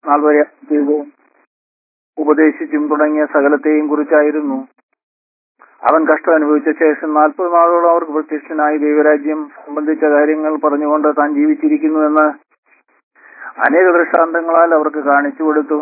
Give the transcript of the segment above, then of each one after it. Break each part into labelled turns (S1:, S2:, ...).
S1: നാൾ വരെ ചെയ്തു ഉപദേശിച്ചും തുടങ്ങിയ സകലത്തെയും കുറിച്ചായിരുന്നു അവൻ കഷ്ടം അനുഭവിച്ച ശേഷം നാൽപ്പത് നാളോളം അവർക്ക് പ്രത്യക്ഷനായി ദൈവരാജ്യം സംബന്ധിച്ച കാര്യങ്ങൾ പറഞ്ഞുകൊണ്ട് താൻ ജീവിച്ചിരിക്കുന്നുവെന്ന് അനേക ദൃഷ്ടാന്തങ്ങളാൽ അവർക്ക് കാണിച്ചു കൊടുത്തു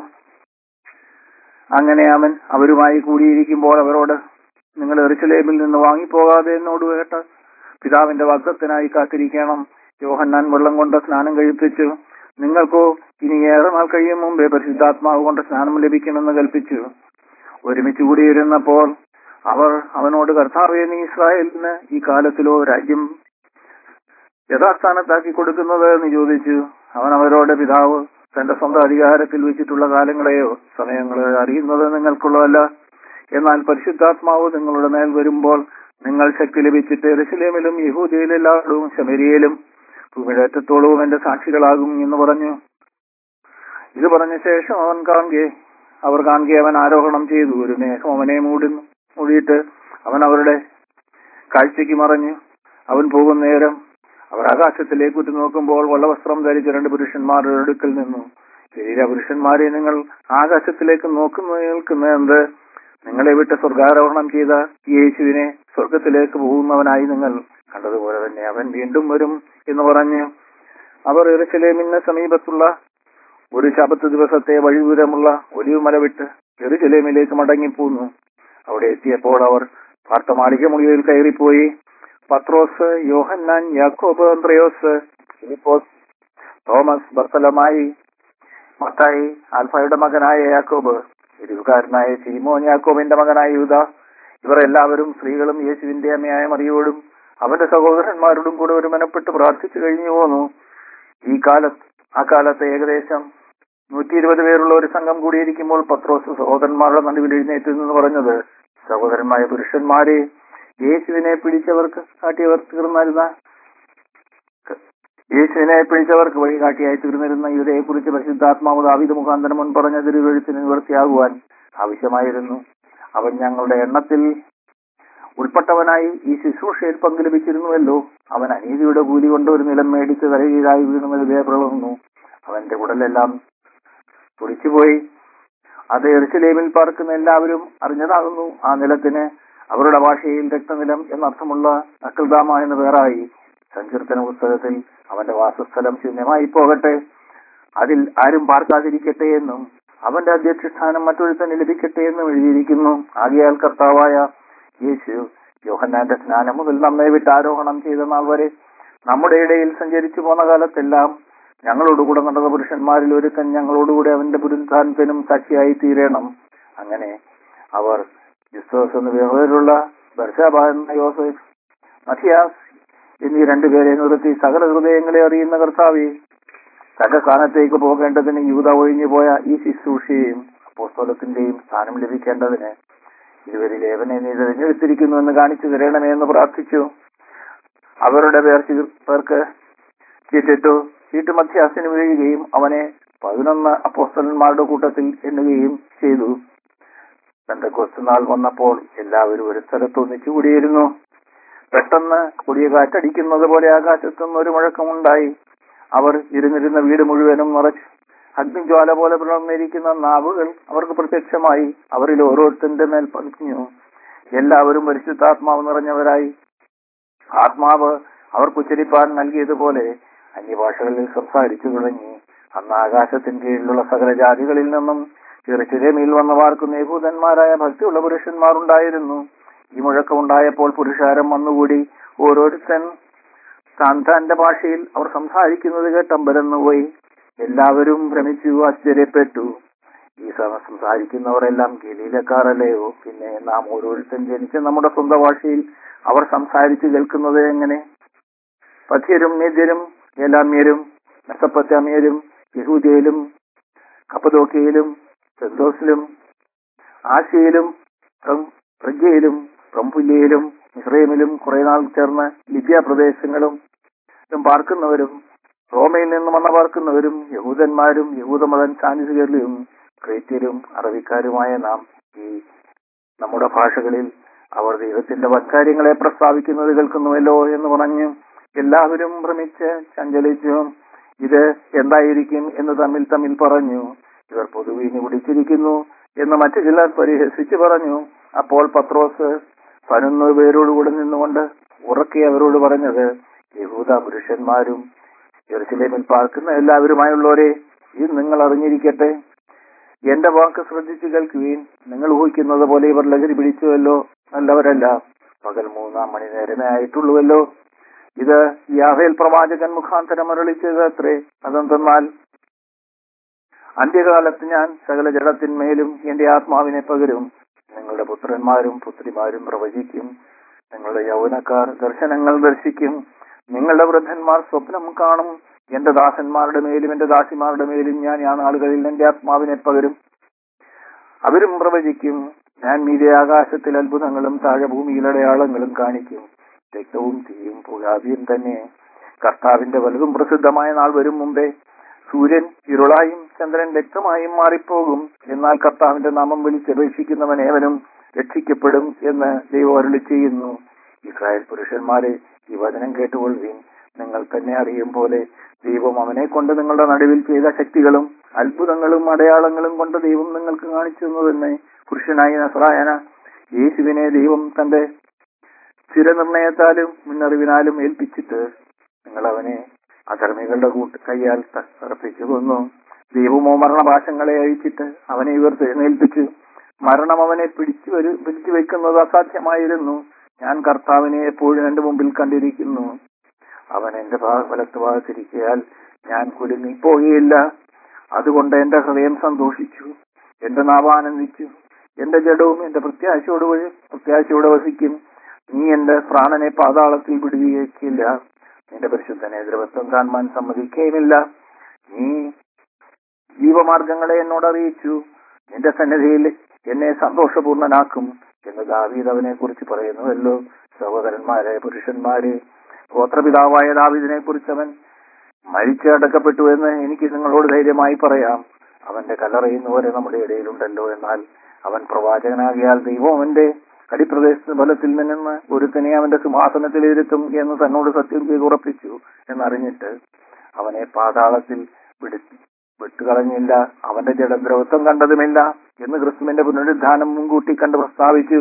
S1: അങ്ങനെ അവൻ അവരുമായി കൂടിയിരിക്കുമ്പോൾ അവരോട് നിങ്ങൾ എറിച്ചലേബിൽ നിന്ന് വാങ്ങിപ്പോകാതെ എന്നോട് കേട്ട പിതാവിന്റെ വാഗ്ദത്തിനായി കാത്തിരിക്കണം യോഹന്നാൻ വെള്ളം കൊണ്ട് സ്നാനം കഴിപ്പിച്ചു നിങ്ങൾക്കോ ഇനി ഏറെ നാൾ കഴിയും മുമ്പേ പരിശുദ്ധാത്മാവ് കൊണ്ട് സ്നാനം ലഭിക്കുമെന്ന് കൽപ്പിച്ചു ഒരുമിച്ച് കൂടിയിരുന്നപ്പോൾ അവർ അവനോട് കർത്താവെ നീ ഇസ്രായേലിന് ഈ കാലത്തിലോ രാജ്യം യഥാസ്ഥാനത്താക്കി കൊടുക്കുന്നത് എന്ന് ചോദിച്ചു അവൻ അവരോട് പിതാവ് തന്റെ സ്വന്തം അധികാരത്തിൽ വെച്ചിട്ടുള്ള കാലങ്ങളെയോ സമയങ്ങളെയോ അറിയുന്നത് നിങ്ങൾക്കുള്ളതല്ല എന്നാൽ പരിശുദ്ധാത്മാവ് നിങ്ങളുടെ മേൽ വരുമ്പോൾ നിങ്ങൾ ശക്തി ലഭിച്ചിട്ട് എറുസലേമിലും യഹൂദയിലെല്ലായിടവും ശമരിയയിലും ഭൂമിഴറ്റത്തോളവും എന്റെ സാക്ഷികളാകും എന്ന് പറഞ്ഞു ഇത് പറഞ്ഞ ശേഷം അവൻ കാണുകെ അവർ കാണുകെ അവൻ ആരോഹണം ചെയ്തു ഒരു മേഘം അവനെ മൂടുന്നു മൂടിയിട്ട് അവൻ അവരുടെ കാഴ്ചയ്ക്ക് മറഞ്ഞു അവൻ പോകുന്ന നേരം അവർ ആകാശത്തിലേക്ക് ഉറ്റു നോക്കുമ്പോൾ വള്ളവസ്ത്രം ധരിച്ച രണ്ട് പുരുഷന്മാരുടെ അടുക്കൽ നിന്നു ശരീര പുരുഷന്മാരെ നിങ്ങൾ ആകാശത്തിലേക്ക് നോക്കുന്നു നിൽക്കുന്നത് നിങ്ങളെ വിട്ട് സ്വർഗാരോഹണം ചെയ്ത ഈ യേശുവിനെ സ്വർഗത്തിലേക്ക് പോകുന്നവനായി നിങ്ങൾ കണ്ടതുപോലെ തന്നെ അവൻ വീണ്ടും വരും എന്ന് പറഞ്ഞു അവർ എറുസലേമിന് സമീപത്തുള്ള ഒരു ശബത്ത് ദിവസത്തെ വഴിദൂരമുള്ള ഒലിവുമല വിട്ട് എറുസലേമിലേക്ക് മടങ്ങിപ്പോന്നു അവിടെ എത്തിയപ്പോൾ അവർ പാർത്തമാളിക മുറിയിൽ കയറിപ്പോയി പത്രോസ് യോഹന്നാൻ യാക്കോബ് അന്ത്രയോസ് ഫിലിപ്പോസ് തോമസ് ബർത്തലമായി മത്തായി ആൽഫയുടെ മകനായ യാക്കോബ് ഇരുകാരനായ സീമോൻ യാക്കോബിന്റെ മകനായ യൂത ഇവർ എല്ലാവരും സ്ത്രീകളും യേശുവിന്റെ അമ്മയായ മറിയോടും അവന്റെ സഹോദരന്മാരോടും കൂടെ ഒരു മനപ്പെട്ട് പ്രാർത്ഥിച്ചു കഴിഞ്ഞു പോന്നു ഈ കാലത്ത് ആ കാലത്ത് ഏകദേശം നൂറ്റി ഇരുപത് പേരുള്ള ഒരു സംഘം കൂടിയിരിക്കുമ്പോൾ പത്രോസ് സഹോദരന്മാരുടെ നടുവിൽ എഴുന്നേറ്റ് എന്ന് പറഞ്ഞത് സഹോദരന്മാരായ പുരുഷന്മാരെ യേശുവിനെ പിടിച്ചവർക്ക് കാട്ടിയവർ തീർന്നിരുന്ന യേശുവിനെ പിടിച്ചവർക്ക് വഴികാട്ടിയായി തീർന്നിരുന്ന ഇവരെക്കുറിച്ച് പരിശുദ്ധാത്മാവ് ദാവിദ് മുഖാന്തരം മുൻ പറഞ്ഞ തിരുവഴുത്തിന് നിവൃത്തിയാകുവാൻ ആവശ്യമായിരുന്നു അവൻ ഞങ്ങളുടെ എണ്ണത്തിൽ ഉൾപ്പെട്ടവനായി ഈ ശുശ്രൂഷയിൽ പങ്കു ലഭിച്ചിരുന്നുവല്ലോ അവൻ അനീതിയുടെ കൂലി കൊണ്ട് ഒരു നിലം മേടിച്ച് തലകീഴായി വീണുന്നത് വേർപെടുന്നു അവന്റെ ഉടലെല്ലാം തുടിച്ചുപോയി അത് എറിശലേമിൽ പാർക്കുന്ന എല്ലാവരും അറിഞ്ഞതാകുന്നു ആ നിലത്തിന് അവരുടെ ഭാഷയിൽ രക്തനിലം എന്നർത്ഥമുള്ള അക്കൽദാമ എന്ന് പേരായി സങ്കീർത്തന പുസ്തകത്തിൽ അവന്റെ വാസസ്ഥലം ശൂന്യമായി പോകട്ടെ അതിൽ ആരും പാർക്കാതിരിക്കട്ടെ എന്നും അവന്റെ അധ്യക്ഷസ്ഥാനം മറ്റൊരുത്തന് ലഭിക്കട്ടെ എന്നും എഴുതിയിരിക്കുന്നു ആകിയാൽ കർത്താവായ യേശു യോഹന്നാന്റെ സ്നാനം മുതൽ നമ്മെ വിട്ട് ആരോഹണം ചെയ്ത നാൾ വരെ നമ്മുടെ ഇടയിൽ സഞ്ചരിച്ചു പോന്ന കാലത്തെല്ലാം ഞങ്ങളോടുകൂടെ നടന്ന പുരുഷന്മാരിൽ ഒരുത്തൻ ഞങ്ങളോടുകൂടെ അവന്റെ പുരുത്താനത്തിനും സാക്ഷിയായി തീരണം അങ്ങനെ അവർ ജിസ്തോസ് എന്ന പേരിലുള്ള ബർഷാബ എന്ന യോസഫ് മഥിയാസ് എന്നീ രണ്ടുപേരെ നിർത്തി സകല ഹൃദയങ്ങളെ അറിയുന്ന കർത്താവെ തന്റെ സ്ഥാനത്തേക്ക് പോകേണ്ടതിന് യൂത ഒഴിഞ്ഞു പോയ ഈ ശുശ്രൂഷയും അപ്പോസ്തലത്തിന്റെയും സ്ഥാനം ലഭിക്കേണ്ടതിന് ഇതുവരെ ലേവനെ നീ തിരഞ്ഞെടുത്തിരിക്കുന്നു എന്ന് കാണിച്ചു തരണമേ എന്ന് പ്രാർത്ഥിച്ചു അവരുടെ പേർ ചീ- പേർക്ക് ചീട്ടിട്ടു ചീട്ട് മധ്യാസിന് വീഴുകയും അവനെ പതിനൊന്ന് അപ്പോസ്തലന്മാരുടെ കൂട്ടത്തിൽ എണ്ണുകയും ചെയ്തു തന്റെ കൊച്ചുനാൾ വന്നപ്പോൾ എല്ലാവരും ഒരു സ്ഥലത്ത് ഒന്നിച്ചു കൂടിയിരുന്നു പെട്ടെന്ന് കൊടിയ കാറ്റടിക്കുന്നത് പോലെ ആകാശത്തുനിന്ന് ഒരു മുഴക്കമുണ്ടായി അവർ ഇരുന്നിരുന്ന വീട് മുഴുവനും നിറച്ചു അഗ്നിജ്വാല പോലെ പിളർന്നിരിക്കുന്ന നാവുകൾ അവർക്ക് പ്രത്യക്ഷമായി അവരിൽ ഓരോരുത്തന്റെ മേൽ പതിഞ്ഞു എല്ലാവരും പരിശുദ്ധാത്മാവ് നിറഞ്ഞവരായി ആത്മാവ് അവർക്ക് ഉച്ചരിപ്പാൻ നൽകിയതുപോലെ അന്യഭാഷകളിൽ സംസാരിച്ചു തുടങ്ങി അന്ന് ആകാശത്തിന് കീഴിലുള്ള സകല ജാതികളിൽ നിന്നും ചെറുചിരമയിൽ വന്ന് വാർക്കുന്ന യഹൂദന്മാരായ ഭക്തിയുള്ള പുരുഷന്മാരുണ്ടായിരുന്നു ഈ മുഴക്കമുണ്ടായപ്പോൾ പുരുഷാരം വന്നുകൂടി ഓരോരുത്തൻ താൻ തന്റെ ഭാഷയിൽ അവർ സംസാരിക്കുന്നത് കേട്ട് അമ്പരന്നുപോയി എല്ലാവരും ഭ്രമിച്ചു ആശ്ചര്യപ്പെട്ടു ഈ സമയം സംസാരിക്കുന്നവരെല്ലാം ഗലീലക്കാരല്ലയോ പിന്നെ നാം ഓരോരുത്തൻ ജനിച്ച നമ്മുടെ സ്വന്തം ഭാഷയിൽ അവർ സംസാരിച്ചു കേൾക്കുന്നത് എങ്ങനെ പഥ്യരും മേദ്യരും ഏലാമ്യരും മെസ്സപ്പറ്റാമ്യരും യഹൂദിയയിലും കപ്പദോക്കിയയിലും സെന്തോസിലും ആശയിലും പ്രം- പ്രജ്ഞയിലും പ്രംപുല്യയിലും ഇസ്രയേമിലും കുറെ നാൾ ചേർന്ന് ലിബിയ പ്രദേശങ്ങളും ും പാർക്കുന്നവരും റോമയിൽ നിന്ന് വന്ന പാർക്കുന്നവരും യഹൂദന്മാരും യഹൂദമതൻ സാന്നിധ്യരും ക്രേത്യരും അറബിക്കാരുമായ നാം ഈ നമ്മുടെ ഭാഷകളിൽ അവർ ദൈവത്തിന്റെ വത്കാര്യങ്ങളെ പ്രസ്താവിക്കുന്നത് കേൾക്കുന്നുവല്ലോ എന്ന് പറഞ്ഞു എല്ലാവരും ഭ്രമിച്ച് ചഞ്ചലിച്ചു ഇത് എന്തായിരിക്കും എന്ന് തമ്മിൽ തമ്മിൽ പറഞ്ഞു ഇവർ പൊതുവീഞ്ഞ് കുടിച്ചിരിക്കുന്നു എന്ന് മറ്റു ചിലർ പരിഹസിച്ചു പറഞ്ഞു അപ്പോൾ പത്രോസ് പതിനൊന്ന് പേരോടുകൂടെ നിന്നുകൊണ്ട് ഉറക്കെ അവരോട് പറഞ്ഞത് യഹൂദ പുരുഷന്മാരും ജെറുസലേമിൽ പാർക്കുന്ന എല്ലാവരുമായുള്ളവരെ ഇത് നിങ്ങൾ അറിഞ്ഞിരിക്കട്ടെ എന്റെ വാക്ക് ശ്രദ്ധിച്ചു കേൾക്കുവീൻ നിങ്ങൾ ഊഹിക്കുന്നത് പോലെ ഇവർ ലഹരി പിടിച്ചുവല്ലോ നല്ലവരല്ല പകൽ മൂന്നാം മണി നേരമേ ആയിട്ടുള്ളുവല്ലോ ഇത് യാഹേൽ പ്രവാചകൻ മുഖാന്തരം അരളിച്ചത് അത്രേ അതെന്തെന്നാൽ അന്ത്യകാലത്ത് ഞാൻ സകല ജഡത്തിന്മേലും എന്റെ ആത്മാവിനെ പകരും നിങ്ങളുടെ പുത്രന്മാരും പുത്രിമാരും പ്രവചിക്കും നിങ്ങളുടെ യൗവനക്കാർ ദർശനങ്ങൾ ദർശിക്കും നിങ്ങളുടെ വൃദ്ധന്മാർ സ്വപ്നം കാണും എന്റെ ദാസന്മാരുടെ മേലും എന്റെ ദാസിമാരുടെ മേലും ഞാൻ ആ നാളുകളിൽ എന്റെ ആത്മാവിനെ പകരും അവരും പ്രവചിക്കും ഞാൻ മീതെ ആകാശത്തിൽ അത്ഭുതങ്ങളും താഴെ ഭൂമിയിൽ അടയാളങ്ങളും കാണിക്കും രക്തവും തീയും പുകാതിയും തന്നെ കർത്താവിന്റെ വലുതും പ്രസിദ്ധമായ നാൾ വരും മുമ്പേ സൂര്യൻ ഇരുളായും ചന്ദ്രൻ രക്തമായും മാറിപ്പോകും എന്നാൽ കർത്താവിന്റെ നാമം വിളിച്ചപേക്ഷിക്കുന്നവൻ ഏവനും രക്ഷിക്കപ്പെടും എന്ന് ദൈവം അരുളി ചെയ്യുന്നു ഇസ്രായേൽ പുരുഷന്മാരെ ഈ വചനം കേട്ടുകൊള്ളുകയും നിങ്ങൾ തന്നെ അറിയും പോലെ ദൈവം അവനെ കൊണ്ട് നിങ്ങളുടെ നടുവിൽ ചെയ്ത ശക്തികളും അത്ഭുതങ്ങളും അടയാളങ്ങളും കൊണ്ട് ദൈവം നിങ്ങൾക്ക് കാണിച്ചു തന്നു തന്നെ പുരുഷനായി നസ്രായന യേശുവിനെ ദൈവം തന്റെ സ്ഥിരനിർണയത്താലും മുന്നറിവിനാലും ഏൽപ്പിച്ചിട്ട് നിങ്ങൾ അവനെ അധർമ്മികളുടെ കൂട്ട് കൈയാൽ തറപ്പിച്ചു കൊന്നു ദൈവമോ മരണഭാഷങ്ങളെ അഴിച്ചിട്ട് അവനെ ഉയർത്തെഴുന്നേൽപ്പിച്ചു മരണം അവനെ പിടിച്ചു വരു പിടിച്ചു വെക്കുന്നത് അസാധ്യമായിരുന്നു ഞാൻ കർത്താവിനെ എപ്പോഴും എന്റെ മുമ്പിൽ കണ്ടിരിക്കുന്നു അവൻ എന്റെ ഭാഗ വലത്ത് ഭാഗത്തിരിക്കയാൽ ഞാൻ കുലുങ്ങിപ്പോകുകയില്ല അതുകൊണ്ട് എന്റെ ഹൃദയം സന്തോഷിച്ചു എന്റെ നാവ് ആനന്ദിച്ചു എന്റെ ജഡവും എന്റെ പ്രത്യാശയോട് വഴി പ്രത്യാശയോടെ വസിക്കും നീ എന്റെ പ്രാണനെ പാതാളത്തിൽ വിടുവിയേക്കില്ല നിന്റെ പരിശുദ്ധനെ ദ്രവത്വം കാണുവാൻ സമ്മതിക്കുകയുമില്ല നീ ജീവമാർഗങ്ങളെ എന്നോട് അറിയിച്ചു നിന്റെ സന്നിധിയിൽ എന്നെ സന്തോഷപൂർണനാക്കും എന്ന് ദാവീദ് അവനെ കുറിച്ച് പറയുന്നുവല്ലോ സഹോദരന്മാരെ പുരുഷന്മാരെ ഗോത്രപിതാവായ ദാവീദിനെ കുറിച്ച് അവൻ മരിച്ച് അടക്കപ്പെട്ടു എന്ന് എനിക്ക് നിങ്ങളോട് ധൈര്യമായി പറയാം അവന്റെ കല്ലറയുന്നവരെ നമ്മുടെ ഇടയിലുണ്ടല്ലോ എന്നാൽ അവൻ പ്രവാചകനാകിയാൽ ദൈവം അവന്റെ കടിപ്രദേശത്ത് ഫലത്തിൽ നിന്ന് ഒരുത്തനെ അവന്റെ സിംഹാസനത്തിൽ ഇരുത്തും എന്ന് തന്നോട് സത്യം ചെയ്ത് ഉറപ്പിച്ചു എന്നറിഞ്ഞിട്ട് അവനെ പാതാളത്തിൽ വിടു വിട്ടുകളഞ്ഞില്ല അവന്റെ ജഡദ്രവത്വം കണ്ടതുമില്ല എന്ന് ക്രിസ്തുവിന്റെ പുനരുദ്ധാനം മുൻകൂട്ടി കണ്ട് പ്രസ്താവിച്ചു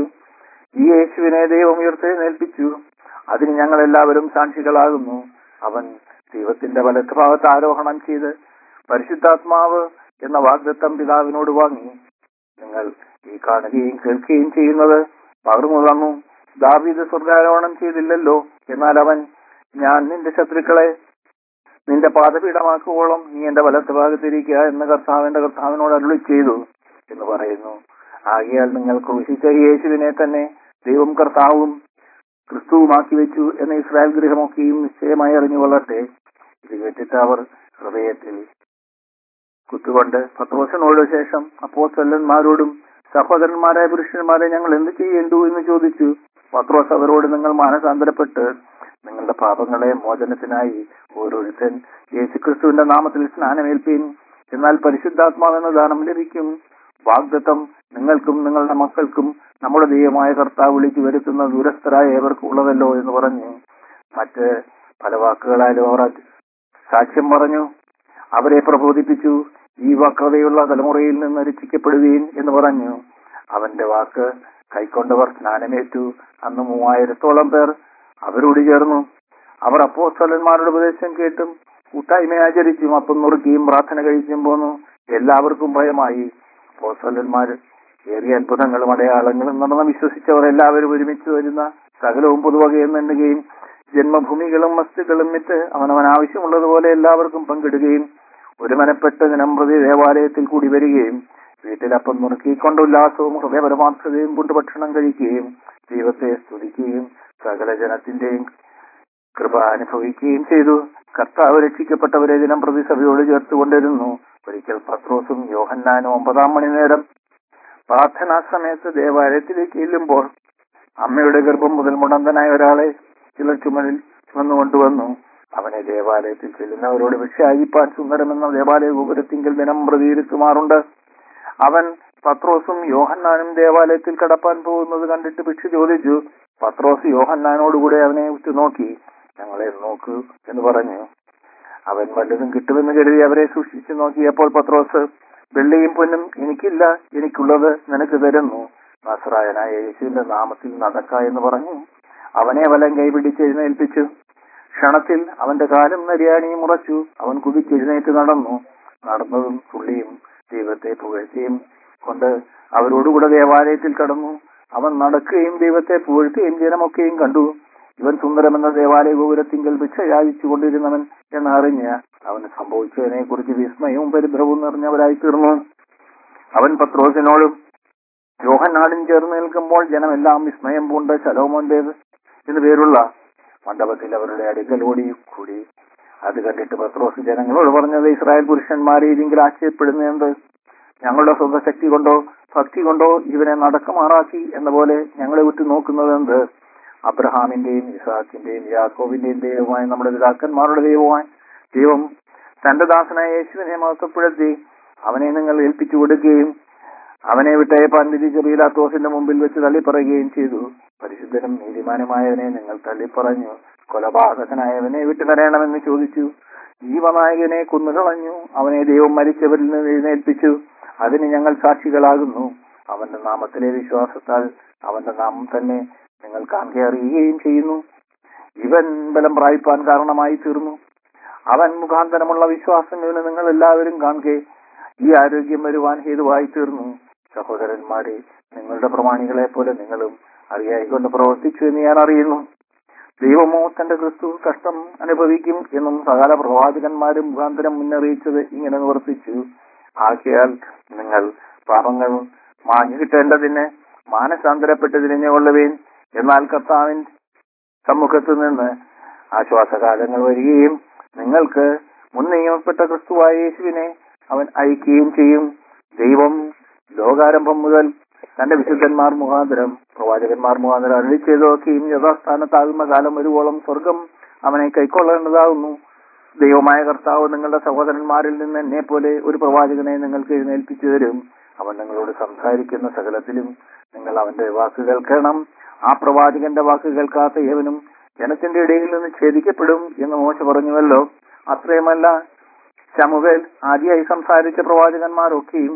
S1: ഈ യേശുവിനെ ദൈവം ഉയർത്തെഴുന്നേൽപ്പിച്ചു അതിന് ഞങ്ങൾ എല്ലാവരും സാക്ഷികളാകുന്നു അവൻ ദൈവത്തിന്റെ വലത്ത് ഭാഗത്ത് ആരോഹണം ചെയ്ത് പരിശുദ്ധാത്മാവ് എന്ന വാഗ്ദത്തം പിതാവിനോട് വാങ്ങി നിങ്ങൾ ഈ കാണുകയും കേൾക്കുകയും ചെയ്യുന്നത് പകർന്നു തന്നു ദാവീദ് സ്വർഗാരോഹണം ചെയ്തില്ലല്ലോ എന്നാൽ അവൻ ഞാൻ നിന്റെ ശത്രുക്കളെ നിന്റെ പാദപീഠമാക്കുവോളം നീ എന്റെ വലത്ത് ഭാഗത്തിരിക്കുക എന്ന് കർത്താവിന്റെ കർത്താവിനോട് അരുളി ചെയ്തു എന്ന് പറയുന്നു ആകിയാൽ നിങ്ങൾ ക്രൂശിച്ച ഈ യേശുവിനെ തന്നെ ദൈവം കർത്താവും ക്രിസ്തുവുമാക്കി വെച്ചു എന്ന ഇസ്രായേൽ ഗൃഹമൊക്കെയും നിശ്ചയമായി അറിഞ്ഞു കൊള്ളട്ടെ ഇത് കേട്ടിട്ട് അവർ ഹൃദയത്തിൽ കുത്തുകൊണ്ട് പത്രോസിനോട് ശേഷം അപ്പോസ്തലന്മാരോടും സഹോദരന്മാരായ പുരുഷന്മാരെ ഞങ്ങൾ എന്ത് ചെയ്യേണ്ടു എന്ന് ചോദിച്ചു പത്രോസ് അവരോട് നിങ്ങൾ മാനസാന്തരപ്പെട്ട് നിങ്ങളുടെ പാപങ്ങളെ മോചനത്തിനായി ഓരോരുത്തൻ യേശുക്രിസ്തുവിന്റെ നാമത്തിൽ സ്നാനമേൽപ്പീൻ എന്നാൽ പരിശുദ്ധാത്മാവെന്ന ദാനം ലഭിക്കും വാഗ്ദത്തം നിങ്ങൾക്കും നിങ്ങളുടെ മക്കൾക്കും നമ്മുടെ ദൈവമായ കർത്താവ് വിളിച്ചു വരുത്തുന്ന ദൂരസ്ഥരായ ഏവർക്കും ഉള്ളതല്ലോ എന്ന് പറഞ്ഞു മറ്റ് പല വാക്കുകളായാലും അവർ സാക്ഷ്യം പറഞ്ഞു അവരെ പ്രബോധിപ്പിച്ചു ഈ വക്രതയുള്ള തലമുറയിൽ നിന്ന് രക്ഷിക്കപ്പെടുകയും എന്ന് പറഞ്ഞു അവന്റെ വാക്ക് കൈക്കൊണ്ടവർ സ്നാനമേറ്റു അന്ന് മൂവായിരത്തോളം പേർ അവരോട് ചേർന്നു അവർ അപ്പോസ്തലന്മാരുടെ ഉപദേശം കേട്ടും കൂട്ടായ്മ ആചരിച്ചും അപ്പം നുറുക്കിയും പ്രാർത്ഥന കഴിച്ചും പോന്നു എല്ലാവർക്കും ഭയമായി അപ്പോസ്തലന്മാർ ഏറിയ അത്ഭുതങ്ങളും അടയാളങ്ങളും നടന്ന് വിശ്വസിച്ചവർ എല്ലാവരും ഒരുമിച്ച് വരുന്ന സകലവും പൊതുവകയെന്നെണ്ണുകയും ജന്മഭൂമികളും വസ്തുക്കളും വിറ്റ് അവനവൻ ആവശ്യമുള്ളതുപോലെ എല്ലാവർക്കും പങ്കിടുകയും ഒരു മനപ്പെട്ട് ദിനം പ്രതി ദേവാലയത്തിൽ കൂടി വരികയും വീട്ടിലപ്പം നുറുക്കിക്കൊണ്ട് ഉല്ലാസവും ഹൃദയപരമാർത്ഥതയും കൊണ്ട് ഭക്ഷണം കഴിക്കുകയും ദൈവത്തെ സ്തുതിക്കുകയും സകല ജനത്തിന്റെയും കൃപ അനുഭവിക്കുകയും ചെയ്തു കർത്താവ് രക്ഷിക്കപ്പെട്ടവരെ ദിനം പ്രതി സഭയോട് ചേർത്തുകൊണ്ടിരുന്നു ഒരിക്കൽ പത്രോസും യോഹന്നാനും ഒമ്പതാം മണി നേരം പ്രാർത്ഥനാ സമയത്ത് ദേവാലയത്തിലേക്ക് ചെല്ലുമ്പോൾ അമ്മയുടെ ഗർഭം മുതൽ മുടന്തനായ ഒരാളെ ചിലർ ചുമലിൽ ചുമന്നുകൊണ്ടുവന്നു അവനെ ദേവാലയത്തിൽ ചെല്ലുന്നവരോട് ഭിക്ഷയായിപ്പാൻ സുന്ദരമെന്ന ദേവാലയ ഗോപുരത്തിങ്കിൽ ദിനം പ്രതിയിരുത്തുമാറുണ്ട് അവൻ പത്രോസും യോഹന്നാനും ദേവാലയത്തിൽ കടപ്പാൻ പോകുന്നത് കണ്ടിട്ട് ഭിക്ഷ ചോദിച്ചു പത്രോസ് യോഹന്നാനോടുകൂടെ അവനെ ഉറ്റുനോക്കി ഞങ്ങളെ നോക്കൂ എന്ന് പറഞ്ഞു അവൻ വല്ലതും കിട്ടുമെന്ന് കരുതി അവരെ സൂക്ഷിച്ചു നോക്കിയപ്പോൾ പത്രോസ് വെള്ളിയും പൊന്നും എനിക്കില്ല എനിക്കുള്ളത് നിനക്ക് തരുന്നു നസ്രായനായ യേശുവിന്റെ നാമത്തിൽ നടക്ക എന്ന് പറഞ്ഞു അവനെ വലം കൈപിടിച്ച് എഴുന്നേൽപ്പിച്ചു ക്ഷണത്തിൽ അവന്റെ കാലും നരിയാണിയും ഉറച്ചു അവൻ കുതിച്ചെഴുന്നേറ്റ് നടന്നു നടന്നതും തുള്ളിയും ദൈവത്തെ പുകഴ്ത്തിയും കൊണ്ട് അവരോടുകൂടെ ദേവാലയത്തിൽ കടന്നു അവൻ നടക്കുകയും ദൈവത്തെ പുകഴ്ത്തുകയും ജനമൊക്കെയും കണ്ടു ഇവൻ സുന്ദരമെന്ന ദേവാലയ ഗോപുരത്തിങ്കൽ ഭിക്ഷ യാചിച്ചു കൊണ്ടിരുന്നവൻ എന്നറിഞ്ഞ് അവന് സംഭവിച്ചതിനെ കുറിച്ച് വിസ്മയവും പരിഭ്രവും നിറഞ്ഞവരായി തീർന്നു അവൻ പത്രോസിനോടും യോഹന്നാടും ചേർന്ന് നിൽക്കുമ്പോൾ ജനമെല്ലാം വിസ്മയം പൂണ്ട് ശലോമോന്റേത് എന്ന് പേരുള്ള മണ്ഡപത്തിൽ അവരുടെ അടുക്കൽ ഓടി കൂടി അത് കണ്ടിട്ട് പത്രോസ് ജനങ്ങളോട് പറഞ്ഞത് ഇസ്രായേൽ പുരുഷന്മാരെ ഇതിങ്കിൽ ആശ്ചര്യപ്പെടുന്നത് ഞങ്ങളുടെ സ്വന്തം ശക്തി കൊണ്ടോ ഭക്തി കൊണ്ടോ ഇവനെ നടക്കമാറാക്കി എന്ന പോലെ ഞങ്ങളെ വിട്ടു നോക്കുന്നത് എന്ത് അബ്രഹാമിന്റെയും ഇസാഖിന്റെയും യാക്കോബിന്റെയും ദൈവമായ നമ്മുടെ പിതാക്കന്മാരുടെ ദൈവമായ ദൈവം തന്റെ ദാസനായ യേശുവിനെ മഹത്വപ്പെടുത്തി അവനെ നിങ്ങൾ ഏൽപ്പിച്ചു കൊടുക്കുകയും അവനെ വിട്ടയപ്പാൻ വിധിച്ച പീലാത്തോസിന്റെ മുമ്പിൽ വെച്ച് തള്ളിപ്പറയുകയും ചെയ്തു പരിശുദ്ധനും നീതിമാനുമായവനെ നിങ്ങൾ തള്ളിപ്പറഞ്ഞു കൊലപാതകനായവനെ വിട്ടു തരണമെന്ന് ചോദിച്ചു ജീവനായകനെ കൊന്നുകളഞ്ഞു അവനെ ദൈവം മരിച്ചവരിൽ നിന്ന് എഴുന്നേൽപ്പിച്ചു അതിന് ഞങ്ങൾ സാക്ഷികളാകുന്നു അവന്റെ നാമത്തിലെ വിശ്വാസത്താൽ അവന്റെ നാമം തന്നെ നിങ്ങൾ കാണുക അറിയുകയും ചെയ്യുന്നു ഇവൻ ബലം പ്രാപിപ്പാൻ കാരണമായി തീർന്നു അവൻ മുഖാന്തരമുള്ള വിശ്വാസം ഇവന് നിങ്ങൾ എല്ലാവരും കാണുക ഈ ആരോഗ്യം വരുവാൻ ഹേതുവായി തീർന്നു സഹോദരന്മാരെ നിങ്ങളുടെ പ്രമാണികളെ പോലെ നിങ്ങളും അറിയായിക്കൊണ്ട് പ്രവർത്തിച്ചു എന്ന് ഞാൻ അറിയുന്നു ദൈവമോ തന്റെ ക്രിസ്തു കഷ്ടം അനുഭവിക്കും എന്നും സകല പ്രവാചകന്മാരും മുഖാന്തരം മുന്നറിയിച്ചത് ഇങ്ങനെ നിവർത്തിച്ചു ആകയാൽ നിങ്ങൾ പാപങ്ങൾ മാഞ്ഞു കിട്ടേണ്ടതിന് മാനസാന്തരപ്പെട്ട് തിരിഞ്ഞുകൊള്ളുവേൻ എന്നാൽ കർത്താവിൻ സമ്മുഖത്ത് നിന്ന് ആശ്വാസകാലങ്ങൾ വരികയും നിങ്ങൾക്ക് മുൻ നിയമപ്പെട്ട ക്രിസ്തുവായ യേശുവിനെ അവൻ അയക്കുകയും ചെയ്യും ദൈവം ലോകാരംഭം മുതൽ തന്റെ വിശുദ്ധന്മാർ മുഖാന്തരം പ്രവാചകന്മാർ മുഖാന്തരം അരളി ചെയ്തൊക്കെയും യഥാസ്ഥാനത്താകുന്ന കാലം വരുവോളം സ്വർഗം അവനെ കൈക്കൊള്ളേണ്ടതാകുന്നു ദൈവമായ കർത്താവ് നിങ്ങളുടെ സഹോദരന്മാരിൽ നിന്ന് എന്നെ പോലെ ഒരു പ്രവാചകനെ നിങ്ങൾക്ക് എഴുന്നേൽപ്പിച്ചു തരും അവൻ നിങ്ങളോട് സംസാരിക്കുന്ന സകലത്തിലും നിങ്ങൾ അവന്റെ വാക്ക് കേൾക്കണം ആ പ്രവാചകന്റെ വാക്ക് കേൾക്കാത്ത ഏവനും ജനത്തിന്റെ ഇടയിൽ നിന്ന് ഛേദിക്കപ്പെടും എന്ന് മോശ പറഞ്ഞുവല്ലോ അത്രയുമല്ല ശമുവേൽ ആദ്യമായി സംസാരിച്ച പ്രവാചകന്മാരൊക്കെയും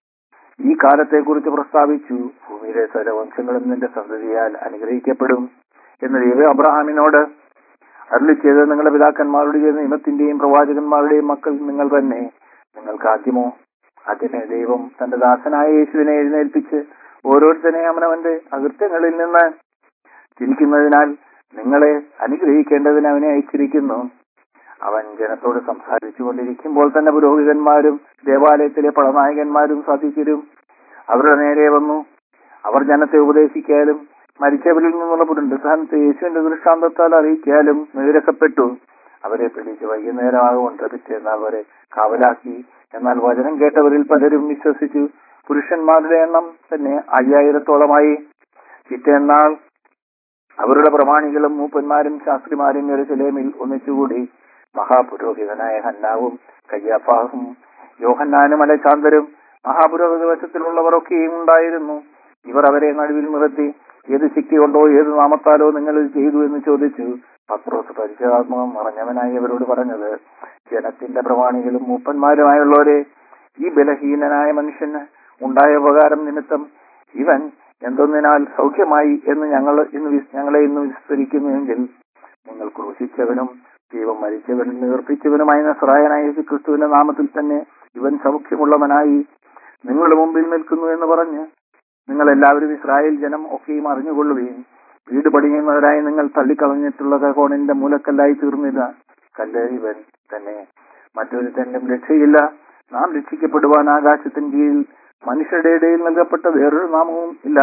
S1: ഈ കാലത്തെക്കുറിച്ച് പ്രസ്താവിച്ചു ഭൂമിയിലെ സകലവംശങ്ങളും നിന്റെ സന്തതിയാൽ അനുഗ്രഹിക്കപ്പെടും എന്ന് ദൈവം അബ്രഹാമിനോട് അരുളി ചെയ്ത് നിങ്ങളുടെ പിതാക്കന്മാരുടെ നിയമത്തിന്റെയും പ്രവാചകന്മാരുടെയും മക്കൾ നിങ്ങൾ തന്നെ നിങ്ങൾക്ക് ആദ്യമോ ആദ്യമേ ദൈവം തന്റെ ദാസനായ യേശുവിനെ എഴുന്നേൽപ്പിച്ച് ഓരോരുത്തരെ അവനവന്റെ അകൃത്യങ്ങളിൽ നിന്ന് തിരിക്കുന്നതിനാൽ നിങ്ങളെ അനുഗ്രഹിക്കേണ്ടതിന് അവനെ അയച്ചിരിക്കുന്നു അവൻ ജനത്തോട് സംസാരിച്ചു കൊണ്ടിരിക്കുമ്പോൾ തന്നെ പുരോഹിതന്മാരും ദേവാലയത്തിലെ പടനായകന്മാരും സാധിക്കരും അവരുടെ നേരെ വന്നു അവർ ജനത്തെ ഉപദേശിക്കാലും മരിച്ചവരിൽ നിന്നുള്ള പുനരുദ്ധാനത്തെ യേശുവിന്റെ ദൃഷ്ടാന്തത്താൽ അറിയിക്കാലും നിരക്കപ്പെട്ടു അവരെ പിടിച്ച് വൈകുന്നേരമാകൊണ്ട് പിറ്റേന്ന് അവരെ കാവലാക്കി എന്നാൽ വചനം കേട്ടവരിൽ പലരും വിശ്വസിച്ചു പുരുഷന്മാരുടെ എണ്ണം തന്നെ അയ്യായിരത്തോളമായി പിറ്റേന്നാൾ അവരുടെ പ്രമാണികളും മൂപ്പന്മാരും ശാസ്ത്രിമാരും യെരുസലേമിൽ ഒന്നിച്ചുകൂടി മഹാപുരോഹിതനായ ഹന്നാവും കയ്യാഫാഹും യോഹന്നാനും അലശാന്തരും മഹാപുരോഹിത വശത്തിലുള്ളവരൊക്കെയും ഉണ്ടായിരുന്നു ഇവർ അവരെ നടുവിൽ നിർത്തി ഏത് ശക്തി കൊണ്ടോ ഏത് നാമത്താലോ നിങ്ങൾ ഇത് ചെയ്തു എന്ന് ചോദിച്ചു പത്രോസ് പരിചയാത്മകം മറഞ്ഞവനായി അവരോട് പറഞ്ഞത് ജനത്തിന്റെ പ്രമാണികളും മൂപ്പന്മാരുമായുള്ളവരെ ഈ ബലഹീനനായ മനുഷ്യന് ഉണ്ടായ ഉപകാരം നിമിത്തം ഇവൻ എന്തൊന്നിനാൽ സൗഖ്യമായി എന്ന് ഞങ്ങൾ ഇന്ന് വിസ്- ഞങ്ങളെ ഇന്ന് വിസ്തരിക്കുന്നുവെങ്കിൽ നിങ്ങൾ ക്രൂശിച്ചവനും ദൈവം മരിച്ചവനും നിവർത്തിച്ചവനുമായ നസ്രായനായ യേശു ക്രിസ്തുവിന്റെ നാമത്തിൽ തന്നെ ഇവൻ സൗഖ്യമുള്ളവനായി നിങ്ങളുടെ മുമ്പിൽ നിൽക്കുന്നു എന്ന് പറഞ്ഞ് നിങ്ങൾ എല്ലാവരും ഇസ്രായേൽ ജനം ഒക്കെയും അറിഞ്ഞുകൊള്ളുകയും വീട് പണിയുന്നവരായി നിങ്ങൾ തള്ളിക്കളഞ്ഞിട്ടുള്ള കോണിന്റെ മൂലക്കല്ലായി തീർന്നില്ല കല്ല് ഇവൻ തന്നെ മറ്റൊരു തന്നെ രക്ഷയില്ല നാം രക്ഷിക്കപ്പെടുവാൻ ആകാശത്തിന് കീഴിൽ മനുഷ്യരുടെ ഇടയിൽ നൽകപ്പെട്ട വേറൊരു നാമവും ഇല്ല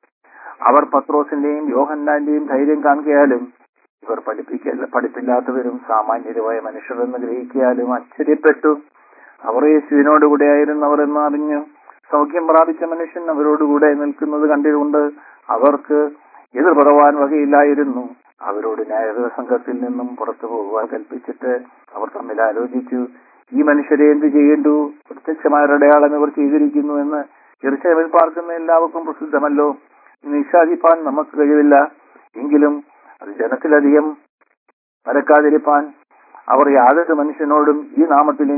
S1: അവർ പത്രോസിന്റെയും യോഹന്നാന്റെയും ധൈര്യം കാണുകയാലും ഇവർ പഠിപ്പിക്ക പഠിപ്പില്ലാത്തവരും സാമാന്യരുമായ മനുഷ്യരെന്ന് ഗ്രഹിക്കാലും ആശ്ചര്യപ്പെട്ടു അവർ യേശുവിനോടുകൂടെ ആയിരുന്നവർ എന്ന് അറിഞ്ഞു സൗഖ്യം പ്രാപിച്ച മനുഷ്യൻ അവരോടുകൂടെ നിൽക്കുന്നത് കണ്ടുകൊണ്ട് അവർക്ക് എതിർ പറവാൻ വകയില്ലായിരുന്നു അവരോട് ന്യായാധിപ സംഘത്തിൽ നിന്നും പുറത്തു പോകുവാൻ കൽപ്പിച്ചിട്ട് അവർ തമ്മിൽ ആലോചിച്ചു ഈ മനുഷ്യരെ എന്ത് ചെയ്യേണ്ടു പ്രത്യക്ഷമായ അടയാളം ഇവർ ചെയ്തിരിക്കുന്നു എന്ന് തീർച്ചയായും പാർക്കുന്ന എല്ലാവർക്കും പ്രസിദ്ധമല്ലോ നിഷാദിപ്പാൻ നമുക്ക് കഴിവില്ല എങ്കിലും അത് ജനത്തിലധികം പരക്കാതിരിപ്പാൻ അവർ യാതൊരു മനുഷ്യനോടും ഈ നാമത്തിൽ ഇനി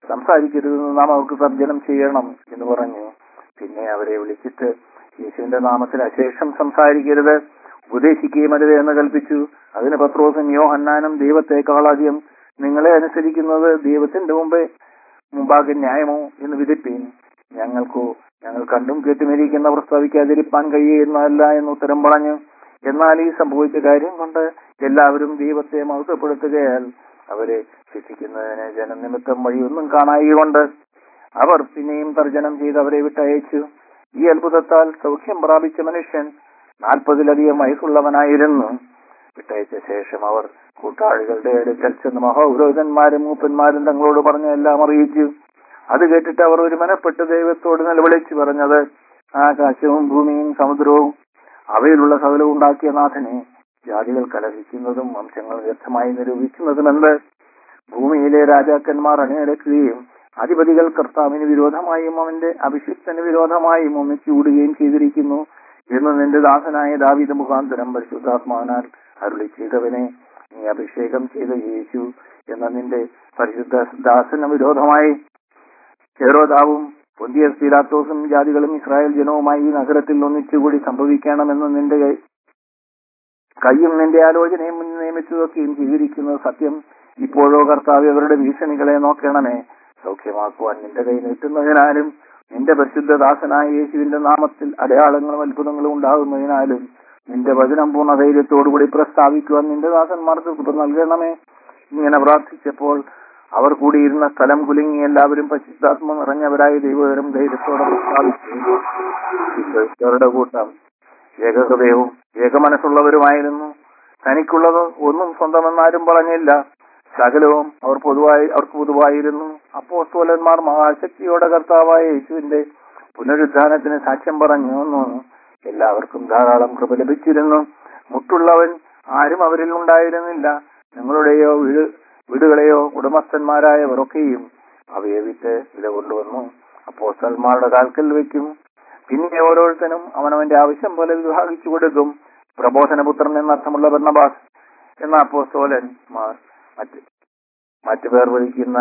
S1: സംസാരിക്കരുതെന്ന് നാം അവർക്ക് തർജ്ജനം ചെയ്യണം എന്ന് പറഞ്ഞു പിന്നെ അവരെ വിളിച്ചിട്ട് യേശുവിന്റെ നാമത്തിൽ അശേഷം സംസാരിക്കരുത് ഉപദേശിക്കുകയും അരുത് എന്ന് കൽപ്പിച്ചു അതിന് പത്രോസും യോഹന്നാനും ദൈവത്തെക്കാളധികം നിങ്ങളെ അനുസരിക്കുന്നത് ദൈവത്തിന്റെ മുമ്പേ മുമ്പാകെ ന്യായമോ എന്ന് വിധിപ്പീൻ ഞങ്ങൾക്കോ ഞങ്ങൾ കണ്ടും കേട്ടുമിരിക്കുന്ന പ്രസ്താവിക്കാതിരിപ്പാൻ കഴിയുന്നതല്ല എന്ന് ഉത്തരം പറഞ്ഞു എന്നാൽ ഈ സംഭവിച്ച കാര്യം കൊണ്ട് എല്ലാവരും ദൈവത്തെ മഹത്വപ്പെടുത്തുകയാൽ അവരെ ശിക്ഷിക്കുന്നതിന് ജനനിമിത്തം വഴിയൊന്നും കാണായികൊണ്ട് അവർ പിന്നെയും തർജ്ജനം ചെയ്ത് അവരെ വിട്ടയച്ചു ഈ അത്ഭുതത്താൽ സൗഖ്യം പ്രാപിച്ച മനുഷ്യൻ നാൽപ്പതിലധികം വയസ്സുള്ളവനായിരുന്നു വിട്ടയച്ച ശേഷം അവർ കൂട്ടാളികളുടെ അടുക്കൽ ചെന്ന് മഹോപുരോഹിതന്മാരും മൂപ്പന്മാരും തങ്ങളോട് പറഞ്ഞ എല്ലാം അറിയിച്ചു അത് കേട്ടിട്ട് അവർ ഒരു മനപ്പെട്ട് ദൈവത്തോട് നിലവിളിച്ചു പറഞ്ഞത് ആകാശവും ഭൂമിയും സമുദ്രവും അവയിലുള്ള സകലവും ഉണ്ടാക്കിയ നാഥനെ ജാതികൾ കലഹിക്കുന്നതും വംശങ്ങൾ വ്യർത്ഥമായി നിരൂപിക്കുന്നതും എന്ത് ഭൂമിയിലെ രാജാക്കന്മാർ അണിനിരക്കുകയും അധിപതികൾ കർത്താവിന് വിരോധമായും അവന്റെ അഭിഷിക്തന് വിരോധമായും ഒന്നിച്ചു കൂടുകയും ചെയ്തിരിക്കുന്നു എന്ന് നിന്റെ ദാസനായ ദാവിദ മുഖാന്തരം പരിശുദ്ധാത്മാവിനാൽ അരുളി ചെയ്തവനെ നീ അഭിഷേകം ചെയ്ത യേശു എന്ന നിന്റെ പരിശുദ്ധ ദാസന് വിരോധമായി ഹെറോദാവും പൊന്തിയസ് പീലാത്തോസും ജാതികളും ഇസ്രായേൽ ജനവുമായി ഈ നഗരത്തിൽ ഒന്നിച്ചുകൂടി സംഭവിക്കണമെന്ന് നിന്റെ കൈ- കയ്യും നിന്റെ ആലോചനയും മുൻ നിയമിച്ചതൊക്കെയും ചെയ്തിരിക്കുന്നത് സത്യം ഇപ്പോഴോ കർത്താവ് അവരുടെ ഭീഷണികളെ നോക്കണമേ സൗഖ്യമാക്കുവാൻ നിന്റെ കൈ നീട്ടുന്നതിനാലും നിന്റെ പരിശുദ്ധ ദാസനായ യേശുവിന്റെ നാമത്തിൽ അടയാളങ്ങളും അത്ഭുതങ്ങളും ഉണ്ടാകുന്നതിനാലും നിന്റെ വചനം പൂർണ്ണ ധൈര്യത്തോടുകൂടി പ്രസ്താവിക്കുവാൻ നിന്റെ ദാസന്മാർക്ക് കൃപ നൽകണമേ ഇങ്ങനെ പ്രാർത്ഥിച്ചപ്പോൾ അവർ കൂടിയിരുന്ന സ്ഥലം കുലുങ്ങി എല്ലാവരും പരിശുദ്ധാത്മ നിറഞ്ഞവരായി ദൈവകരം ധൈര്യത്തോടെ പ്രസ്താവിച്ചു വിശ്വസ്തരുടെ കൂട്ടം ഏകഹൃദയവും ഏകമനസ്സുള്ളവരുമായിരുന്നു തനിക്കുള്ളത് ഒന്നും സ്വന്തമെന്നാരും പറഞ്ഞില്ല സകലവും അവർ പൊതുവായി അവർക്ക് പൊതുവായിരുന്നു അപ്പോസ്തോലന്മാർ മഹാശക്തിയോടെ കർത്താവായ യേശുവിന്റെ പുനരുദ്ധാനത്തിന് സാക്ഷ്യം പറഞ്ഞു എന്ന് എല്ലാവർക്കും ധാരാളം കൃപ ലഭിച്ചിരുന്നു മുട്ടുള്ളവൻ ആരും അവരിൽ ഉണ്ടായിരുന്നില്ല നിങ്ങളുടെയോ വീട് വീടുകളെയോ ഉടമസ്ഥന്മാരായവരൊക്കെയും അവയെ വിറ്റ് വില കൊണ്ടുവന്നു അപ്പോസ്തലന്മാരുടെ കാൽക്കൽ വയ്ക്കും പിന്നെ ഓരോരുത്തനും അവനവന്റെ ആവശ്യം പോലെ വിഭാഗിച്ചു കൊടുക്കും പ്രബോധനപുത്രൻ എന്നർത്ഥമുള്ള ഭരണബാസ് എന്ന അപ്പോസ്തോലന്മാർ മറ്റ് മറ്റു പേർ വിളിക്കുന്ന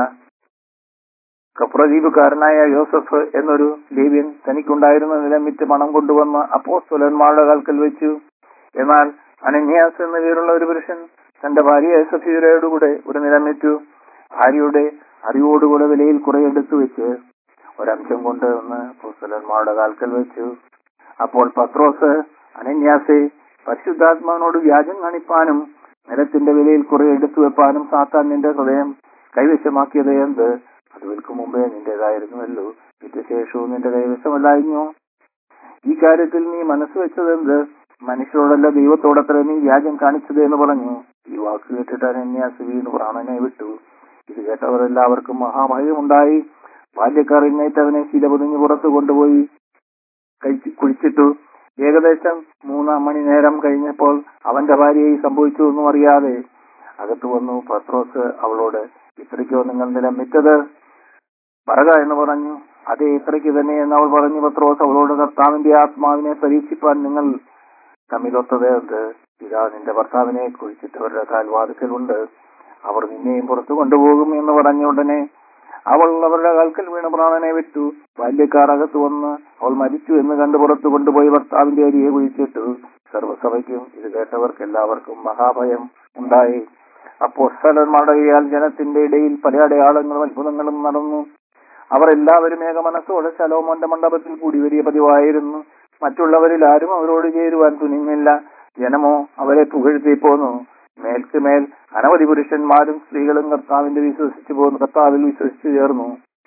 S1: കപ്രദീപുകാരനായ യോസഫ് എന്നൊരു ലേവ്യൻ തനിക്കുണ്ടായിരുന്ന നിലം വിറ്റ് പണം കൊണ്ടുവന്ന് അപ്പോസ്തോലന്മാരുടെ കാൽക്കൽ വെച്ചു എന്നാൽ അനന്യാസ് എന്ന പേരുള്ള ഒരു പുരുഷൻ തന്റെ ഭാര്യ സഫീരയോടുകൂടെ ഒരു നിലം വിറ്റു ഭാര്യയുടെ അറിവോടുകൂടെ വിലയിൽ കുറെ എടുത്തു വെച്ച് ഒരംശം കൊണ്ട് വന്ന് അപ്പോസ്തലന്മാരുടെ കാൽക്കൽ വെച്ചു അപ്പോൾ പത്രോസ് അനന്യാസെ പരിശുദ്ധാത്മാവിനോട് വ്യാജം കാണിപ്പാനും നിലത്തിന്റെ വിലയിൽ കുറെ എടുത്തു വെപ്പാനും സാത്താൻ നിന്റെ ഹൃദയം കൈവശമാക്കിയത് എന്ത് അത് വിൽക്കും മുമ്പേ നിന്റേതായിരുന്നുവല്ലോ വിറ്റ ശേഷവും നിന്റെ കൈവശമല്ലായിരുന്നു ഈ കാര്യത്തിൽ നീ മനസ്സ് വെച്ചത് എന്ത് മനുഷ്യരോടല്ല ദൈവത്തോടത്ര നീ വ്യാജം കാണിച്ചത് എന്ന് പറഞ്ഞു ഈ വാക്ക് കേട്ടിട്ട് അനന്യാസ് വീണ് പ്രാണനെ വിട്ടു ഇത് കേട്ടവർ എല്ലാവർക്കും മഹാഭയമുണ്ടായി ബാല്യക്കാർ ഇന്നേറ്റ് അവനെ ശില പൊതിഞ്ഞ് പുറത്തു കൊണ്ടുപോയി കഴിച്ച് കുഴിച്ചിട്ടു ഏകദേശം മൂന്നാം മണി നേരം കഴിഞ്ഞപ്പോൾ അവന്റെ ഭാര്യയെ സംഭവിച്ചു ഒന്നും അറിയാതെ അകത്തു വന്നു പത്രോസ് അവളോട് ഇത്രയ്ക്കോ നിങ്ങൾ നിലം വിറ്റത് പറക എന്ന് പറഞ്ഞു അതെ ഇത്രയ്ക്ക് തന്നെ എന്ന് അവൾ പറഞ്ഞു പത്രോസ് അവളോട് കർത്താവിന്റെ ആത്മാവിനെ പരീക്ഷിപ്പാൻ നിങ്ങൾ തമ്മിലൊത്തത് എന്ത് ഇതാ നിന്റെ ഭർത്താവിനെ കുഴിച്ചിട്ടവരുടെ കാൽവാതിക്കലുണ്ട് അവർ നിന്നെയും പുറത്തു കൊണ്ടുപോകും എന്ന് പറഞ്ഞ ഉടനെ അവൾ അവരുടെ കാൽക്കൽ വീണ് പ്രാണനെ വിറ്റു ബാല്യക്കാർ അകത്ത് വന്ന് അവൾ മരിച്ചു എന്ന് കണ്ട് പുറത്തു കൊണ്ടുപോയി ഭർത്താവിന്റെ അരിയെ കുഴിച്ചിട്ടു സർവ്വസഭയ്ക്കും ഇത് കേട്ടവർക്ക് എല്ലാവർക്കും മഹാഭയം ഉണ്ടായി അപ്പോൾ സ്ഥലന്മാരുടെ കൈയാൽ ജനത്തിന്റെ ഇടയിൽ പല അടയാളങ്ങളും അത്ഭുതങ്ങളും നടന്നു അവർ എല്ലാവരും ഏകമനസ്സോടെ ശലോമോന്റെ മണ്ഡപത്തിൽ കൂടി വലിയ പതിവായിരുന്നു മറ്റുള്ളവരിൽ ആരും അവരോട് ചേരുവാൻ തുനിഞ്ഞില്ല ജനമോ അവരെ പുകഴ്ത്തി പോന്നു മേൽക്ക് മേൽ അനവധി പുരുഷന്മാരും സ്ത്രീകളും കർത്താവിന്റെ വിശ്വസിച്ചു പോന്നു കർത്താവിൽ വിശ്വസിച്ചു ചേർന്നു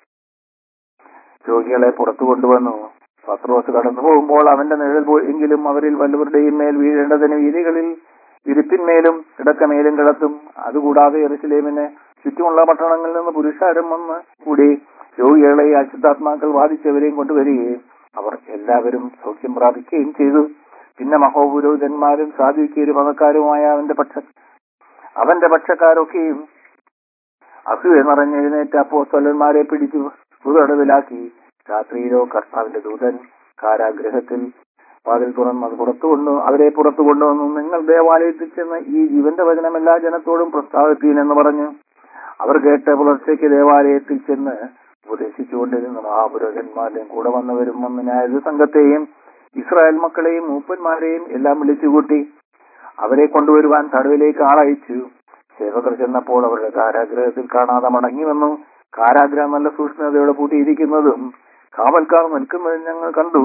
S1: രോഗികളെ പുറത്തു കൊണ്ടുവന്നു പത്രോസ് കടന്നു പോകുമ്പോൾ അവന്റെ നിഴൽ പോ- എങ്കിലും അവരിൽ വല്ലവരുടെയും മേൽ വീഴേണ്ടതിന് വീതികളിൽ ഇരിപ്പിന്മേലും കിടക്കമേലും കിടത്തും അതുകൂടാതെ എറുസലേമിന് ചുറ്റുമുള്ള പട്ടണങ്ങളിൽ നിന്ന് പുരുഷാരം വന്ന് കൂടി രോഗികളെ അശുദ്ധാത്മാക്കൾ ബാധിച്ചവരെയും കൊണ്ടുവരികയും അവർ എല്ലാവരും സൗഖ്യം പ്രാപിക്കുകയും ചെയ്തു പിന്നെ മഹോപുരോഹിതന്മാരും സാധുക്കീരും മതക്കാരുമായ അവന്റെ പക്ഷ അവന്റെ പക്ഷക്കാരൊക്കെയും അസൂയ നിറഞ്ഞെഴുന്നേറ്റ് അപ്പോസ്തലന്മാരെ പിടിച്ചു പുതടവിലാക്കി രാത്രിയിലോ കർത്താവിന്റെ ദൂതൻ കാരാഗ്രഹത്തിൽ വാതിൽ തുറന്ന് അത് പുറത്തു കൊണ്ടു അവരെ പുറത്തു കൊണ്ടുവന്നു നിങ്ങൾ ദേവാലയത്തിൽ ചെന്ന് ഈ ജീവന്റെ വചനം എല്ലാ ജനത്തോടും പ്രസ്താവിപ്പീൻ എന്ന് പറഞ്ഞു അവർ കേട്ട് പുലർച്ചയ്ക്ക് ദേവാലയത്തിൽ ചെന്ന് ഉപദേശിച്ചുകൊണ്ടിരുന്ന മഹാപുരോഹിതന്മാരുടെയും കൂടെ വന്നവരും വന്ന് ന്യായ സംഘത്തെയും ഇസ്രായേൽ മക്കളെയും മൂപ്പന്മാരെയും എല്ലാം വിളിച്ചുകൂട്ടി അവരെ കൊണ്ടുവരുവാൻ തടവിലേക്ക് ആളയച്ചു സേവകർ ചെന്നപ്പോൾ അവരുടെ കാരാഗ്രഹത്തിൽ കാണാതെ മടങ്ങി വന്നു കാരാഗ്രഹം നല്ല സൂക്ഷ്മതയോടെ പൂട്ടിയിരിക്കുന്നതും കാവൽക്കാർ നിൽക്കുന്നതും ഞങ്ങൾ കണ്ടു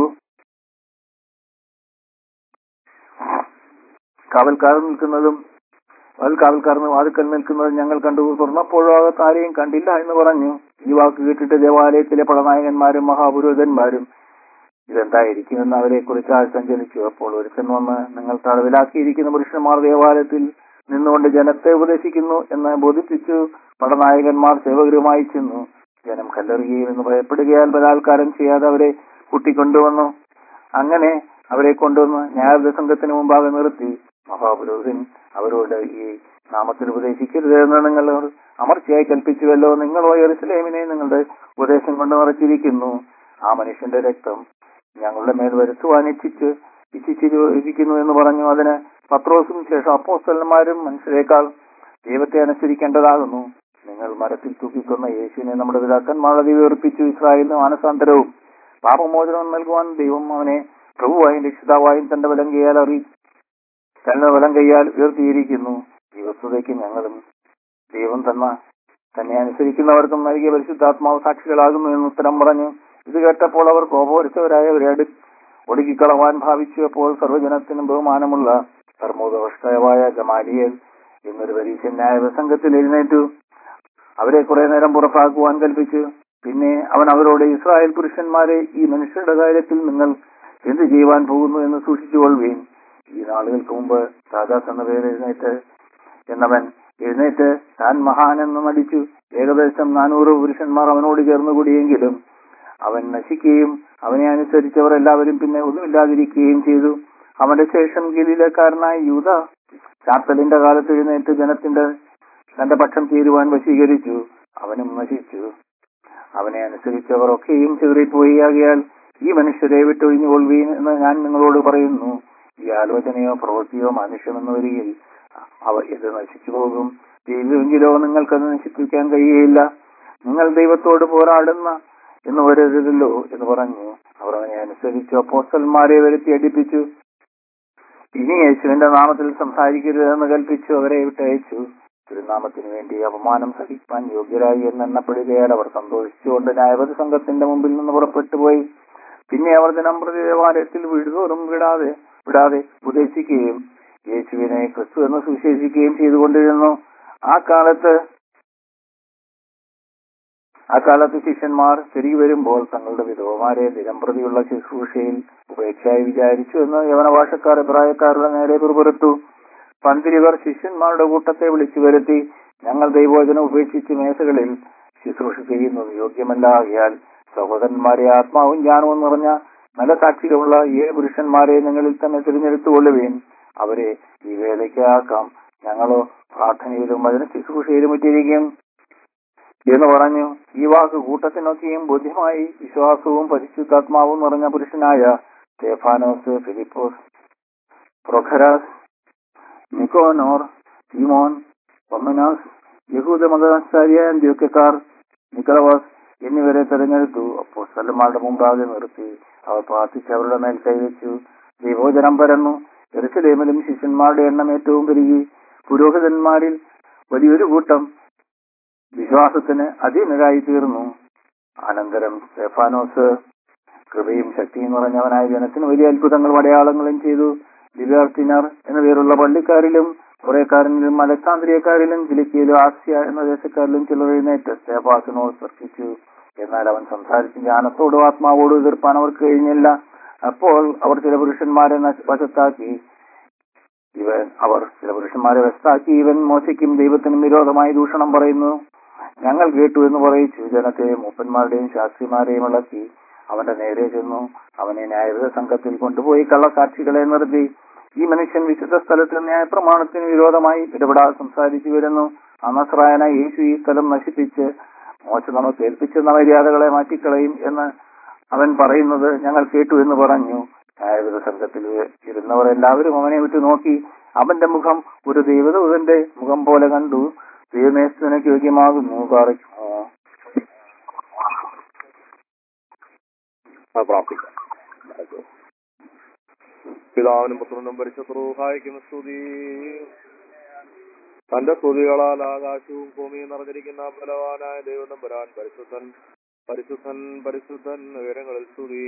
S1: കാവൽക്കാർ നിൽക്കുന്നതും അതിൽ കാവൽക്കാർ വാതുക്കൽ നിൽക്കുന്നതും ഞങ്ങൾ കണ്ടു തുറന്നപ്പോഴോ അകത്ത് ആരെയും കണ്ടില്ല എന്ന് പറഞ്ഞു ഈ വാക്ക് കേട്ടിട്ട് ദേവാലയത്തിലെ പടനായകന്മാരും മഹാപുരോഹിതന്മാരും ഇതെന്തായിരിക്കുമെന്ന് അവരെ കുറിച്ച് ആൾ സഞ്ചരിച്ചു അപ്പോൾ ഒരുത്തൻ വന്ന് നിങ്ങൾ തടവിലാക്കിയിരിക്കുന്ന പുരുഷന്മാർ ദേവാലയത്തിൽ നിന്നുകൊണ്ട് ജനത്തെ ഉപദേശിക്കുന്നു എന്ന് ബോധിപ്പിച്ചു പടനായകന്മാർ സേവകരുമായി ചെന്നു ജനം കല്ലെറിയുകയും എന്ന് ഭയപ്പെടുകയാൽ ബലാത്കാരം ചെയ്യാതെ അവരെ കൂട്ടിക്കൊണ്ടുവന്നു അങ്ങനെ അവരെ കൊണ്ടുവന്ന് ന്യായാധിപ സംഘത്തിന് മുമ്പാകെ നിർത്തി മഹാപുരോഹിതൻ അവരോട് ഈ നാമത്തിൽ ഉപദേശിക്കരുത് എന്ന് നിങ്ങൾ അമർച്ചയായി കൽപ്പിച്ചുവല്ലോ നിങ്ങളോ യെറുസലേമിനെ നിങ്ങളുടെ ഉപദേശം കൊണ്ട് നിറച്ചിരിക്കുന്നു ആ മനുഷ്യന്റെ രക്തം ഞങ്ങളുടെ മേൽ വരുത്തുവാൻ ഇച്ഛിച്ച് ഇച്ഛിച്ചിരിക്കുന്നു എന്ന് പറഞ്ഞു അതിന് പത്രോസും ശേഷം അപ്പോസ്തലന്മാരും മനുഷ്യരെക്കാൾ ദൈവത്തെ അനുസരിക്കേണ്ടതാകുന്നു നിങ്ങൾ മരത്തിൽ തൂക്കിക്കൊന്ന യേശുവിനെ നമ്മുടെ പിതാക്കന്മാരുടെ ദൈവർപ്പിച്ചു ഇസ്രായേലിന് മാനസാന്തരവും പാപമോചനവും നൽകുവാൻ ദൈവം അവനെ പ്രഭുവായും രക്ഷിതാവായും തന്റെ വലം കൈയാൽ അറി തന്റെ വലം കൈയാൽ ഉയർത്തിയിരിക്കുന്നു ഈ വസ്തുതയ്ക്ക് ഞങ്ങളും ദൈവം തന്ന തന്നെ അനുസരിക്കുന്നവർക്കും നൽകിയ പരിശുദ്ധാത്മാവ് സാക്ഷികളാകുന്നു എന്ന് ഉത്തരം പറഞ്ഞു ഇത് കേട്ടപ്പോൾ അവർ കോപോരിച്ചവരായ ഒരടി ഒടുക്കിക്കളവാൻ ഭാവിച്ചു അപ്പോൾ സർവ്വജനത്തിനും ബഹുമാനമുള്ള കർമ്മോദവഷ്ടാവായ ജമാലിയൽ എന്നൊരു പരീക്ഷന്യായ പ്രസംഗത്തിൽ എഴുന്നേറ്റു അവരെ കുറെ നേരം പുറത്താക്കുവാൻ കൽപ്പിച്ചു പിന്നെ അവൻ അവരോട് ഇസ്രായേൽ പുരുഷന്മാരെ ഈ മനുഷ്യരുടെ കാര്യത്തിൽ നിങ്ങൾ എന്ത് ചെയ്യുവാൻ പോകുന്നു എന്ന് സൂക്ഷിച്ചുകൊള്ളുകയും ഈ നാളുകൾക്ക് മുമ്പ് സാദാസ് എന്ന പേര് എഴുന്നേറ്റ് എന്നവൻ എഴുന്നേറ്റ് താൻ മഹാൻ എന്ന് നടിച്ചു ഏകദേശം നാനൂറ് പുരുഷന്മാർ അവനോട് ചേർന്നുകൂടിയെങ്കിലും അവൻ നശിക്കുകയും അവനെ അനുസരിച്ചവർ എല്ലാവരും പിന്നെ ഒന്നുമില്ലാതിരിക്കുകയും ചെയ്തു അവന്റെ ശേഷം ഗലീലക്കാരനായ യൂത ചാത്തലിന്റെ കാലത്ത് എഴുന്നേറ്റ് ജനത്തിന്റെ തന്റെ പക്ഷം ചേരുവാൻ വശീകരിച്ചു അവനും നശിച്ചു അവനെ അനുസരിച്ചവർ ഒക്കെയും ചിതറിപ്പോയി ആകിയാൽ ഈ മനുഷ്യരെ വിട്ടൊഴിഞ്ഞുകൊള്ളുവീൻ എന്ന് ഞാൻ നിങ്ങളോട് പറയുന്നു ഈ ആലോചനയോ പ്രവൃത്തിയോ മനുഷ്യമെന്ന് വരികിൽ അവ ഇത് നശിച്ചു പോകും ദൈവമെങ്കിലോ നിങ്ങൾക്കത് നശിപ്പിക്കാൻ കഴിയുകയില്ല നിങ്ങൾ ദൈവത്തോട് പോരാടുന്ന എന്ന് വരരുതല്ലോ എന്ന് പറഞ്ഞു അവർ അവനെ അനുസരിച്ചു അപ്പോസ്റ്റന്മാരെ വരുത്തി അടിപ്പിച്ചു ഇനി യേശുവിന്റെ നാമത്തിൽ സംസാരിക്കരുതെന്ന് കൽപ്പിച്ചു അവരെ വിട്ടയച്ചു തിരുനാമത്തിന് വേണ്ടി അപമാനം സഹിക്കാൻ യോഗ്യരായി എന്നെണ്ണപ്പെടുകയാൽ അവർ സന്തോഷിച്ചുകൊണ്ട് ന്യായപതി സംഘത്തിന്റെ മുമ്പിൽ നിന്ന് പുറപ്പെട്ടു പോയി പിന്നെ അവർ ദിനം പ്രതി ദേവാലയത്തിൽ വീടുതോറും വിടാതെ വിടാതെ ഉപദേശിക്കുകയും യേശുവിനെ ക്രിസ്തു എന്ന് സുവിശേഷിക്കുകയും ചെയ്തുകൊണ്ടിരുന്നു ആ കാലത്ത് ആ കാലത്ത് ശിഷ്യന്മാർ തിരികെ വരുമ്പോൾ തങ്ങളുടെ വിധവമാരെ ദിനംപ്രതിയുള്ള ശുശ്രൂഷയിൽ ഉപേക്ഷയായി വിചാരിച്ചു എന്ന് യവനഭാഷക്കാർ അഭിപ്രായക്കാരുടെ നേരെ പുറത്തു പന്തിരിവർ ശിഷ്യന്മാരുടെ കൂട്ടത്തെ വിളിച്ചു വരുത്തി ഞങ്ങൾ ദൈവോചനം ഉപേക്ഷിച്ച് മേശകളിൽ ശുശ്രൂഷ ചെയ്യുന്നത് യോഗ്യമല്ല ആകിയാൽ സഹോദരന്മാരെ ആത്മാവും ജ്ഞാനവും നിറഞ്ഞ നല്ല സാക്ഷികളുള്ള ഏഴ് പുരുഷന്മാരെ നിങ്ങളിൽ തന്നെ തിരഞ്ഞെടുത്തുകൊള്ളുവേൻ അവരെ ഈ വേലയ്ക്ക് ആക്കാം ഞങ്ങളോ പ്രാർത്ഥനയിലും അതിന് ശുശ്രൂഷയിലും ഇട്ടിരിക്കും എന്ന് പറഞ്ഞു ഈ വാക്ക് കൂട്ടത്തിനൊക്കെയും ബുദ്ധിമായി വിശ്വാസവും പരിശുദ്ധാത്മാവും നിറഞ്ഞ പുരുഷനായ സ്റ്റേഫാനോസ് ഫിലിപ്പോസ് പ്രൊഖരാസ് നിക്കോനോർ സീമോൻ ഒമനാസ് യഹൂദ മതസാരിയായ അന്ത്യോക്കാർ നിക്കലവാസ് എന്നിവരെ തെരഞ്ഞെടുത്തു അപ്പോൾ സ്ഥലന്മാരുടെ മുമ്പാകെ നിർത്തി അവർ പ്രാർത്ഥിച്ച് അവരുടെ മേൽ കൈവച്ചു ദൈവോചനം പരന്നു എറുസലേമിലും ശിഷ്യന്മാരുടെ എണ്ണം ഏറ്റവും പെരുകി പുരോഹിതന്മാരിൽ വലിയൊരു കൂട്ടം വിശ്വാസത്തിന് അധീനരായി തീർന്നു അനന്തരം സ്റ്റെഫാനോസ് കൃപയും ശക്തിയും നിറഞ്ഞവനായ ജനത്തിന് വലിയ അത്ഭുതങ്ങളും അടയാളങ്ങളും ചെയ്തു ലിബർട്ടിനർ എന്ന പേരുള്ള പള്ളിക്കാരിലും കുറേക്കാരനിലും അലക്സാന്ദ്രിയക്കാരിലും കിലിക്കിയിലും ആസ്യ എന്ന ദേശക്കാരിലും ചിലർ എഴുന്നേറ്റ് സ്റ്റേഫാസിനോട് സ്പർശിച്ചു എന്നാൽ അവൻ സംസാരിച്ച് ജ്ഞാനത്തോടും ആത്മാവോടും എതിർപ്പാൻ അവർക്ക് കഴിഞ്ഞില്ല അപ്പോൾ അവർ ചില പുരുഷന്മാരെ നശ- വശത്താക്കി ഇവൻ അവർ ചില പുരുഷന്മാരെ വശത്താക്കി ഇവൻ മോശയ്ക്കും ദൈവത്തിനും വിരോധമായി ദൂഷണം പറയുന്നു ഞങ്ങൾ കേട്ടു എന്ന് പറയിച്ചു ജനത്തെ മൂപ്പന്മാരുടെയും ശാസ്ത്രിമാരെയും ഇളക്കി അവന്റെ നേരെ ചെന്നു അവനെ ന്യായവിധ സംഘത്തിൽ കൊണ്ടുപോയി കള്ളസാക്ഷികളെ നിർത്തി ഈ മനുഷ്യൻ വിശുദ്ധ സ്ഥലത്തിൽ ന്യായപ്രമാണത്തിന് വിരോധമായി ഇടപെടാതെ സംസാരിച്ചു വരുന്നു അനസ്രായന യേശു ഈ സ്ഥലം നശിപ്പിച്ച് മോശ നമുക്ക് ഏൽപ്പിച്ചെന്ന മര്യാദകളെ മാറ്റിക്കളയും എന്ന് അവൻ പറയുന്നത് ഞങ്ങൾ കേട്ടു എന്ന് പറഞ്ഞു ന്യായവിധ സംഘത്തിൽ ഇരുന്നവർ എല്ലാവരും അവനെ വിട്ടു നോക്കി അവന്റെ മുഖം ഒരു ദൈവദൂതന്റെ മുഖം പോലെ കണ്ടു ദൈവമേസ്തുവിനക്ക് യോഗ്യമാകുന്നു പാറയ്ക്കുമോ
S2: ആ പ്രാർത്ഥിക്കാം പിതാവിനും പുത്രനും പരിശുദ്ധ റൂഹായിക്കും സ്തുതി തന്റെ സ്തുതികളാൽ ആകാശവും ഭൂമിയും നിറഞ്ഞിരിക്കുന്ന ബലവാനായ ദൈവം വരാൻ പരിശുദ്ധൻ പരിശുദ്ധൻ പരിശുദ്ധൻ ഉയരങ്ങളിൽ സ്തുതി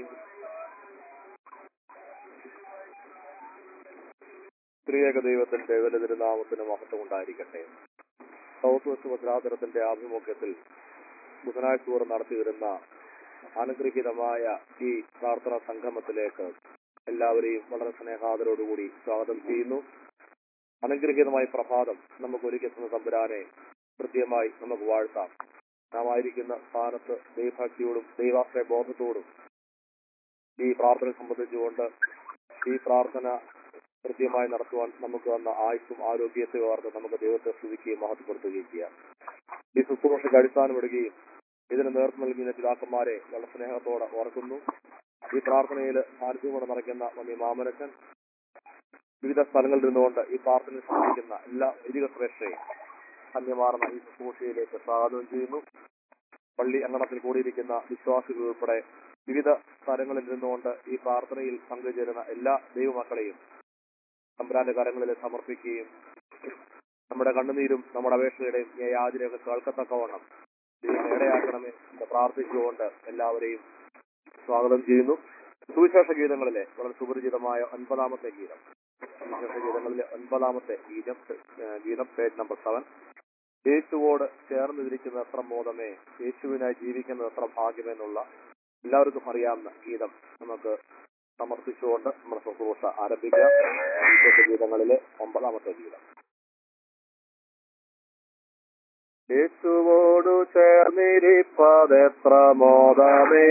S2: സ്ത്രീയേക ദൈവത്തിന്റെ വില തിരുനാമത്തിന് മഹത്വം ഉണ്ടായിരിക്കട്ടെ സൗത്ത് വെസ്റ്റ് ഭദ്രാതരത്തിന്റെ ആഭിമുഖ്യത്തിൽ ബുധനാഴ്ച തോറും നടത്തി വരുന്ന അനുഗ്രഹീതമായ ഈ പ്രാർത്ഥനാ സംഗമത്തിലേക്ക് എല്ലാവരെയും വളരെ സ്നേഹാദരോടുകൂടി സ്വാഗതം ചെയ്യുന്നു അനുഗ്രഹീതമായ പ്രഭാതം നമുക്ക് ഒരുക്കുന്ന തമ്പുരാനെ കൃത്യമായി നമുക്ക് വാഴ്ത്താം നാം ആയിരിക്കുന്ന സ്ഥാനത്ത് ദൈവഭക്തിയോടും ദൈവാശ്രയ ബോധത്തോടും ഈ പ്രാർത്ഥന സംബന്ധിച്ചുകൊണ്ട് ഈ പ്രാർത്ഥന കൃത്യമായി നടത്തുവാൻ നമുക്ക് വന്ന ആയുസ്സും ആരോഗ്യത്തെ ഓർത്ത് നമുക്ക് ദൈവത്തെ സ്തുതിക്കുകയും മഹത്വപ്പെടുത്തുകയും ചെയ്യാം ഈ ശുശ്രൂഷയ്ക്ക് അടിസ്ഥാനമിടുകയും ഇതിന് നേതൃത്വം നൽകിയ പിതാക്കന്മാരെ വളരെ സ്നേഹത്തോടെ ഓർക്കുന്നു ഈ പ്രാർത്ഥനയിൽ സാന്നിധ്യം നിറയ്ക്കുന്ന മമ്മി മാമനച്ചൻ വിവിധ സ്ഥലങ്ങളിൽ നിന്നുകൊണ്ട് ഈ പ്രാർത്ഥനയിൽ സഹായിക്കുന്ന എല്ലാ വൈദിക ശ്രേഷ്ഠയും ധന്യമാർന്ന ഈ ശുശ്രൂഷയിലേക്ക് സ്വാഗതം ചെയ്യുന്നു പള്ളി അങ്കണത്തിൽ കൂടിയിരിക്കുന്ന വിശ്വാസികൾ ഉൾപ്പെടെ വിവിധ സ്ഥലങ്ങളിൽ നിന്നുകൊണ്ട് ഈ പ്രാർത്ഥനയിൽ പങ്കുചേരുന്ന എല്ലാ ദൈവമക്കളെയും തമ്പുരാന്റെ കരങ്ങളിൽ സമർപ്പിക്കുകയും നമ്മുടെ കണ്ണുനീരും നമ്മുടെ അപേക്ഷയുടെയും യാചനയൊക്കെ കേൾക്കത്തക്കവണ്ണം ദൈവം ഇടയാക്കണമേ എന്ന് പ്രാർത്ഥിച്ചുകൊണ്ട് എല്ലാവരെയും സ്വാഗതം ചെയ്യുന്നു സുവിശേഷ ഗീതങ്ങളിലെ വളരെ സുപരിചിതമായ ഒൻപതാമത്തെ ഗീതം സുവിശേഷ ഗീതങ്ങളിലെ ഒൻപതാമത്തെ ഗീതം ഏഹ് ഗീതം പേജ് നമ്പർ സെവൻ യേശുവോട് ചേർന്നിരിക്കുന്ന എത്ര മോദമേ യേശുവിനായി ജീവിക്കുന്നത് എത്ര ഭാഗ്യമെന്നുള്ള എല്ലാവർക്കും അറിയാവുന്ന ഗീതം നമുക്ക് സമർപ്പിച്ചുകൊണ്ട് നമ്മുടെ ശുശ്രൂഷ ആരംഭിക്കാം സുവിശേഷ ഗീതങ്ങളിലെ ഒമ്പതാമത്തെ ഗീതം യേശുവോടു ചേർന്നിരിപ്പതെത്ര മോദമേ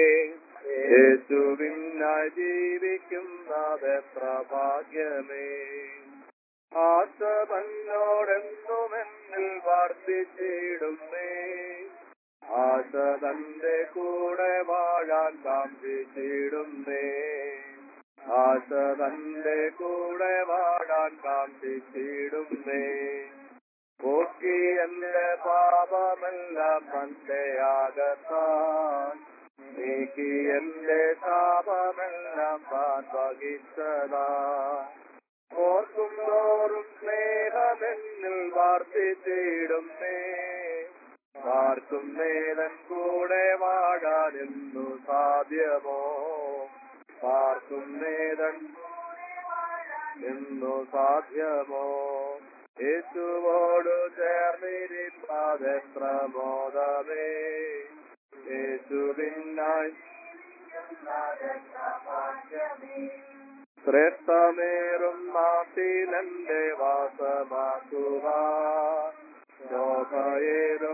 S2: യേശുവിനായി ജീവിക്കുന്നതെത്ര ഭാഗ്യമേ ആശ തന്നോടെന്നുമെന്നിൽ വർദ്ധിച്ചിടുന്നേ ആശ തന്റെ കൂടെ വാഴാൻ കാന്തിച്ചിടുന്നേ ആശ തന്റെ കൂടെ വാഴാൻ കാന്തിച്ചിടുന്നേ പോക്കി എന്റെ പാപമെല്ലാം തന്റെ ആകത്താൻ നീക്കി എന്റെ ശാപമെല്ലാം താൻ വഹിച്ചതാ ഓർക്കും തോറും സ്നേഹമെന്നിൽ വർദ്ധിച്ചിടുന്നേ ആർക്കും നേരൻ കൂടെ വാഴാനെന്നു സാധ്യമോ ആർക്കും നേരൻ എന്നു സാധ്യമോ യേശുവോടു ചേർന്നിരിപ്പതെത്ര മോദമേ യേശുവിനായി ശ്രേഷ്ഠമേറും നാട്ടിലെന്റെ വാസമാക്കുവാൻ ശോഭയേറും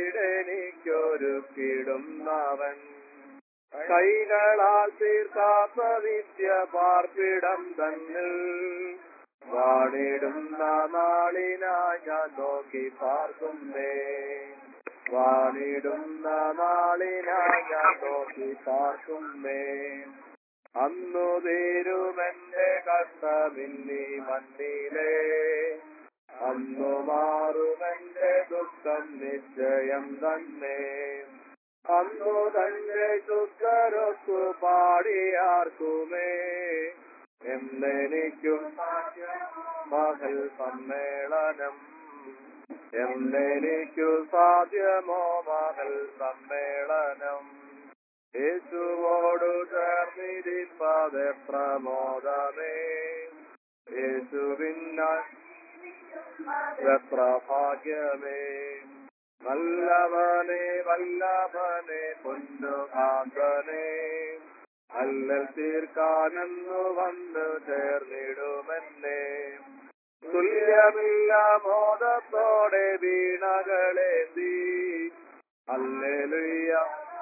S2: വീടെനിക്കൊരുക്കിടുന്നവൻ കൈകളാൽ തീർക്കാത്ത നിത്യ പാർപ്പിടം തന്നിൽ വാണിടുന്ന നാളിനായി ഞാൻ നോക്കി പാർക്കുന്നേ വാണിടുന്ന നാളിനായി ഞാൻ നോക്കി പാർക്കുന്നേ അന്നു തീരുമെന്റെ കഷ്ടമിന്നി മണ്ണിലേ അന്നു മാറുമെന്റെ ദുഃഖം നിശ്ചയം തന്നെ അന്നു തന്നെ ശുദ്ധരൊത്തു പാടിയാർക്കുമേ എന്നെനിക്കും മകൾ സമ്മേളനം എന്നെനിക്കു സാധ്യമോ മകൾ സമ്മേളനം യേശുവോടു ചേർന്നിരിപ്പതെത്ര മോദമേ യേശുവിനാൽ എത്ര ഭാഗ്യമേ നല്ലവനെ വല്ലഭനെ പൊന്നുകാന്തനെ അല്ലൽ തീർക്കാനെന്നു വന്നു ചേർന്നിടുമെന്നെ തുല്യമില്ല ബോധത്തോടെ വീണകളേന്തി അല്ലെലുയ്യ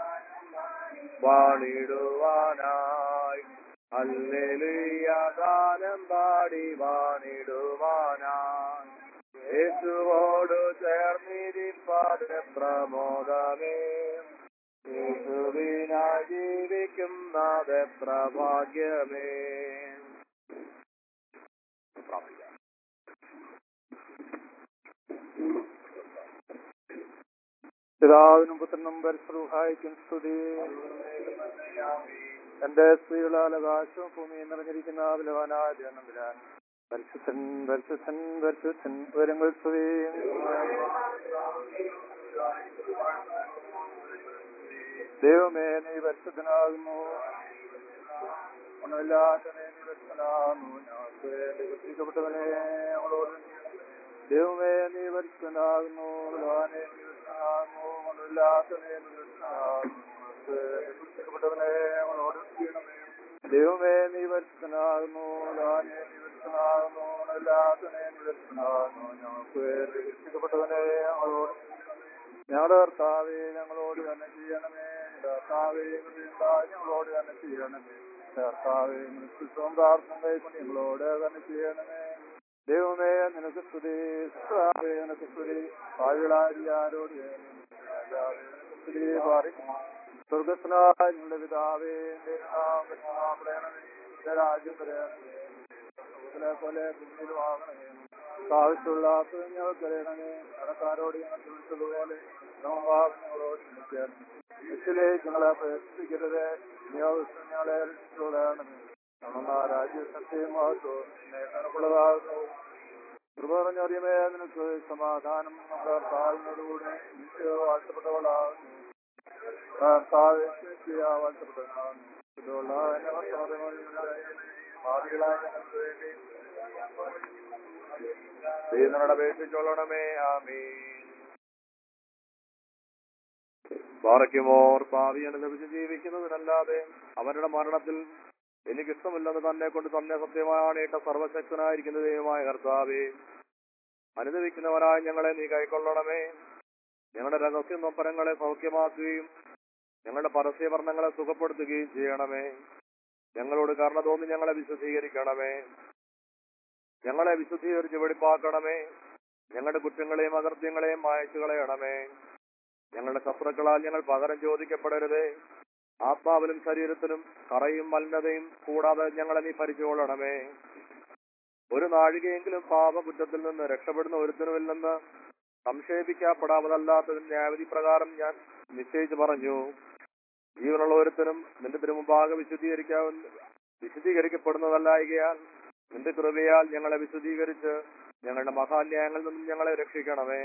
S2: വാണിടുവാനായി അല്ലെലുയ്യ ഗാനം പാടി വാണിടുവാനായി യേശുവോടു ചേർന്നിരിപ്പാതെത്ര മോദമേ യേശുവിനായി ജീവിക്കുന്നതെത്ര ഭാഗ്യമേ പ്രാർത്ഥിക്കാം
S3: പിതാവിനും പുത്രനും പരിശ്രൂഹായിക്കും സ്തുതി എന്റെ സ്ത്രീകളാൽ ആകാശവും ഭൂമിയും നിറഞ്ഞിരിക്കുന്ന ബലവാനായ ധ്യാനത്തിലാൻ പരിശുദ്ധൻ പരിശുദ്ധൻ പരിശുദ്ധൻ വരങ്ങൾ സ്തുതി ദൈവമേ നീ പരിശുദ്ധനാകുന്നു ഒന്നുമില്ലാത്തവനെ നീ പരിശുദ്ധനാകുന്നു ഞങ്ങൾക്ക് വേണ്ടി കൃഷിക്കപ്പെട്ടവനെ ഞങ്ങളോട് ദൈവമേ നീ പരിശുദ്ധനാകുന്നു ഭഗവാനെ നീ പരിശുദ്ധനാകുന്നു ഒന്നുമില്ലാത്തവനെ നീ പരിശുദ്ധനാകുന്നു ഞങ്ങൾക്ക് വേണ്ടി കൃഷിക്കപ്പെട്ടവനെ ഞങ്ങളോട് ചെയ്യണമേ ദൈവമേ നീ പരിശുദ്ധനാകുന്നു ഭഗവാനെ നീ പരിശുദ്ധനാകുന്നു ഒന്നുമില്ലാത്തവനെ നീ പരിശുദ്ധനാകുന്നു ഞങ്ങൾക്ക് വേണ്ടി കൃഷിക്കപ്പെട്ടവനെ ഞങ്ങളോട് ഞങ്ങളുടെ കർത്താവെ ഞങ്ങളോട് തന്നെ ചെയ്യണമേ കർത്താവെ ഞങ്ങളോട് തന്നെ ചെയ്യണമേ കർത്താവെ ക്രിസ്തുവും പ്രാർത്ഥന കൈക്കൊണ്ട് ഞങ്ങളോട് തന്നെ ചെയ്യണമേ ദൈവമേ നിനക്ക് സ്തുതി കർത്താവേ നിനക്ക് സ്തുതി പാവിളാരിയാരോട് സ്തുതി പാറിക്കും സ്വർഗസ്നായ ഞങ്ങളുടെ പിതാവേ നിന്റെ നാമം പരിശുദ്ധമാക്കണമേ. നിന്റെ രാജ്യം വരണമേ സ്വർഗ്ഗത്തിലെ പോലെ ഭൂമിയിലുമാകണമേ ആവശ്യമുള്ള ഞങ്ങൾക്ക് അറിയണമേ കടക്കാരോട് ഞങ്ങൾ ചോദിച്ചതുപോലെ നോമ്പാവ് ഞങ്ങളോട് ക്ഷമിക്കണം ഇതിലേക്ക് ഞങ്ങളെ പ്രേരിപ്പിക്കരുത് നിയോഗസ്ഥ ഞങ്ങളെ രക്ഷിച്ചുകൊള്ളണമേ നമ്മുടെ രാജ്യസത്യം കണക്കുള്ളതാകുന്നു കൃപ പറഞ്ഞറിയമേ നിനക്ക് സമാധാനം നമ്മുടെ താഴ്ന്നതോടുകൂടി നിശ്ചയ വാഴ്ത്തപ്പെട്ടവളാകുന്നു കർത്താവെ വാഴ്ത്തപ്പെട്ടവനാകുന്നു ഇതുള്ള എന്നെ ഭാവികളായ ഞങ്ങൾക്ക് വേണ്ടി
S2: ദൈവനോട് അപേക്ഷിച്ചോളണമേ ആമേ പാറയ്ക്കുമോർ ഭാവി അനുഭവിച്ച് ജീവിക്കുന്നതിനല്ലാതെ അവരുടെ മരണത്തിൽ എനിക്കിഷ്ടമില്ലെന്ന് തന്നെ കൊണ്ട് തന്നെ സത്യമാണേട്ട സർവശക്തനായിരിക്കുന്ന ദൈവമായ കർത്താവേ അനുഭവിക്കുന്നവരായ ഞങ്ങളെ നീ കൈക്കൊള്ളണമേ ഞങ്ങളുടെ രഹസ്യ നൊപ്പരങ്ങളെ സൗഖ്യമാക്കുകയും ഞങ്ങളുടെ പരസ്യവർണ്ണങ്ങളെ സുഖപ്പെടുത്തുകയും ചെയ്യണമേ ഞങ്ങളോട് കരുണ തോന്നി ഞങ്ങളെ വിശദീകരിക്കണമേ ഞങ്ങളെ വിശുദ്ധീകരിച്ച് വെളിപ്പാക്കണമേ ഞങ്ങളുടെ കുറ്റങ്ങളെയും അകൃത്യങ്ങളെയും മായച്ചു കളയണമേ ഞങ്ങളുടെ ശത്രുക്കളാൽ ഞങ്ങൾ പകരം ചോദിക്കപ്പെടരുതേ ആത്മാവിലും ശരീരത്തിലും കറയും മലിനതയും കൂടാതെ ഞങ്ങളെ നീ പരിചയകൊള്ളണമേ ഒരു നാഴികയെങ്കിലും പാപകുറ്റത്തിൽ നിന്ന് രക്ഷപ്പെടുന്ന ഒരുത്തനുമില്ലെന്ന് സംക്ഷേപിക്കപ്പെടാവതല്ലാത്തതിന് ന്യായവിധി പ്രകാരം ഞാൻ നിശ്ചയിച്ചു പറഞ്ഞു ജീവനുള്ള ഒരുത്തനും നിന്റെ തിരുമുമ്പാകെ വിശുദ്ധീകരിക്കാവുന്ന വിശുദ്ധീകരിക്കപ്പെടുന്നതല്ലായികയാൽ നിന്റെ കൃപയാൽ ഞങ്ങളെ വിശുദ്ധീകരിച്ച് ഞങ്ങളുടെ മഹാന്യായങ്ങളിൽ നിന്നും ഞങ്ങളെ രക്ഷിക്കണമേ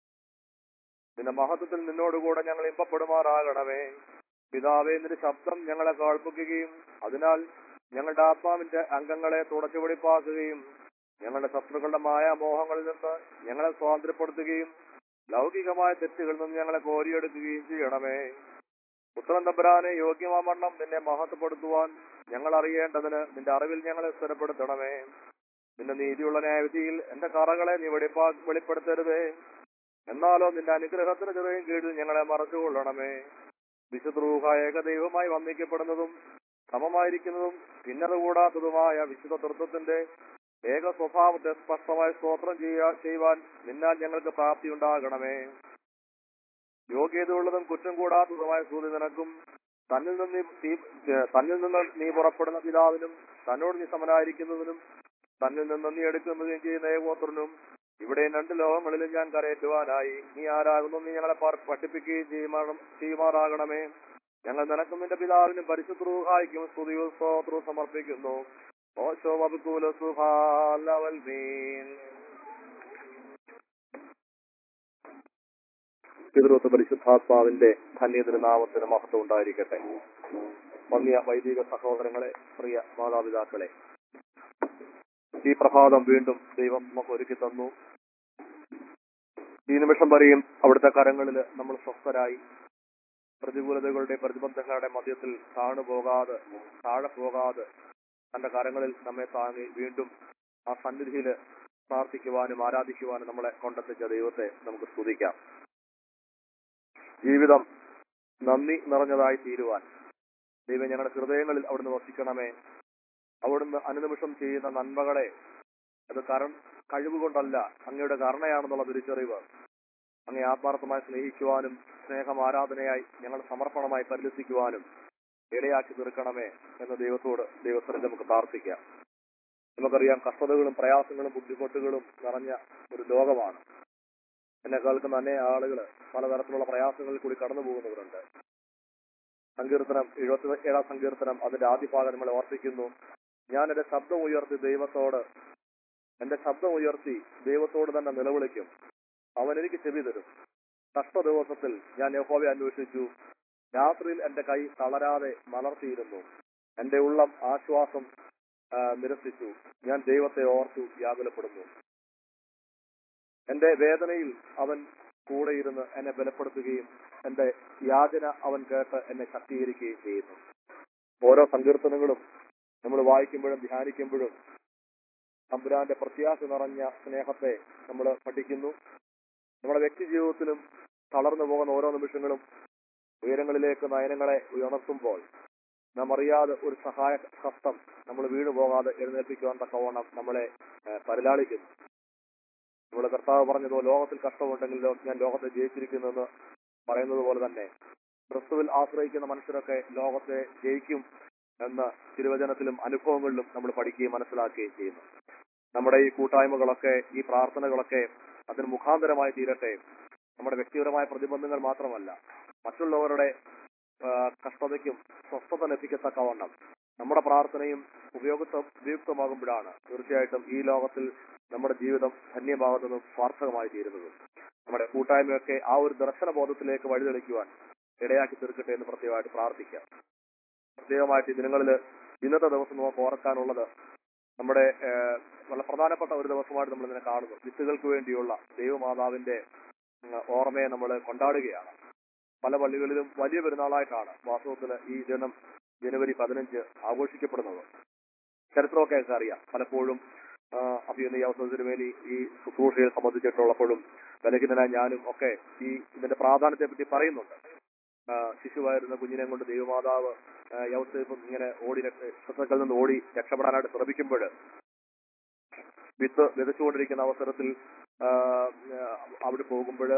S2: നിന്റെ മഹത്വത്തിൽ നിന്നോടുകൂടെ ഞങ്ങൾ ഇമ്പപ്പെടുമാറാകണമേ പിതാവേ നിന്റെ ശബ്ദം ഞങ്ങളെ കേൾപ്പിക്കുകയും അതിനാൽ ഞങ്ങളുടെ ആത്മാവിന്റെ അംഗങ്ങളെ തുടച്ചു വെളിപ്പാക്കുകയും ഞങ്ങളുടെ ശത്രുക്കളുടെ മായാമോഹങ്ങളിൽ നിന്ന് ഞങ്ങളെ സ്വാതന്ത്ര്യപ്പെടുത്തുകയും ലൗകികമായ തെറ്റുകളിൽ നിന്ന് ഞങ്ങളെ കോരിയെടുക്കുകയും ചെയ്യണമേ പുത്രൻ തമ്പുരാനെ യോഗ്യമാവണ്ണം നിന്നെ മഹത്വപ്പെടുത്തുവാൻ ഞങ്ങൾ അറിയേണ്ടതിന് നിന്റെ അറിവിൽ ഞങ്ങളെ സ്ഥിരപ്പെടുത്തണമേ നിന്റെ നീതിയുള്ള ന്യായവിധിയിൽ എന്റെ കറകളെ നീ വെളിപ്പാ വെളിപ്പെടുത്തരുതേ എന്നാലോ നിന്റെ അനുഗ്രഹത്തിന് ചെറിയ കീഴിൽ ഞങ്ങളെ മറച്ചുകൊള്ളണമേ വിശുദ്രൂഹ ഏകദൈവമായി വന്ദിക്കപ്പെടുന്നതും സമമായിരിക്കുന്നതും ഭിന്നത കൂടാത്തതുമായ വിശുദ്ധ തൃത്വത്തിന്റെ ഏക സ്വഭാവത്തെ സ്പഷ്ടമായി സ്തോത്രം ചെയ്യാ ചെയ്യുവാൻ നിന്നാൽ ഞങ്ങൾക്ക് പ്രാപ്തി ഉണ്ടാകണമേ യോഗ്യതയുള്ളതും കുറ്റം കൂടാത്തതുമായ സൂതി നിനക്കും തന്നിൽ നിന്ന് നീ- നീ- ഏഹ് തന്നിൽ നിന്ന് നീ പുറപ്പെടുന്ന പിതാവിനും തന്നോട് നീ സമനായിരിക്കുന്നതിനും തന്നിൽ നിന്ന് നീ എടുക്കുന്നതും ചെയ്യുന്ന ഏകോത്രനും ഇവിടെ രണ്ട് ലോകങ്ങളിലും ഞാൻ കരയേറ്റുവാനായി നീ ആരാകുന്നു നീ ഞങ്ങളെ പാർ- പഠിപ്പിക്കുകയും ചെയ്യുമാ- ചെയ്യുമാറാകണമേ ഞങ്ങൾ നിനക്കും നിന്റെ പിതാവിനും പരിശുദ്ധ്രൂഹായിക്കും സ്തുതിയോ സ്തോത്രവും സമർപ്പിക്കുന്നു ഓശോ വബുക്കൂല സുഹാലവൽമീൻ പിതൃത്വ പരിശുദ്ധാത്മാവിന്റെ ധന്യതിന് നാമത്തിന് മഹത്വം ഉണ്ടായിരിക്കട്ടെ വന്യ വൈദിക സഹോദരങ്ങളെ പ്രിയ മാതാപിതാക്കളെ ഈ പ്രഭാതം വീണ്ടും ദൈവം നമുക്ക് ഒരുക്കി തന്നു ഈ നിമിഷം വരെയും അവിടുത്തെ കരങ്ങളിൽ നമ്മൾ സ്വസ്ഥരായി പ്രതികൂലതകളുടെ പ്രതിബന്ധങ്ങളുടെ മധ്യത്തിൽ താണു പോകാതെ താഴെ പോകാതെ തന്റെ കരങ്ങളിൽ നമ്മെ താങ്ങി വീണ്ടും ആ സന്നിധിയിൽ പ്രാർത്ഥിക്കുവാനും ആരാധിക്കുവാനും നമ്മളെ കൊണ്ടെത്തിച്ച ദൈവത്തെ നമുക്ക് സ്തുതിക്കാം ജീവിതം നന്ദി നിറഞ്ഞതായി തീരുവാൻ ദൈവം ഞങ്ങളുടെ ഹൃദയങ്ങളിൽ അവിടുന്ന് വസിക്കണമേ അവിടുന്ന് അനുനിമിഷം ചെയ്യുന്ന നന്മകളെ അത് കര കഴിവുകൊണ്ടല്ല അങ്ങയുടെ കരുണയാണെന്നുള്ള തിരിച്ചറിവ് അങ്ങേ ആത്മാർത്ഥമായി സ്നേഹിക്കുവാനും സ്നേഹം ആരാധനയായി ഞങ്ങൾ സമർപ്പണമായി പരിലസിക്കുവാനും ഇടയാക്കി തീർക്കണമേ എന്ന ദൈവത്തോട് ദൈവസ്ഥലം നമുക്ക് പ്രാർത്ഥിക്കാം നമുക്കറിയാം കഷ്ടതകളും പ്രയാസങ്ങളും ബുദ്ധിമുട്ടുകളും നിറഞ്ഞ ഒരു ലോകമാണ് എന്നെ കേൾക്കുന്ന അനേ ആളുകൾ പലതരത്തിലുള്ള പ്രയാസങ്ങളിൽ കൂടി കടന്നു പോകുന്നവരുണ്ട് സങ്കീർത്തനം എഴുപത്തി ഏഴാം സങ്കീർത്തനം അതിന്റെ ആദ്യ ഭാഗം നമ്മളെ ഓർപ്പിക്കുന്നു ഞാൻ എന്റെ ശബ്ദം ഉയർത്തി ദൈവത്തോട് എന്റെ ശബ്ദം ഉയർത്തി ദൈവത്തോട് തന്നെ നിലവിളിക്കും അവൻ എനിക്ക് ചെവി തരും കഷ്ട ദിവസത്തിൽ ഞാൻ യഹോവയെ അന്വേഷിച്ചു രാത്രിയിൽ എന്റെ കൈ തളരാതെ മലർത്തിയിരുന്നു എന്റെ ഉള്ളം ആശ്വാസം ആ, നിരസിച്ചു ഞാൻ ദൈവത്തെ ഓർത്തു വ്യാകുലപ്പെടുന്നു എന്റെ വേദനയിൽ അവൻ കൂടെയിരുന്ന് എന്നെ ബലപ്പെടുത്തുകയും എന്റെ യാചന അവൻ കേട്ട് എന്നെ ശക്തീകരിക്കുകയും ചെയ്യുന്നു ഓരോ സങ്കീർത്തനങ്ങളും നമ്മൾ വായിക്കുമ്പോഴും ധ്യാനിക്കുമ്പോഴും തമ്പുരാന്റെ പ്രത്യാശ നിറഞ്ഞ സ്നേഹത്തെ നമ്മൾ പഠിക്കുന്നു നമ്മുടെ വ്യക്തി ജീവിതത്തിലും തളർന്നു പോകുന്ന ഓരോ നിമിഷങ്ങളും ഉയരങ്ങളിലേക്ക് നയനങ്ങളെ ഉയർത്തുമ്പോൾ നാം അറിയാതെ ഒരു സഹായ ഹസ്തം നമ്മൾ വീണു പോകാതെ എഴുന്നേൽപ്പിക്കുവാൻ തക്കവണ്ണം നമ്മളെ ഏഹ്, പരിലാളിക്കുന്നു നമ്മൾ കർത്താവ് പറഞ്ഞതോ ലോകത്തിൽ കഷ്ടമുണ്ടെങ്കിലോ ഞാൻ ലോകത്തെ ജയിച്ചിരിക്കുന്നെന്ന് പറയുന്നത് പോലെ തന്നെ ക്രിസ്തുവിൽ ആശ്രയിക്കുന്ന മനുഷ്യരൊക്കെ ലോകത്തെ ജയിക്കും എന്ന തിരുവചനത്തിലും അനുഭവങ്ങളിലും നമ്മൾ പഠിക്കുകയും മനസ്സിലാക്കുകയും ചെയ്യുന്നു നമ്മുടെ ഈ കൂട്ടായ്മകളൊക്കെ ഈ പ്രാർത്ഥനകളൊക്കെ അതിന് മുഖാന്തരമായി തീരട്ടെ നമ്മുടെ വ്യക്തിപരമായ പ്രതിബന്ധങ്ങൾ മാത്രമല്ല മറ്റുള്ളവരുടെ ആ, കഷ്ടതയ്ക്കും സ്വസ്ഥത ലഭിക്കത്തക്കവണ്ണം നമ്മുടെ പ്രാർത്ഥനയും ഉപയോഗ ഉപയുക്തമാകുമ്പോഴാണ് തീർച്ചയായിട്ടും ഈ ലോകത്തിൽ നമ്മുടെ ജീവിതം ധന്യമാകുന്നതും സ്വാർത്ഥകമായി തീരുന്നതും നമ്മുടെ കൂട്ടായ്മയൊക്കെ ആ ഒരു ദർശനബോധത്തിലേക്ക് വഴിതെളിക്കുവാൻ ഇടയാക്കി തീർക്കട്ടെ എന്ന് പ്രത്യേകമായിട്ട് പ്രാർത്ഥിക്കാം പ്രത്യേകമായിട്ട് ഈ ദിനങ്ങളിൽ ഇന്നത്തെ ദിവസം നമുക്ക് ഓർക്കാനുള്ളത് നമ്മുടെ ഏഹ്, വളരെ പ്രധാനപ്പെട്ട ഒരു ദിവസമായിട്ട് നമ്മൾ ഇതിനെ കാണുന്നു വിത്തുകൾക്ക് വേണ്ടിയുള്ള ദൈവമാതാവിന്റെ ഉം, ഓർമ്മയെ നമ്മൾ കൊണ്ടാടുകയാണ് പല പള്ളികളിലും വലിയ പെരുന്നാളായിട്ടാണ് വാസ്തവത്തിൽ ഈ ദിനം ജനുവരി പതിനഞ്ച് ആഘോഷിക്കപ്പെടുന്നത് ചരിത്രമൊക്കെ ഒക്കെ അറിയാം പലപ്പോഴും അഭിനയ അവസരത്തിന് വേണ്ടി ഈ ശുശ്രൂഷയെ സംബന്ധിച്ചിട്ടുള്ളപ്പോഴും ബലഹീനനായ ഞാനും ഒക്കെ ഈ ഇതിന്റെ പ്രാധാന്യത്തെ പറ്റി പറയുന്നുണ്ട് ആ, ശിശുവായിരുന്ന കുഞ്ഞിനെ കൊണ്ട് ദൈവമാതാവ് യവസേഫും ഇങ്ങനെ ഓടി രക്ഷ- ശത്രുക്കളിൽ നിന്ന് ഓടി രക്ഷപ്പെടാനായിട്ട് ശ്രമിക്കുമ്പോൾ വിത്ത് വിതച്ചുകൊണ്ടിരിക്കുന്ന അവസരത്തിൽ ആ, അവിടെ പോകുമ്പോൾ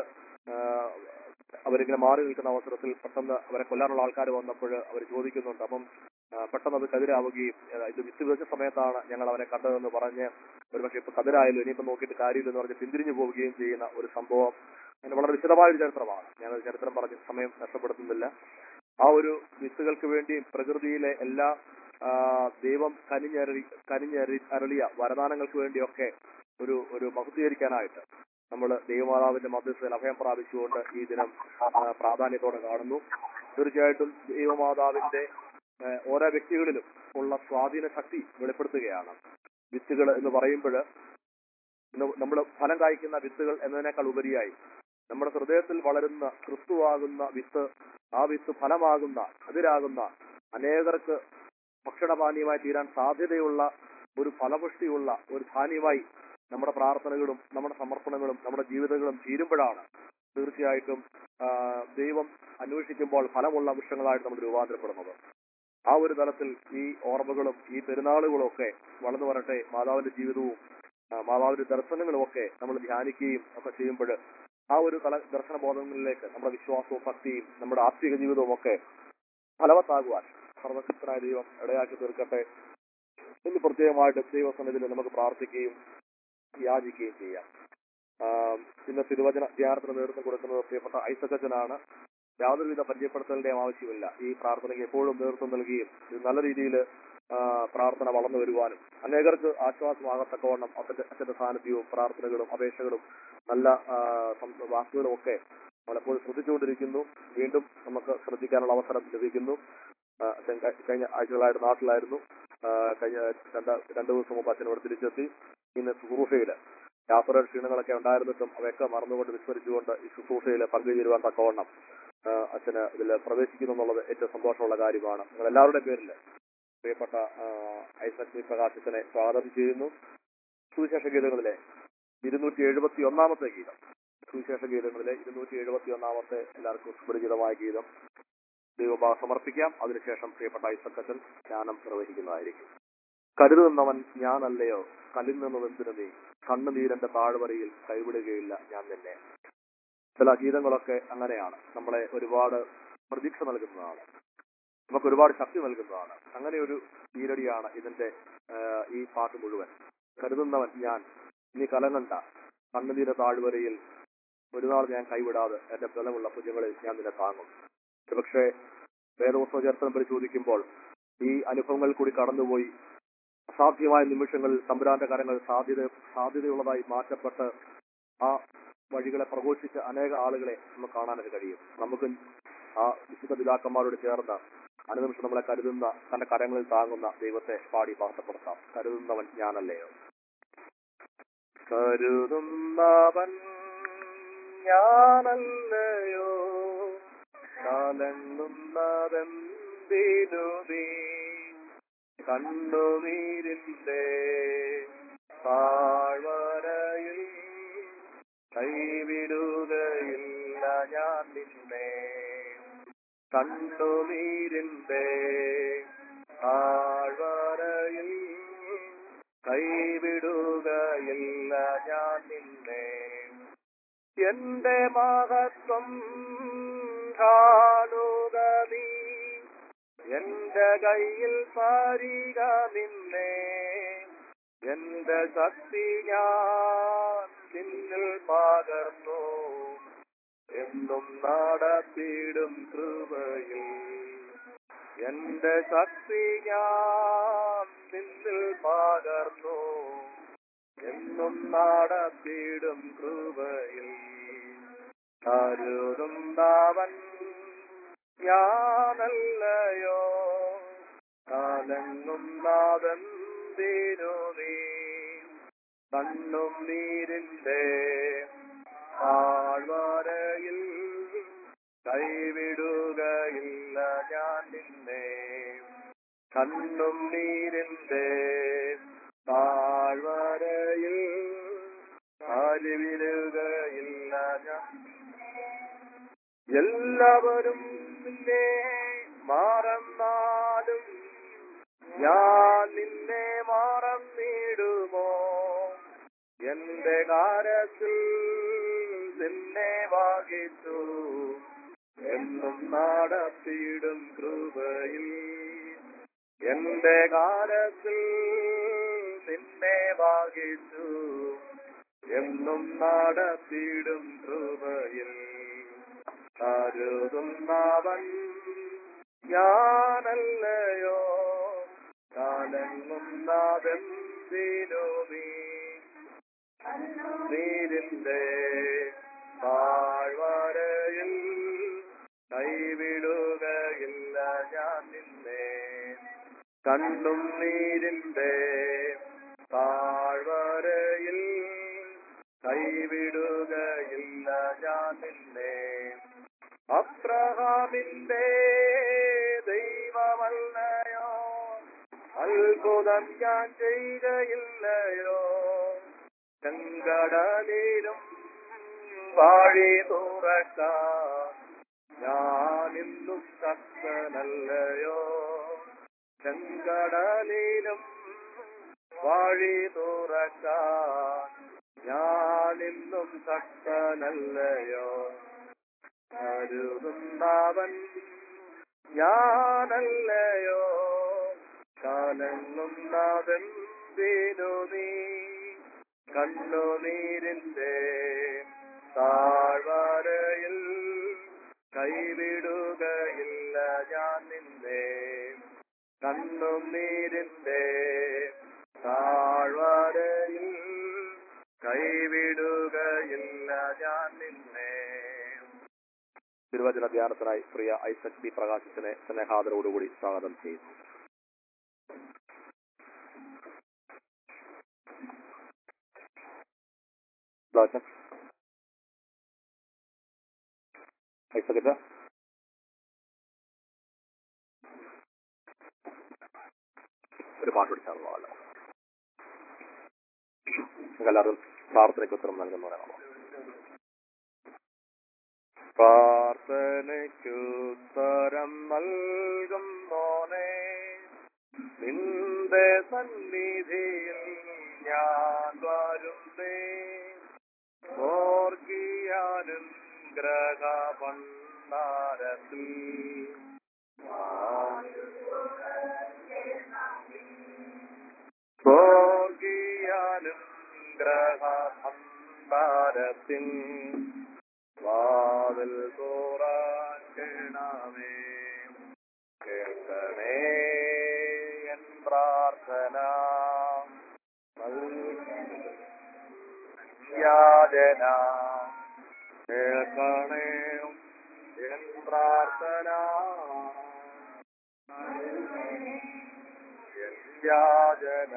S2: അവരിങ്ങനെ മാറി നിൽക്കുന്ന അവസരത്തിൽ പെട്ടെന്ന് അവരെ കൊല്ലാനുള്ള ആൾക്കാർ വന്നപ്പോൾ അവർ ചോദിക്കുന്നുണ്ട് അപ്പം ആ, പെട്ടെന്ന് അത് കതിരാവുകയും ആ, ഇത് വിത്ത് വിതച്ച സമയത്താണ് ഞങ്ങൾ അവനെ കണ്ടതെന്ന് പറഞ്ഞ് ഒരുപക്ഷെ ഇപ്പൊ കതിരായാലും ഇനിയിപ്പോ നോക്കിയിട്ട് കാര്യമില്ലെന്ന് പറഞ്ഞ് പിന്തിരിഞ്ഞു പോവുകയും ചെയ്യുന്ന ഒരു സംഭവം അങ്ങനെ വളരെ വിശദമായ ഒരു ചരിത്രമാണ് ഞാൻ ചരിത്രം പറഞ്ഞ് സമയം നഷ്ടപ്പെടുത്തുന്നില്ല ആ ഒരു വിത്തുകൾക്ക് വേണ്ടി പ്രകൃതിയിലെ എല്ലാ ആ, ദൈവം കനിഞ്ഞരളി കനിഞ്ഞരി അരളിയ വരദാനങ്ങൾക്ക് വേണ്ടിയൊക്കെ ഒരു ഒരു മഹത്വീകരിക്കാനായിട്ട് നമ്മൾ ദൈവമാതാവിന്റെ മധ്യസ്ഥയിൽ അഭയം പ്രാപിച്ചുകൊണ്ട് ഈ ദിനം ആ, പ്രാധാന്യത്തോടെ കാണുന്നു തീർച്ചയായിട്ടും ദൈവമാതാവിന്റെ ആ, ഓരോ വ്യക്തികളിലും ഉള്ള സ്വാധീന ശക്തി വെളിപ്പെടുത്തുകയാണ് വിത്തുകൾ എന്ന് പറയുമ്പോൾ നമ്മൾ ഫലം കായ്ക്കുന്ന വിത്തുകൾ എന്നതിനേക്കാൾ ഉപരിയായി നമ്മുടെ ഹൃദയത്തിൽ വളരുന്ന ക്രിസ്തുവാകുന്ന വിത്ത് ആ വിത്ത് ഫലമാകുന്ന അതിരാകുന്ന അനേകർക്ക് ഭക്ഷണപാനീയമായി തീരാൻ സാധ്യതയുള്ള ഒരു ഫലപുഷ്ടിയുള്ള ഒരു ധാന്യമായി നമ്മുടെ പ്രാർത്ഥനകളും നമ്മുടെ സമർപ്പണങ്ങളും നമ്മുടെ ജീവിതങ്ങളും തീരുമ്പോഴാണ് തീർച്ചയായിട്ടും ആ, ദൈവം അന്വേഷിക്കുമ്പോൾ ഫലമുള്ള വൃക്ഷങ്ങളായിട്ട് നമ്മൾ രൂപാന്തരപ്പെടുന്നത് ആ ഒരു തലത്തിൽ ഈ ഓർമ്മകളും ഈ പെരുന്നാളുകളും ഒക്കെ വളർന്നു വരട്ടെ മാതാവിന്റെ ജീവിതവും ആ, മാതാവിന്റെ ദർശനങ്ങളും ഒക്കെ നമ്മൾ ധ്യാനിക്കുകയും ഒക്കെ ചെയ്യുമ്പോൾ ആ ഒരു തല ദർശന ബോധങ്ങളിലേക്ക് നമ്മുടെ വിശ്വാസവും ഭക്തിയും നമ്മുടെ ആത്മീക ജീവിതവും ഒക്കെ ഫലവത്താകുവാൻ സർവശക്തനായ ദൈവം ഇടയാക്കി തീർക്കട്ടെ ഇന്ന് പ്രത്യേകമായിട്ട് ദൈവസന്നിധിയിൽ നമുക്ക് പ്രാർത്ഥിക്കുകയും യാചിക്കുകയും ചെയ്യാം ആം, ഇന്ന് തിരുവചന ധ്യാനത്തിന് നേതൃത്വം കൊടുക്കുന്നത് പ്രിയപ്പെട്ട ഐസക്കച്ചനാണ് യാതൊരുവിധ പരിചയപ്പെടുത്തലിന്റെയും ആവശ്യമില്ല ഈ പ്രാർത്ഥനയ്ക്ക് എപ്പോഴും നേതൃത്വം നൽകുകയും ഇത് നല്ല രീതിയിൽ പ്രാർത്ഥന വളർന്നു വരുവാനും അനേകർക്ക് ആശ്വാസമാകത്തക്കവണ്ണം അച്ഛന്റെ അച്ഛന്റെ സാന്നിധ്യവും പ്രാർത്ഥനകളും അപേക്ഷകളും നല്ല ആ, സം- വാക്കുകളും ഒക്കെ നമ്മളെപ്പോഴും ശ്രദ്ധിച്ചുകൊണ്ടിരിക്കുന്നു വീണ്ടും നമുക്ക് ശ്രദ്ധിക്കാനുള്ള അവസരം ലഭിക്കുന്നു ആ, അച്ഛൻ ക- കഴിഞ്ഞ ആഴ്ചകളായിട്ട് നാട്ടിലായിരുന്നു ആ, കഴിഞ്ഞ രണ്ട് രണ്ട് ദിവസം മുമ്പ് അച്ഛൻ ഇവിടെ തിരിച്ചെത്തി ഇന്ന് ശുശ്രൂഷയില് യാത്രയുടെ ക്ഷീണങ്ങളൊക്കെ ഉണ്ടായിരുന്നിട്ടും അവയൊക്കെ മറന്നുകൊണ്ട് വിസ്മരിച്ചുകൊണ്ട് ഈ ശുശ്രൂഷയിൽ പങ്കുചേരുവാൻ തക്കവണ്ണം ആ, അച്ഛന് ഇതിൽ പ്രവേശിക്കുന്നു എന്നുള്ളത് ഏറ്റവും സന്തോഷമുള്ള കാര്യമാണ് നിങ്ങൾ എല്ലാവരുടെ പേരിൽ പ്രിയപ്പെട്ട ആ, ഐസക് വി പ്രകാശത്തിനെ സ്വാഗതം ചെയ്യുന്നു സുവിശേഷ ഗീതങ്ങളിലെ ഇരുന്നൂറ്റി എഴുപത്തി ഒന്നാമത്തെ ഗീതം സുവിശേഷ ഗീതങ്ങളിലെ ഇരുന്നൂറ്റി എഴുപത്തി ഒന്നാമത്തെ എല്ലാവർക്കും സുപരിചിതമായ ഗീതം ദൈവഭാവ സമർപ്പിക്കാം അതിനുശേഷം പ്രിയപ്പെട്ട ഐസക്കച്ചൻ ധ്യാനം നിർവഹിക്കുന്നതായിരിക്കും കരുതുന്നവൻ ഞാനല്ലയോ കല്ലിൽ നിന്നതെന്തിനു നീ കണ്ണുനീരന്റെ താഴ്വരയിൽ കൈവിടുകയില്ല ഞാൻ നിന്നെ ചില ഗീതങ്ങളൊക്കെ അങ്ങനെയാണ് നമ്മളെ ഒരുപാട് പ്രതീക്ഷ നൽകുന്നതാണ് നമുക്ക് ഒരുപാട് ശക്തി നൽകുന്നതാണ് അങ്ങനെ ഒരു ഈരടിയാണ് ഇതിന്റെ ആ, ഈ പാട്ട് മുഴുവൻ കരുതുന്നവൻ ഞാൻ നീ കലങ്ങണ്ട കണ്ണുനീര താഴ്വരയിൽ ഒരു നാൾ ഞാൻ കൈവിടാതെ എന്റെ ബലമുള്ള ഭുജങ്ങളിൽ ഞാൻ നിന്നെ താങ്ങും പക്ഷേ വേദോത്സവ ചരിത്രം പരിശോധിക്കുമ്പോൾ ഈ അനുഭവങ്ങൾ കൂടി കടന്നുപോയി അസാധ്യമായ നിമിഷങ്ങളിൽ തമ്പുരാന്റെ കരങ്ങൾ സാധ്യത സാധ്യതയുള്ളതായി മാറ്റപ്പെട്ട് ആ വഴികളെ പ്രഘോഷിച്ച അനേക ആളുകളെ നമുക്ക് കാണാനൊക്കെ കഴിയും നമുക്ക് ആ വിശുദ്ധ പിതാക്കന്മാരോട് ചേർന്ന് അനുനിമിഷം നമ്മളെ കരുതുന്ന തന്റെ കരങ്ങളിൽ താങ്ങുന്ന ദൈവത്തെ പാടി പാട്ടപ്പെടുത്താം കരുതുന്നവൻ ഞാനല്ലയോ കരുതുന്നവൻ ഞാനല്ലയോ കലങ്ങുന്നതെന്തിനു നീ കണ്ണുനീരിന്റെ താഴ്വരയിൽ കൈവിടുകയില്ല ഞാൻ നിന്നെ കണ്ണുനീരിന്റെ താഴ്വരയിൽ കൈവിടുകയില്ല ഞാൻ നിന്നെ എന്റെ മഹത്വം കാണുക നീ എന്റെ കയ്യിൽ പാരിക നിന്നെ എന്റെ ശക്തി ഞാൻ നിന്നിൽ പകർന്നു എന്നും നടത്തിയിടും കൃപയിൽ എന്റെ ശക്തി ഞാൻ നിന്നിൽ പകർന്നു എന്നും നടത്തിയിടും കൃപയിൽ കരുതുന്നവൻ ഞാനല്ലയോ കാലങ്ങുന്നതെന്തിനു നീ കണ്ണും നീരിന്റെ താഴ്വരയിൽ കൈവിടുകയില്ല ഞാൻ നിന്നെ കണ്ണും നീരിന്റെ താഴ്വരയിൽ കാലുവിടുകയില്ല ഞാൻ എല്ലാവരും നിന്നെ മറന്നാലും ഞാൻ നിന്നെ മറന്നിടുമോ എന്റെ കാര്യത്തിൽ നിന്നെ വാകിച്ചു എന്നും നടത്തിയിടും കൃപയിൽ എന്റെ കാര്യത്തിൽ നിന്നെ വാകിച്ചു എന്നും നടത്തിയിടും കൃപയിൽ കരുതുന്നവൻ ഞാനല്ലയോ കാലങ്ങുന്നതെന്തിനു നീ നീരിന്റെ താഴ്വരയിൽ കൈവിടുകയില്ല ഞാൻ നിന്നെ കണ്ണും നീരിന്റെ താഴ്വരയിൽ കൈവിടുകയില്ല ഞാൻ നിന്നെ അബ്രഹാമിന്റെ ദൈവമല്ലയോ അത്ഭുതം ഞാൻ ചെയ്യുകയില്ലയോ ചെങ്കടലിലും വാഴി തുറക്കാൻ ഞാനിന്നും ശക്തനല്ലയോ ചെങ്കടലിലും വാഴി തുറക്കാൻ ഞാനിന്നും ശക്തനല്ലയോ കരുതുന്നവൻ ഞാനല്ലയോ കാലങ്ങുന്നതെന്തിനു നീ കണ്ണുനീരിന്റെ താഴ്വരയിൽ കൈവിടുകയില്ല ഞാൻ നിന്നെ കണ്ണുനീരിന്റെ താഴ്വരയിൽ കൈവിടുകയില്ല ഞാൻ നിന്നെ തിരുവചന ധ്യാനത്തിനായി പ്രിയ ഐസക് ബി പ്രകാശിനെ സ്നേഹാദരോടുകൂടി സ്വാഗതം ചെയ്യുന്നു ദോശ ഐസക് ഒരു പാട്ട് പഠിച്ചാൽ കൊള്ളാമല്ലോ എല്ലാവരും പ്രാർത്ഥനയ്ക്ക് ഉത്തരം നൽകുന്നവരാണോ പ്രാർത്ഥനയ്ക്കുത്തരം നൽകും മോനെ നിന്റെ സന്നിധിയിൽ ഞാൻ വരുന്നേ ഓർക്കിയാനും ഗ്രഹഭണ്ഡാരത്തിൽ ഓർക്കിയാനും ഗ്രഹഭണ്ഡാരത്തിൽ വാതിൽ തുറക്കണമേ കേൾക്കണേ എൻ പ്രാർത്ഥന യാചന കേൾക്കണേ എൻ പ്രാർത്ഥന എൻ യാചന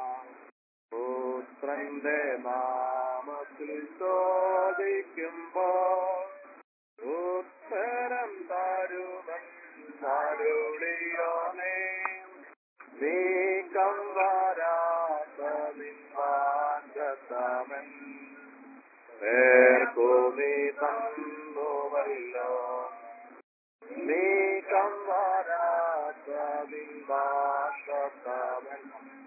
S2: പുത്രന്റെ നാമത്തിൽ ചോദിക്കുമ്പോൾ ഉത്തരം തരുമെന്നരുളിയോനേ നീക്കം വരാത്ത നിന്മാറ്റത്തമൻ പേർക്കു നീ തന്നുവല്ലോ നീക്കം വരാത്ത നിന്മാറ്റത്തമൻ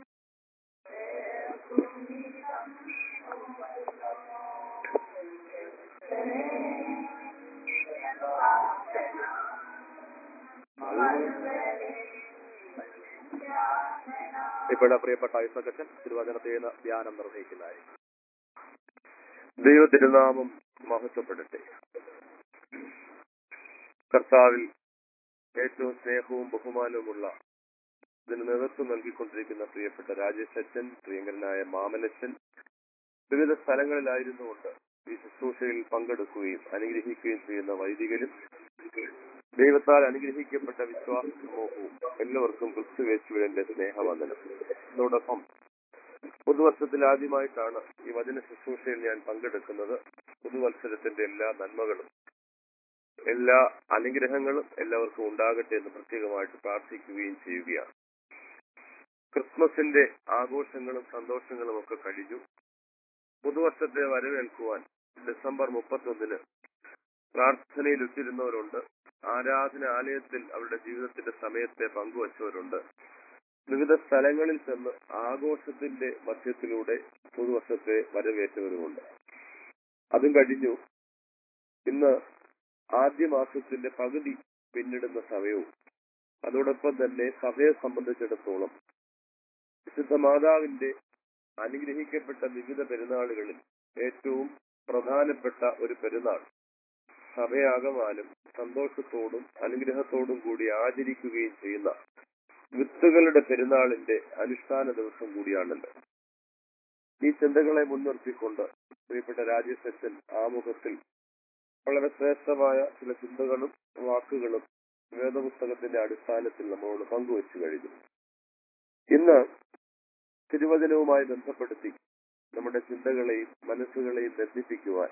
S2: ഇവിടെ പ്രിയപ്പെട്ട ഐസകച്ചൻ തിരുവചനത്തിൽ ധ്യാനം നിർവഹിക്കുന്നതായിരിക്കും ദൈവത്തിരുനാമം മഹത്വപ്പെടട്ടെ കർത്താവിൽ ഏറ്റവും സ്നേഹവും ബഹുമാനവുമുള്ള ഇതിന് നേതൃത്വം നൽകിക്കൊണ്ടിരിക്കുന്ന പ്രിയപ്പെട്ട രാജേഷ് അച്ഛൻ പ്രിയങ്കരനായ മാമനച്ഛൻ വിവിധ സ്ഥലങ്ങളിലായിരുന്നുകൊണ്ട് ഈ ശുശ്രൂഷയിൽ പങ്കെടുക്കുകയും അനുഗ്രഹിക്കുകയും ചെയ്യുന്ന വൈദികരും ദൈവത്താൽ അനുഗ്രഹിക്കപ്പെട്ട വിശ്വാസ സമൂഹവും എല്ലാവർക്കും ക്രിസ്തുവേശുവിന്റെ സ്നേഹവന്ദനം അതോടൊപ്പം പുതുവർഷത്തിൽ ആദ്യമായിട്ടാണ് ഈ വചന ശുശ്രൂഷയിൽ ഞാൻ പങ്കെടുക്കുന്നത് പുതുവത്സരത്തിന്റെ എല്ലാ നന്മകളും എല്ലാ അനുഗ്രഹങ്ങളും എല്ലാവർക്കും ഉണ്ടാകട്ടെ എന്ന് പ്രത്യേകമായിട്ട് പ്രാർത്ഥിക്കുകയും ചെയ്യുകയാണ് ക്രിസ്മസിന്റെ ആഘോഷങ്ങളും സന്തോഷങ്ങളും ഒക്കെ കഴിഞ്ഞു പുതുവർഷത്തെ വരവേൽക്കുവാൻ ഡിസംബർ മുപ്പത്തൊന്നിന് പ്രാർത്ഥനയിൽ ഉറ്റിരുന്നവരുണ്ട് ആരാധന ആലയത്തിൽ അവരുടെ ജീവിതത്തിന്റെ സമയത്തെ പങ്കുവച്ചവരുണ്ട് വിവിധ സ്ഥലങ്ങളിൽ ചെന്ന് ആഘോഷത്തിന്റെ മധ്യത്തിലൂടെ പുതുവർഷത്തെ വരവേറ്റവരുമുണ്ട് അതും കഴിഞ്ഞു ഇന്ന് ആദ്യ മാസത്തിന്റെ പകുതി പിന്നിടുന്ന സമയവും അതോടൊപ്പം തന്നെ സഭയെ സംബന്ധിച്ചിടത്തോളം വിശുദ്ധ മാതാവിന്റെ അനുഗ്രഹിക്കപ്പെട്ട വിവിധ പെരുന്നാളുകളിൽ ഏറ്റവും പ്രധാനപ്പെട്ട ഒരു പെരുന്നാൾ സഭയാകമാനം സന്തോഷത്തോടും അനുഗ്രഹത്തോടും കൂടി ആചരിക്കുകയും ചെയ്യുന്ന വിത്തുകളുടെ പെരുന്നാളിന്റെ അനുഷ്ഠാന ദിവസം കൂടിയാണല്ലോ ഈ ചിന്തകളെ മുൻനിർത്തിക്കൊണ്ട് പ്രിയപ്പെട്ട രാജേഷ് അച്ഛൻ ആമുഖത്തിൽ വളരെ ശ്രേഷ്ഠമായ ചില ചിന്തകളും വാക്കുകളും വേദപുസ്തകത്തിന്റെ അടിസ്ഥാനത്തിൽ നമ്മളോട് പങ്കുവച്ചു കഴിഞ്ഞു ഇന്ന് തിരുവചനവുമായി ബന്ധപ്പെടുത്തി നമ്മുടെ ചിന്തകളെയും മനസ്സുകളെയും ബന്ധിപ്പിക്കുവാൻ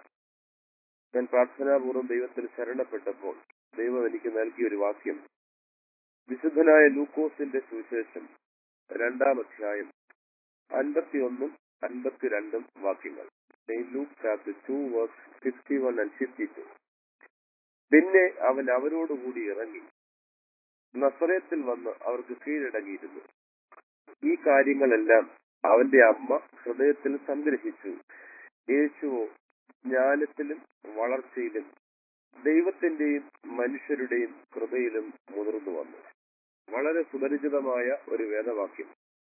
S2: ഞാൻ പ്രാർത്ഥനാപൂർവ്വം ദൈവത്തിൽ ശരണപ്പെട്ടപ്പോൾ ദൈവം എനിക്ക് നൽകിയ ഒരു വാക്യം വിശുദ്ധനായ ലൂക്കോസിന്റെ സുവിശേഷം രണ്ടാം അധ്യായം അൻപത്തിയൊന്നും അൻപത്തിരണ്ടും വാക്യങ്ങൾ Luke chapter two verse fifty one and fifty two പിന്നെ അവൻ അവരോടുകൂടി ഇറങ്ങി നസറേത്തിൽ വന്ന് അവർക്ക് കീഴടങ്ങിയിരുന്നു ഈ കാര്യങ്ങളെല്ലാം അവന്റെ അമ്മ ഹൃദയത്തിൽ സംഗ്രഹിച്ചു യേശുവോ ജ്ഞാനത്തിലും വളർച്ചയിലും ദൈവത്തിന്റെയും മനുഷ്യരുടെയും കൃപയിലും മുതിർന്നു വന്നു വളരെ സുപരിചിതമായ ഒരു വേദവാക്യം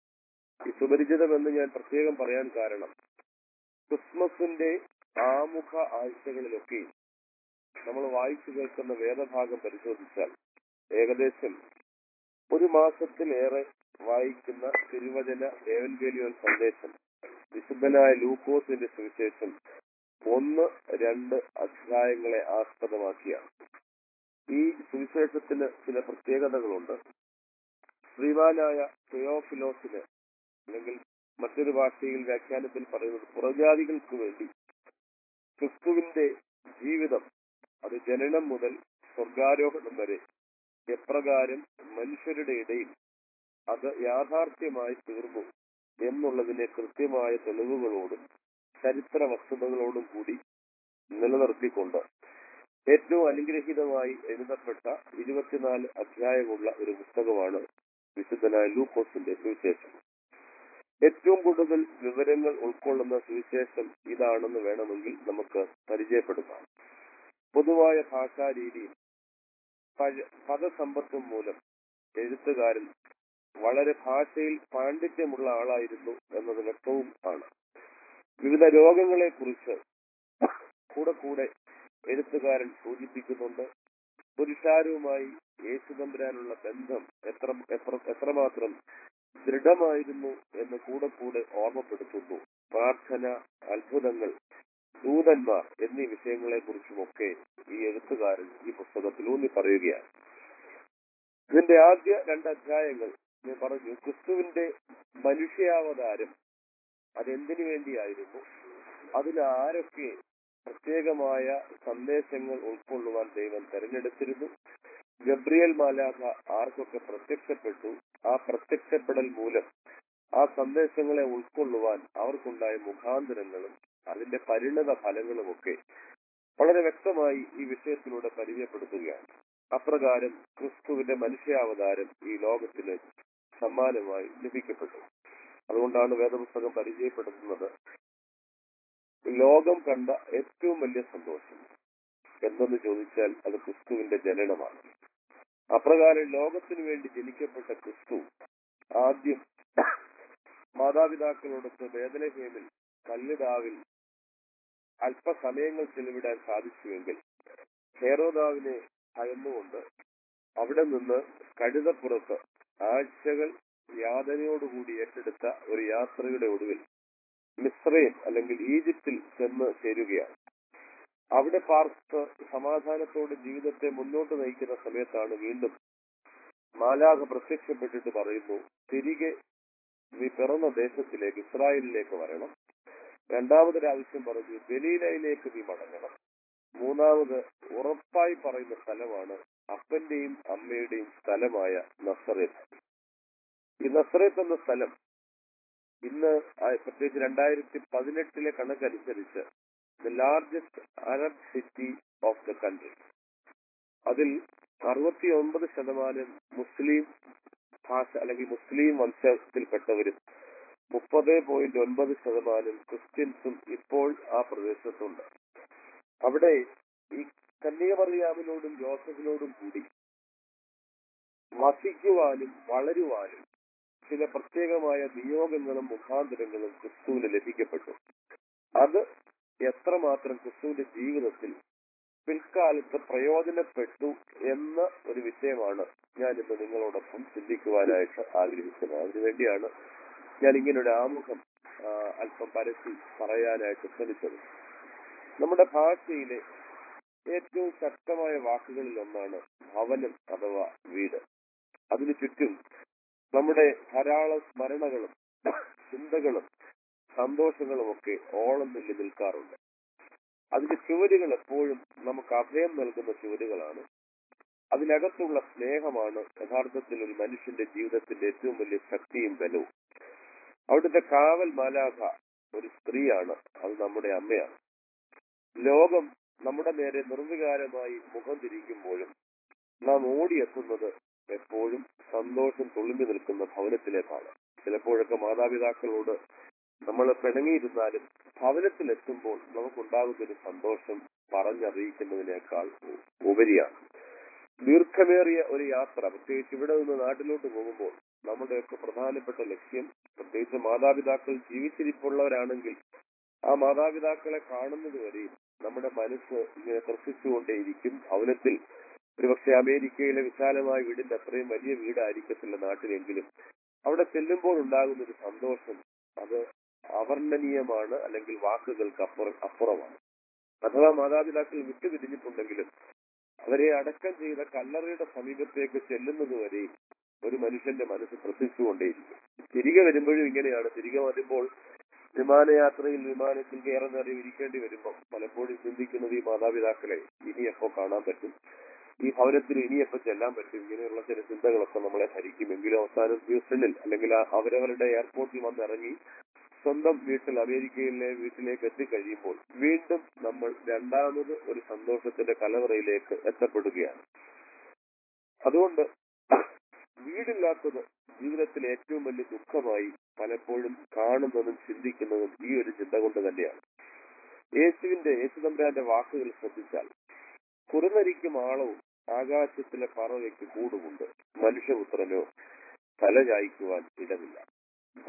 S2: ഈ സുപരിചിതമെന്ന് ഞാൻ പ്രത്യേകം പറയാൻ കാരണം ക്രിസ്മസിന്റെ ആമുഖ ആഴ്ചകളിലൊക്കെ നമ്മൾ വായിച്ചു കേൾക്കുന്ന വേദഭാഗം പരിശോധിച്ചാൽ ഏകദേശം ഒരു മാസത്തിലേറെ വായിക്കുന്ന തിരുവചന ഏവൻഗേലിയോൻ സന്ദേശം വിശുദ്ധനായ ലൂക്കോസിന്റെ സുവിശേഷം ഒന്ന് രണ്ട് അധ്യായങ്ങളെ ആസ്പദമാക്കിയാണ് ഈ സുവിശേഷത്തിന് ചില പ്രത്യേകതകളുണ്ട് ശ്രീമാനായ തെയോഫിലോസിന് അല്ലെങ്കിൽ മറ്റൊരു ഭാഷയിൽ വ്യാഖ്യാനത്തിൽ പറയുന്നത് പുറജാതികൾക്ക് വേണ്ടി ക്രിസ്തുവിന്റെ ജീവിതം അത് ജനനം മുതൽ സ്വർഗാരോഹണം വരെ എപ്രകാരം മനുഷ്യരുടെ ഇടയിൽ അത് യാഥാർത്ഥ്യമായി തീർന്നു എന്നുള്ളതിനെ കൃത്യമായ തെളിവുകളോടും ചരിത്ര വസ്തുതകളോടും കൂടി നിലനിർത്തിക്കൊണ്ട് ഏറ്റവും അനുഗ്രഹീതമായി എഴുതപ്പെട്ട ഇരുപത്തിനാല് അധ്യായമുള്ള ഒരു പുസ്തകമാണ് വിശുദ്ധനായ ലൂക്കോസിന്റെ സുവിശേഷം ഏറ്റവും കൂടുതൽ വിവരങ്ങൾ ഉൾക്കൊള്ളുന്ന സുവിശേഷം ഇതാണെന്ന് വേണമെങ്കിൽ നമുക്ക് പരിചയപ്പെടുത്താം പൊതുവായ ഭാഷാരീതിയും പഴ- പദസമ്പത്തും മൂലം എഴുത്തുകാരൻ വളരെ ഭാഷയിൽ പാണ്ഡിത്യമുള്ള ആളായിരുന്നു എന്നത് വ്യക്തവും ആണ് വിവിധ രോഗങ്ങളെ കുറിച്ച് കൂടെ കൂടെ എഴുത്തുകാരൻ സൂചിപ്പിക്കുന്നുണ്ട് പുരുഷാരവുമായി യേശുതമ്പുരാനുള്ള ബന്ധം എത്ര എത്ര എത്രമാത്രം ദൃഢമായിരുന്നു എന്ന് കൂടെ കൂടെ ഓർമ്മപ്പെടുത്തുന്നു പ്രാർത്ഥന അത്ഭുതങ്ങൾ ദൂതന്മാർ എന്നീ വിഷയങ്ങളെ കുറിച്ചുമൊക്കെ ഈ എഴുത്തുകാരൻ ഈ പുസ്തകത്തിൽ ഊന്നി പറയുകയാണ് ഇതിന്റെ ആദ്യ രണ്ട് അധ്യായങ്ങൾ ഞാൻ പറഞ്ഞു ക്രിസ്തുവിന്റെ മനുഷ്യാവതാരം അതെന്തിനു വേണ്ടിയായിരുന്നു അതിൽ ആരൊക്കെ പ്രത്യേകമായ സന്ദേശങ്ങൾ ഉൾക്കൊള്ളുവാൻ ദൈവം തെരഞ്ഞെടുത്തിരുന്നു ഗബ്രിയൽ മാലാഖ ആർക്കൊക്കെ പ്രത്യക്ഷപ്പെട്ടു ആ പ്രത്യക്ഷപ്പെടൽ മൂലം ആ സന്ദേശങ്ങളെ ഉൾക്കൊള്ളുവാൻ അവർക്കുണ്ടായ മുഖാന്തരങ്ങളും അതിന്റെ പരിണത ഫലങ്ങളുമൊക്കെ വളരെ വ്യക്തമായി ഈ വിഷയത്തിലൂടെ പരിചയപ്പെടുത്തുകയാണ് അപ്രകാരം ക്രിസ്തുവിന്റെ മനുഷ്യാവതാരം ഈ ലോകത്തിന് സമ്മാനമായി ലഭിക്കപ്പെട്ടു അതുകൊണ്ടാണ് വേദപുസ്തകം പരിചയപ്പെടുത്തുന്നത് ലോകം കണ്ട ഏറ്റവും വലിയ സന്തോഷം എന്തെന്ന് ചോദിച്ചാൽ അത് ക്രിസ്തുവിന്റെ ജനനമാണ് അപ്രകാരം ലോകത്തിനു വേണ്ടി ജനിക്കപ്പെട്ട ക്രിസ്തു ആദ്യം മാതാപിതാക്കളോടൊത്ത് വേദനഹേമിൽ കല്ലിടാവിൽ അല്പസമയങ്ങൾ ചെലവിടാൻ സാധിച്ചുവെങ്കിൽ ഹേറോദാവിനെ ഭയന്നുകൊണ്ട് അവിടെ നിന്ന് കഴുതപ്പുറത്ത് ആഴ്ചകൾ യാതനയോടുകൂടി ഏറ്റെടുത്ത ഒരു യാത്രയുടെ ഒടുവിൽ മിശ്രയും അല്ലെങ്കിൽ ഈജിപ്തിൽ ചെന്ന് ചേരുകയാണ് അവിടെ പാർത്ത് സമാധാനത്തോടെ ജീവിതത്തെ മുന്നോട്ട് നയിക്കുന്ന സമയത്താണ് വീണ്ടും മാലാഖ പ്രത്യക്ഷപ്പെട്ടിട്ട് പറയുന്നു തിരികെ നീ പിറന്ന ദേശത്തിലേക്ക് ഇസ്രായേലിലേക്ക് വരണം രണ്ടാമതൊരാവശ്യം പറഞ്ഞു ഗലീലയിലേക്ക് നീ മടങ്ങണം മൂന്നാമത് ഉറപ്പായി പറയുന്ന സ്ഥലമാണ് അപ്പന്റെയും അമ്മയുടെയും സ്ഥലമായ നസറേത്ത് ഈ നസറേത്ത് എന്ന സ്ഥലം ഇന്ന് ആ- പ്രത്യേകിച്ച് രണ്ടായിരത്തി പതിനെട്ടിലെ കണക്കനുസരിച്ച് the largest Arab city of the country അതിൽ അറുപത്തി ഒമ്പത് ശതമാനം മുസ്ലിം ഭാഷ അല്ലെങ്കിൽ മുസ്ലിം വംശത്തിൽപ്പെട്ടവരും മുപ്പത് പോയിന്റ് ഒൻപത് ശതമാനം ക്രിസ്ത്യൻസും ഇപ്പോൾ ആ പ്രദേശത്തുണ്ട് അവിടെ ഈ കന്യാമറിയാമിനോടും ജോസഫിനോടും കൂടി വസിക്കുവാനും വളരുവാനും ചില പ്രത്യേകമായ നിയോഗങ്ങളും മുഖാന്തരങ്ങളും ക്രിസ്തുവിന് ലഭിക്കപ്പെട്ടു അത് എത്രമാത്രം ക്രിസ്തുവിന്റെ ജീവിതത്തിൽ പിൽക്കാലത്ത് പ്രയോജനപ്പെട്ടു എന്ന ഒരു വിഷയമാണ് ഞാൻ ഇന്ന് നിങ്ങളോടൊപ്പം ചിന്തിക്കുവാനായിട്ട് ആഗ്രഹിക്കുന്നത് അതിനുവേണ്ടിയാണ് ഞാൻ ഇങ്ങനെ ഒരു ആമുഖം ആ, അല്പം പരത്തി പറയാനായിട്ട് ശ്രമിച്ചത് നമ്മുടെ ഭാഷയിലെ ഏറ്റവും ശക്തമായ വാക്കുകളിൽ ഒന്നാണ് ഭവനം അഥവാ വീട് അതിനു ചുറ്റും നമ്മുടെ ധാരാളം സ്മരണകളും ചിന്തകളും സന്തോഷങ്ങളും ഒക്കെ ഓളം നെല്ലി നിൽക്കാറുണ്ട് അതിന്റെ ചുവരുകൾ എപ്പോഴും നമുക്ക് അഭയം നൽകുന്ന ചുവരുകളാണ് അതിനകത്തുള്ള സ്നേഹമാണ് യഥാർത്ഥത്തിൽ ഒരു മനുഷ്യന്റെ ജീവിതത്തിന്റെ ഏറ്റവും വലിയ ശക്തിയും ബലവും അവിടുത്തെ കാവൽ മാലാഖ ഒരു സ്ത്രീയാണ് അത് നമ്മുടെ അമ്മയാണ് ലോകം നമ്മുടെ നേരെ നിർവികാരമായി മുഖം തിരിക്കുമ്പോഴും നാം ഓടിയെത്തുന്നത് എപ്പോഴും സന്തോഷം തുളുമ്പി നിൽക്കുന്ന ഭവനത്തിലേക്കാണ് ചിലപ്പോഴൊക്കെ മാതാപിതാക്കളോട് നമ്മൾ പിണങ്ങിയിരുന്നാലും ഭവനത്തിലെത്തുമ്പോൾ നമുക്കുണ്ടാകുന്ന ഒരു സന്തോഷം പറഞ്ഞറിയിക്കുന്നതിനേക്കാൾ ഉപരിയാണ് ദീർഘമേറിയ ഒരു യാത്ര പ്രത്യേകിച്ച് ഇവിടെ നിന്ന് നാട്ടിലോട്ട് പോകുമ്പോൾ നമ്മുടെയൊക്കെ പ്രധാനപ്പെട്ട ലക്ഷ്യം പ്രത്യേകിച്ച് മാതാപിതാക്കൾ ജീവിച്ചിരിപ്പുള്ളവരാണെങ്കിൽ ആ മാതാപിതാക്കളെ കാണുന്നത് വരെയും നമ്മുടെ മനസ്സ് ഇങ്ങനെ ത്രസിച്ചുകൊണ്ടേയിരിക്കും ഭവനത്തിൽ ഒരുപക്ഷെ അമേരിക്കയിലെ വിശാലമായ വീടിന്റെ അത്രയും വലിയ വീടായിരിക്കത്തില്ല നാട്ടിലെങ്കിലും അവിടെ ചെല്ലുമ്പോൾ ഉണ്ടാകുന്ന ഒരു സന്തോഷം അത് അവർണ്ണനീയമാണ് അല്ലെങ്കിൽ വാക്കുകൾക്ക് അപ്പുറം അപ്പുറമാണ് അഥവാ മാതാപിതാക്കൾ വിട്ടുപിരിഞ്ഞിട്ടുണ്ടെങ്കിലും അവരെ അടക്കം ചെയ്ത കല്ലറയുടെ സമീപത്തേക്ക് ചെല്ലുന്നത് വരെയും ഒരു മനുഷ്യന്റെ മനസ്സ് ത്രസിച്ചുകൊണ്ടേയിരിക്കും തിരികെ വരുമ്പോഴും ഇങ്ങനെയാണ് തിരികെ വരുമ്പോൾ വിമാനയാത്രയിൽ വിമാനത്തിൽ കയറി നിറയെ ഇരിക്കേണ്ടി വരുമ്പോൾ പലപ്പോഴും ചിന്തിക്കുന്നത് ഈ മാതാപിതാക്കളെ ഇനി എപ്പോ കാണാൻ പറ്റും ഈ ഭവനത്തിൽ ഇനി എപ്പോ ചെല്ലാൻ പറ്റും ഇങ്ങനെയുള്ള ചില ചിന്തകളൊക്കെ നമ്മളെ ഭരിക്കും എങ്കിലും അവസാനം ഹ്യൂസ്റ്റണിൽ അല്ലെങ്കിൽ ആ അവരവരുടെ എയർപോർട്ടിൽ വന്നിറങ്ങി സ്വന്തം വീട്ടിൽ അമേരിക്കയിലെ വീട്ടിലേക്ക് എത്തിക്കഴിയുമ്പോൾ വീണ്ടും നമ്മൾ രണ്ടാമത് ഒരു സന്തോഷത്തിന്റെ കലവറയിലേക്ക് എത്തപ്പെടുകയാണ് അതുകൊണ്ട് വീടില്ലാത്തത് ജീവിതത്തിലെ ഏറ്റവും വലിയ ദുഃഖമായി പലപ്പോഴും കാണുന്നതും ചിന്തിക്കുന്നതും ഈ ഒരു ചിന്ത കൊണ്ട് തന്നെയാണ് യേശുവിന്റെ യേശുതമ്പുരാന്റെ വാക്കുകൾ ശ്രദ്ധിച്ചാൽ കുറുനരിക്കും ആളവും ആകാശത്തിലെ പറവയ്ക്ക് കൂടുമുണ്ട് മനുഷ്യപുത്രനോ തല ചായ്ക്കുവാൻ ഇടമില്ല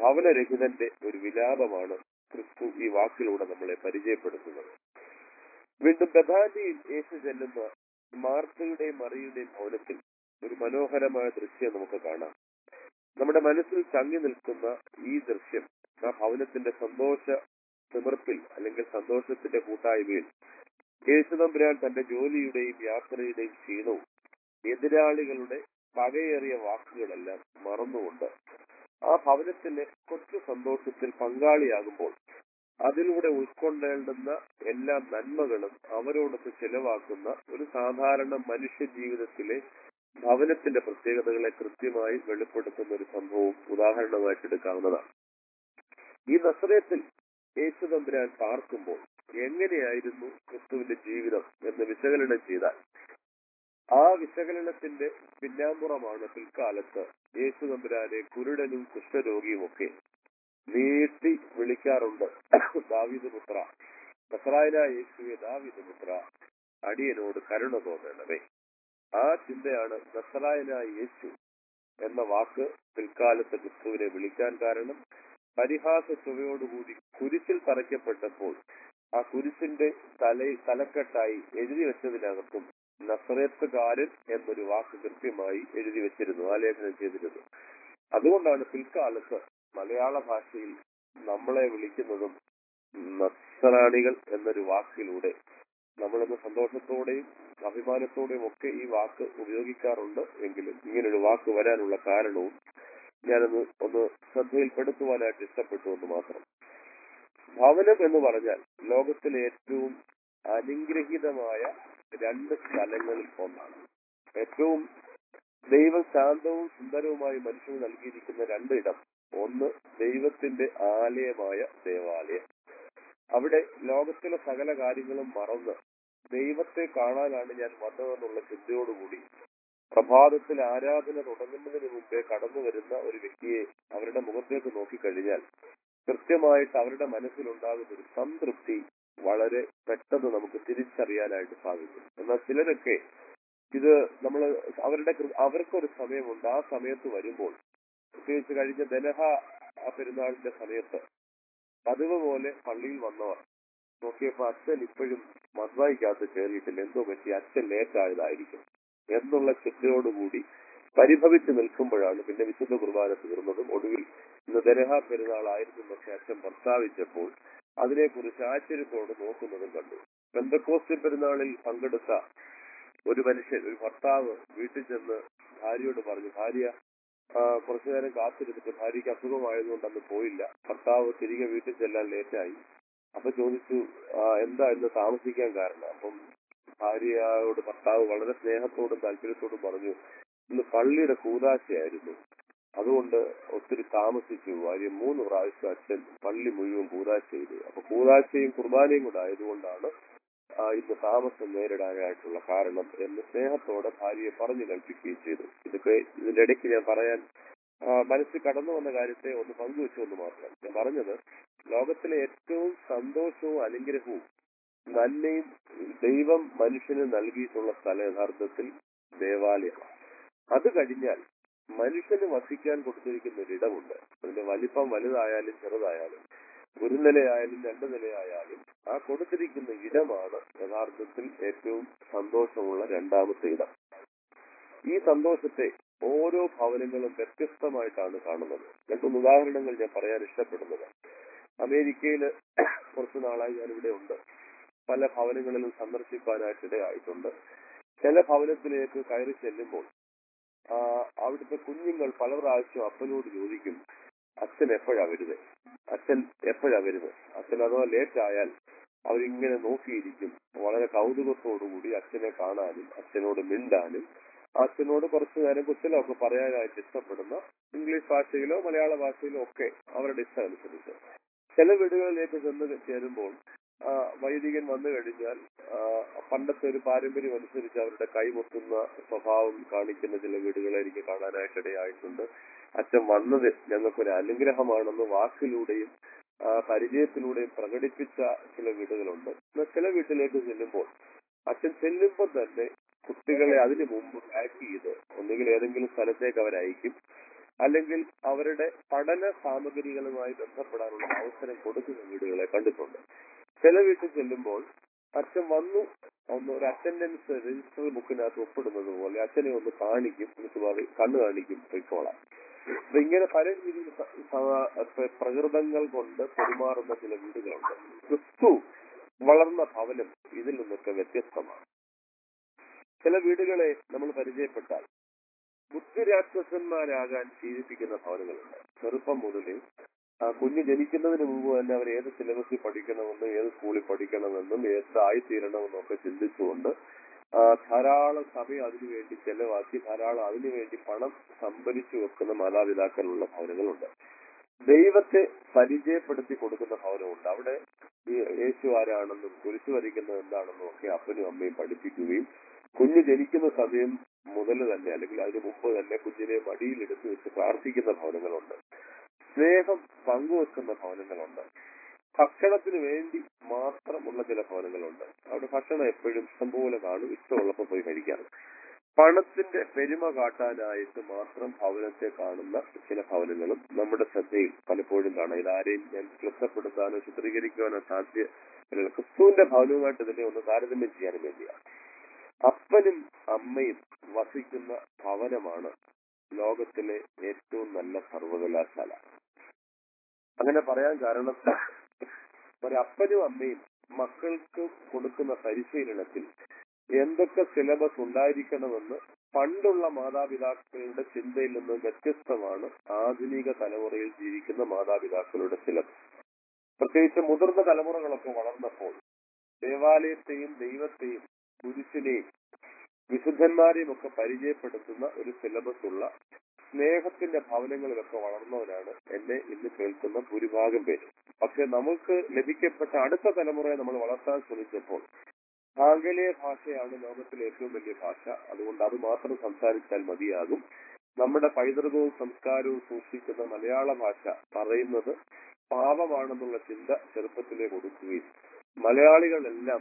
S2: ഭവനരഹിതന്റെ ഒരു വിലാപമാണ് ക്രിസ്തു ഈ വാക്കിലൂടെ നമ്മളെ പരിചയപ്പെടുത്തുന്നത് വീണ്ടും ബഥാനിയിൽ യേശു ചെല്ലുന്ന മാർത്തയുടെയും മറിയുടെയും ഭവനത്തിൽ ഒരു മനോഹരമായ ദൃശ്യം നമുക്ക് കാണാം നമ്മുടെ മനസ്സിൽ തങ്ങി നിൽക്കുന്ന ഈ ദൃശ്യം ആ ഭവനത്തിന്റെ സന്തോഷ തിമിർപ്പിൽ അല്ലെങ്കിൽ സന്തോഷത്തിന്റെ കൂട്ടായ്മയിൽ യേശുദമ്പുരാൻ തന്റെ ജോലിയുടെയും യാത്രയുടെയും ക്ഷീണവും എതിരാളികളുടെ പകയേറിയ വാക്കുകളെല്ലാം മറന്നുകൊണ്ട് ആ ഭവനത്തിലെ കൊച്ചു സന്തോഷത്തിൽ പങ്കാളിയാകുമ്പോൾ അതിലൂടെ ഉൾക്കൊണ്ടേണ്ടുന്ന എല്ലാ നന്മകളും അവരോടൊത്ത് ചെലവാക്കുന്ന ഒരു സാധാരണ മനുഷ്യ ജീവിതത്തിലെ ഭവനത്തിന്റെ പ്രത്യേകതകളെ കൃത്യമായി വെളിപ്പെടുത്തുന്ന ഒരു സംഭവം ഉദാഹരണമായിട്ട് എടുക്കാവുന്നതാണ് ഈ നസ്രയത്തിൽ യേശുതമ്പുരാൻ പാർക്കുമ്പോൾ എങ്ങനെയായിരുന്നു ക്രിസ്തുവിന്റെ ജീവിതം എന്ന് വിശകലനം ചെയ്താൽ ആ വിശകലനത്തിന്റെ പിന്നാമ്പുറമാണ് പിൽക്കാലത്ത് യേശുതമ്പുരാനെ കുരുടനും കുഷ്ഠരോഗിയും ഒക്കെ നീട്ടി വിളിക്കാറുണ്ട് ദാവിദ് പുത്ര നസറായനായ യേശുവെ ദാവിദ് പുത്ര അടിയനോട് കരുണ തോന്നണമേ ആ ചിന്തയാണ് നസറായനായ യേശു എന്ന വാക്ക് പിൽക്കാലത്ത് ക്രിസ്തുവിനെ വിളിക്കാൻ കാരണം പരിഹാസ ചുവയോടുകൂടി കുരിശിൽ തറയ്ക്കപ്പെട്ടപ്പോൾ ആ കുരിശിന്റെ തല തലക്കെട്ടായി എഴുതി വെച്ചതിനകത്തും നസറേത്തുകാരൻ എന്നൊരു വാക്ക് കൃത്യമായി എഴുതി വെച്ചിരുന്നു ആലേഖനം ചെയ്തിരുന്നു അതുകൊണ്ടാണ് പിൽക്കാലത്ത് മലയാള ഭാഷയിൽ നമ്മളെ വിളിക്കുന്നതും നസ്രാണികൾ എന്നൊരു വാക്കിലൂടെ നമ്മളിന്ന് സന്തോഷത്തോടെയും അഭിമാനത്തോടെയും ഒക്കെ ഈ വാക്ക് ഉപയോഗിക്കാറുണ്ട് എങ്കിലും ഇങ്ങനൊരു വാക്ക് വരാനുള്ള കാരണവും ഞാനൊന്ന് ഒന്ന് ശ്രദ്ധയിൽപ്പെടുത്തുവാനായിട്ട് ഇഷ്ടപ്പെട്ടു എന്ന് മാത്രം ഭവനം എന്ന് പറഞ്ഞാൽ ലോകത്തിലെ ഏറ്റവും അനുഗ്രഹീതമായ രണ്ട് സ്ഥലങ്ങളിൽ ഒന്നാണ് ഏറ്റവും ദൈവം ശാന്തവും സുന്ദരവുമായി മനുഷ്യന് നൽകിയിരിക്കുന്ന രണ്ടിടം ഒന്ന് ദൈവത്തിന്റെ ആലയമായ ദേവാലയം അവിടെ ലോകത്തിലെ സകല കാര്യങ്ങളും മറന്ന് ദൈവത്തെ കാണാനാണ് ഞാൻ വന്നതെന്നുള്ള ചിന്തയോടുകൂടി പ്രഭാതത്തിൽ ആരാധന തുടങ്ങുന്നതിന് മുമ്പേ കടന്നു വരുന്ന ഒരു വ്യക്തിയെ അവരുടെ മുഖത്തേക്ക് നോക്കിക്കഴിഞ്ഞാൽ കൃത്യമായിട്ട് അവരുടെ മനസ്സിലുണ്ടാകുന്ന ഒരു സംതൃപ്തി വളരെ പെട്ടെന്ന് നമുക്ക് തിരിച്ചറിയാനായിട്ട് സാധിക്കും എന്നാൽ ചിലരൊക്കെ ഇത് നമ്മൾ അവരുടെ കൃ- അവർക്കൊരു സമയമുണ്ട് ആ സമയത്ത് വരുമ്പോൾ പ്രത്യേകിച്ച് കഴിഞ്ഞ ദലഹ ആ പെരുന്നാളിന്റെ സമയത്ത് പതിവ് പോലെ പള്ളിയിൽ വന്നവർ നോക്കിയപ്പോ അച്ഛൻ ഇപ്പോഴും മദ്വായിക്കകത്ത് കയറിയിട്ടില്ല എന്തോ പറ്റി അച്ഛൻ ലേറ്റ് ആയതായിരിക്കും എന്നുള്ള ചിന്തയോടുകൂടി പരിഭവിച്ച് നിൽക്കുമ്പോഴാണ് പിന്നെ വിശുദ്ധ കുർബാന തീർന്നതും ഒടുവിൽ ഇന്ന് ദരഹ പെരുന്നാളായിരുന്നു എന്നൊക്കെ അച്ഛൻ പ്രസ്താവിച്ചപ്പോൾ അതിനെക്കുറിച്ച് ആശ്ചര്യത്തോട് നോക്കുന്നതും കണ്ടു പെന്തക്കോസ്റ്റ് പെരുന്നാളിൽ പങ്കെടുത്ത ഒരു മനുഷ്യൻ ഒരു ഭർത്താവ് വീട്ടിൽ ചെന്ന് ഭാര്യയോട് പറഞ്ഞു ഭാര്യ ആ, കുറച്ചു നേരം കാത്തിരുന്നിട്ട് ഭാര്യയ്ക്ക് അസുഖമായതുകൊണ്ട് അന്ന് പോയില്ല ഭർത്താവ് തിരികെ വീട്ടിൽ ചെല്ലാൻ ലേറ്റായി അപ്പൊ ചോദിച്ചു "ആ, എന്താ ഇന്ന് താമസിക്കാൻ കാരണം അപ്പം ഭാര്യയോട് ഭർത്താവ് വളരെ സ്നേഹത്തോടും താല്പര്യത്തോടും പറഞ്ഞു ഇന്ന് പള്ളിയുടെ കൂതാശയായിരുന്നു അതുകൊണ്ട് ഒത്തിരി താമസിച്ചു ഭാര്യ മൂന്ന് പ്രാവശ്യം അച്ഛൻ പള്ളി മുഴുവൻ കൂതാശ ചെയ്തു അപ്പൊ കൂതാശയും കുർബാനയും കൂടെ ആയതുകൊണ്ടാണ് ആ, ഇന്ന് താമസം നേരിടാനായിട്ടുള്ള കാരണം എന്ന് സ്നേഹത്തോടെ ഭാര്യയെ പറഞ്ഞു കൽപ്പിക്കുകയും ചെയ്തു ഇതൊക്കെ ഇതിന്റെ ഇടയ്ക്ക് ഞാൻ പറയാൻ ആ, മനസ്സിൽ കടന്നു വന്ന കാര്യത്തെ ഒന്ന് പങ്കുവെച്ചു എന്ന് മാത്രം ഞാൻ പറഞ്ഞത് ലോകത്തിലെ ഏറ്റവും സന്തോഷവും അനുഗ്രഹവും നന്മയും ദൈവം മനുഷ്യന് നൽകിയിട്ടുള്ള സ്ഥലം യഥാർത്ഥത്തിൽ ദേവാലയമാണ് അത് കഴിഞ്ഞാൽ മനുഷ്യന് വസിക്കാൻ കൊടുത്തിരിക്കുന്ന ഒരിടമുണ്ട് അതിന്റെ വലിപ്പം വലുതായാലും ചെറുതായാലും ഒരു നിലയായാലും രണ്ടു നിലയായാലും ആ കൊടുത്തിരിക്കുന്ന ഇടമാണ് യഥാർത്ഥത്തിൽ ഏറ്റവും സന്തോഷമുള്ള രണ്ടാമത്തെ ഇടം ഈ സന്തോഷത്തെ ഓരോ ഭവനങ്ങളും വ്യത്യസ്തമായിട്ടാണ് കാണുന്നത് രണ്ടു ഉദാഹരണങ്ങൾ ഞാൻ പറയാൻ ഇഷ്ടപ്പെടുന്നത് അമേരിക്കയില് കുറച്ചു നാളായി ഞാൻ ഇവിടെ ഉണ്ട് പല ഭവനങ്ങളിലും സന്ദർശിക്കാനായിട്ട് ഇടയായിട്ടുണ്ട് ചില ഭവനത്തിലേക്ക് കയറി ചെല്ലുമ്പോൾ ആ, അവിടുത്തെ കുഞ്ഞുങ്ങൾ പല പ്രാവശ്യം അപ്പനോട് ചോദിക്കും അച്ഛൻ എപ്പോഴാ വരുന്നത് അച്ഛൻ എപ്പോഴാ വരുന്നത് അച്ഛൻ അഥവാ ലേറ്റ് ആയാൽ അവരിങ്ങനെ നോക്കിയിരിക്കും വളരെ കൗതുകത്തോടുകൂടി അച്ഛനെ കാണാനും അച്ഛനോട് മിണ്ടാനും അച്ഛനോട് കുറച്ചു നേരം കുശലമൊക്കെ പറയാനായിട്ട് ഇഷ്ടപ്പെടുന്ന ഇംഗ്ലീഷ് ഭാഷയിലോ മലയാള ഭാഷയിലോ ഒക്കെ അവരുടെ ഇഷ്ടം അനുസരിച്ച് ചില വീടുകളിലേക്ക് ചെന്ന് ചേരുമ്പോൾ ആ, വൈദികൻ വന്നു കഴിഞ്ഞാൽ ആ, പണ്ടത്തെ ഒരു പാരമ്പര്യം അനുസരിച്ച് അവരുടെ കൈമുത്തുന്ന സ്വഭാവം കാണിക്കുന്ന ചില വീടുകളെ എനിക്ക് കാണാനായിട്ട് ഇടയായിട്ടുണ്ട് അച്ഛൻ വന്നത് ഞങ്ങൾക്കൊരു അനുഗ്രഹമാണെന്ന് വാക്കിലൂടെയും ആ, പരിചയത്തിലൂടെയും പ്രകടിപ്പിച്ച ചില വീടുകളുണ്ട് എന്നാൽ ചില വീട്ടിലേക്ക് ചെല്ലുമ്പോൾ അച്ഛൻ ചെല്ലുമ്പോൾ തന്നെ കുട്ടികളെ അതിനു മുമ്പ് പാക്ക് ചെയ്ത് ഒന്നുകിൽ ഏതെങ്കിലും സ്ഥലത്തേക്ക് അവർ അയക്കും അല്ലെങ്കിൽ അവരുടെ പഠന സാമഗ്രികളുമായി ബന്ധപ്പെടാനുള്ള അവസരം കൊടുക്കുന്ന വീടുകളെ കണ്ടിട്ടുണ്ട് ചില വീട്ടിൽ ചെല്ലുമ്പോൾ അച്ഛൻ വന്നു ഒന്ന് ഒരു അറ്റൻഡൻസ് രജിസ്റ്റർ ബുക്കിനകത്ത് ഒപ്പിടുന്നത് പോലെ അച്ഛനെ ഒന്ന് കാണിക്കും എന്നിട്ട് പറയും കണ്ണു കാണിക്കും പൊയ്ക്കോളാം അപ്പൊ ഇങ്ങനെ പല രീതിയിൽ സ- സ- പ്രകൃതങ്ങൾ കൊണ്ട് പെരുമാറുന്ന ചില വീടുകളുണ്ട് ക്രിസ്തു വളർന്ന ഭവനം ഇതിൽ നിന്നൊക്കെ വ്യത്യസ്തമാണ് ചില വീടുകളെ നമ്മൾ പരിചയപ്പെട്ടാൽ ബുദ്ധിരാക്ഷസന്മാരാകാൻ ശീലിപ്പിക്കുന്ന ഭവനങ്ങളുണ്ട് ചെറുപ്പം മുതലേ ആ കുഞ്ഞ് ജനിക്കുന്നതിന് മുമ്പ് തന്നെ അവർ ഏത് സിലബസിൽ പഠിക്കണമെന്നും ഏത് സ്കൂളിൽ പഠിക്കണമെന്നും ഏതായിത്തീരണമെന്നും ഒക്കെ ചിന്തിച്ചുകൊണ്ട് ആ, ധാരാളം സമയം അതിനുവേണ്ടി ചെലവാക്കി ധാരാളം അതിനുവേണ്ടി പണം സംഭരിച്ചു വെക്കുന്ന മാതാപിതാക്കളുള്ള ഭവനങ്ങളുണ്ട് ദൈവത്തെ പരിചയപ്പെടുത്തി കൊടുക്കുന്ന ഭവനമുണ്ട് അവിടെ ഈ യേശു ആരാണെന്നും കുരിശു വരിക്കുന്നത് എന്താണെന്നും ഒക്കെ അപ്പനും അമ്മയും പഠിപ്പിക്കുകയും കുഞ്ഞ് ജനിക്കുന്ന സമയം മുതൽ തന്നെ അല്ലെങ്കിൽ അതിന് മുമ്പ് തന്നെ കുഞ്ഞിനെ മടിയിലെടുത്ത് വെച്ച് പ്രാർത്ഥിക്കുന്ന ഭവനങ്ങളുണ്ട് സ്നേഹം പങ്കുവെക്കുന്ന ഭവനങ്ങളുണ്ട് ഭക്ഷണത്തിന് വേണ്ടി മാത്രമുള്ള ചില ഭവനങ്ങളുണ്ട് അവിടെ ഭക്ഷണം എപ്പോഴും ഇഷ്ടംപോലെ കാണും ഇഷ്ടമുള്ളപ്പോൾ പോയി കഴിക്കാം പണത്തിന്റെ പെരുമ കാട്ടാനായിട്ട് മാത്രം ഭവനത്തെ കാണുന്ന ചില ഭവനങ്ങളും നമ്മുടെ ശ്രദ്ധയിൽ പലപ്പോഴും കാണാം ഇതാരെയും ഞാൻ ക്ലിഷ്ടപ്പെടുത്താനോ ചിത്രീകരിക്കുവാനോ സാധ്യ ക്രിസ്തുവിന്റെ ഭവനവുമായിട്ട് ഇതിനെ ഒന്ന് താരതമ്യം ചെയ്യാനും വേണ്ടിയാണ് അപ്പനും അമ്മയും വസിക്കുന്ന ഭവനമാണ് ലോകത്തിലെ ഏറ്റവും നല്ല സർവകലാശാല അങ്ങനെ പറയാൻ കാരണം ഒരപ്പനും അമ്മയും മക്കൾക്ക് കൊടുക്കുന്ന പരിശീലനത്തിൽ എന്തൊക്കെ സിലബസ് ഉണ്ടായിരിക്കണമെന്ന് പണ്ടുള്ള മാതാപിതാക്കളുടെ ചിന്തയിൽ നിന്ന് വ്യത്യസ്തമാണ് ആധുനിക തലമുറയിൽ ജീവിക്കുന്ന മാതാപിതാക്കളുടെ സിലബസ് പ്രത്യേകിച്ച് മുതിർന്ന തലമുറകളൊക്കെ വളർന്നപ്പോൾ ദേവാലയത്തെയും ദൈവത്തെയും കുരിശിനെയും വിശുദ്ധന്മാരെയും ഒക്കെ പരിചയപ്പെടുത്തുന്ന ഒരു സിലബസ് ഉള്ള സ്നേഹത്തിന്റെ ഭവനങ്ങളിലൊക്കെ വളർന്നവരാണ് എന്നെ ഇന്ന് കേൾക്കുന്ന ഭൂരിഭാഗം പേര് പക്ഷെ നമുക്ക് ലഭിക്കപ്പെട്ട അടുത്ത തലമുറയെ നമ്മൾ വളർത്താൻ ശ്രമിച്ചപ്പോൾ ആംഗലേയ ഭാഷയാണ് ലോകത്തിലെ ഏറ്റവും വലിയ ഭാഷ അതുകൊണ്ട് അത് മാത്രം സംസാരിച്ചാൽ മതിയാകും നമ്മുടെ പൈതൃകവും സംസ്കാരവും സൂക്ഷിക്കുന്ന മലയാള ഭാഷ പറയുന്നത് പാപമാണെന്നുള്ള ചിന്ത ചെറുപ്പത്തിലേ കൊടുക്കുകയും മലയാളികളെല്ലാം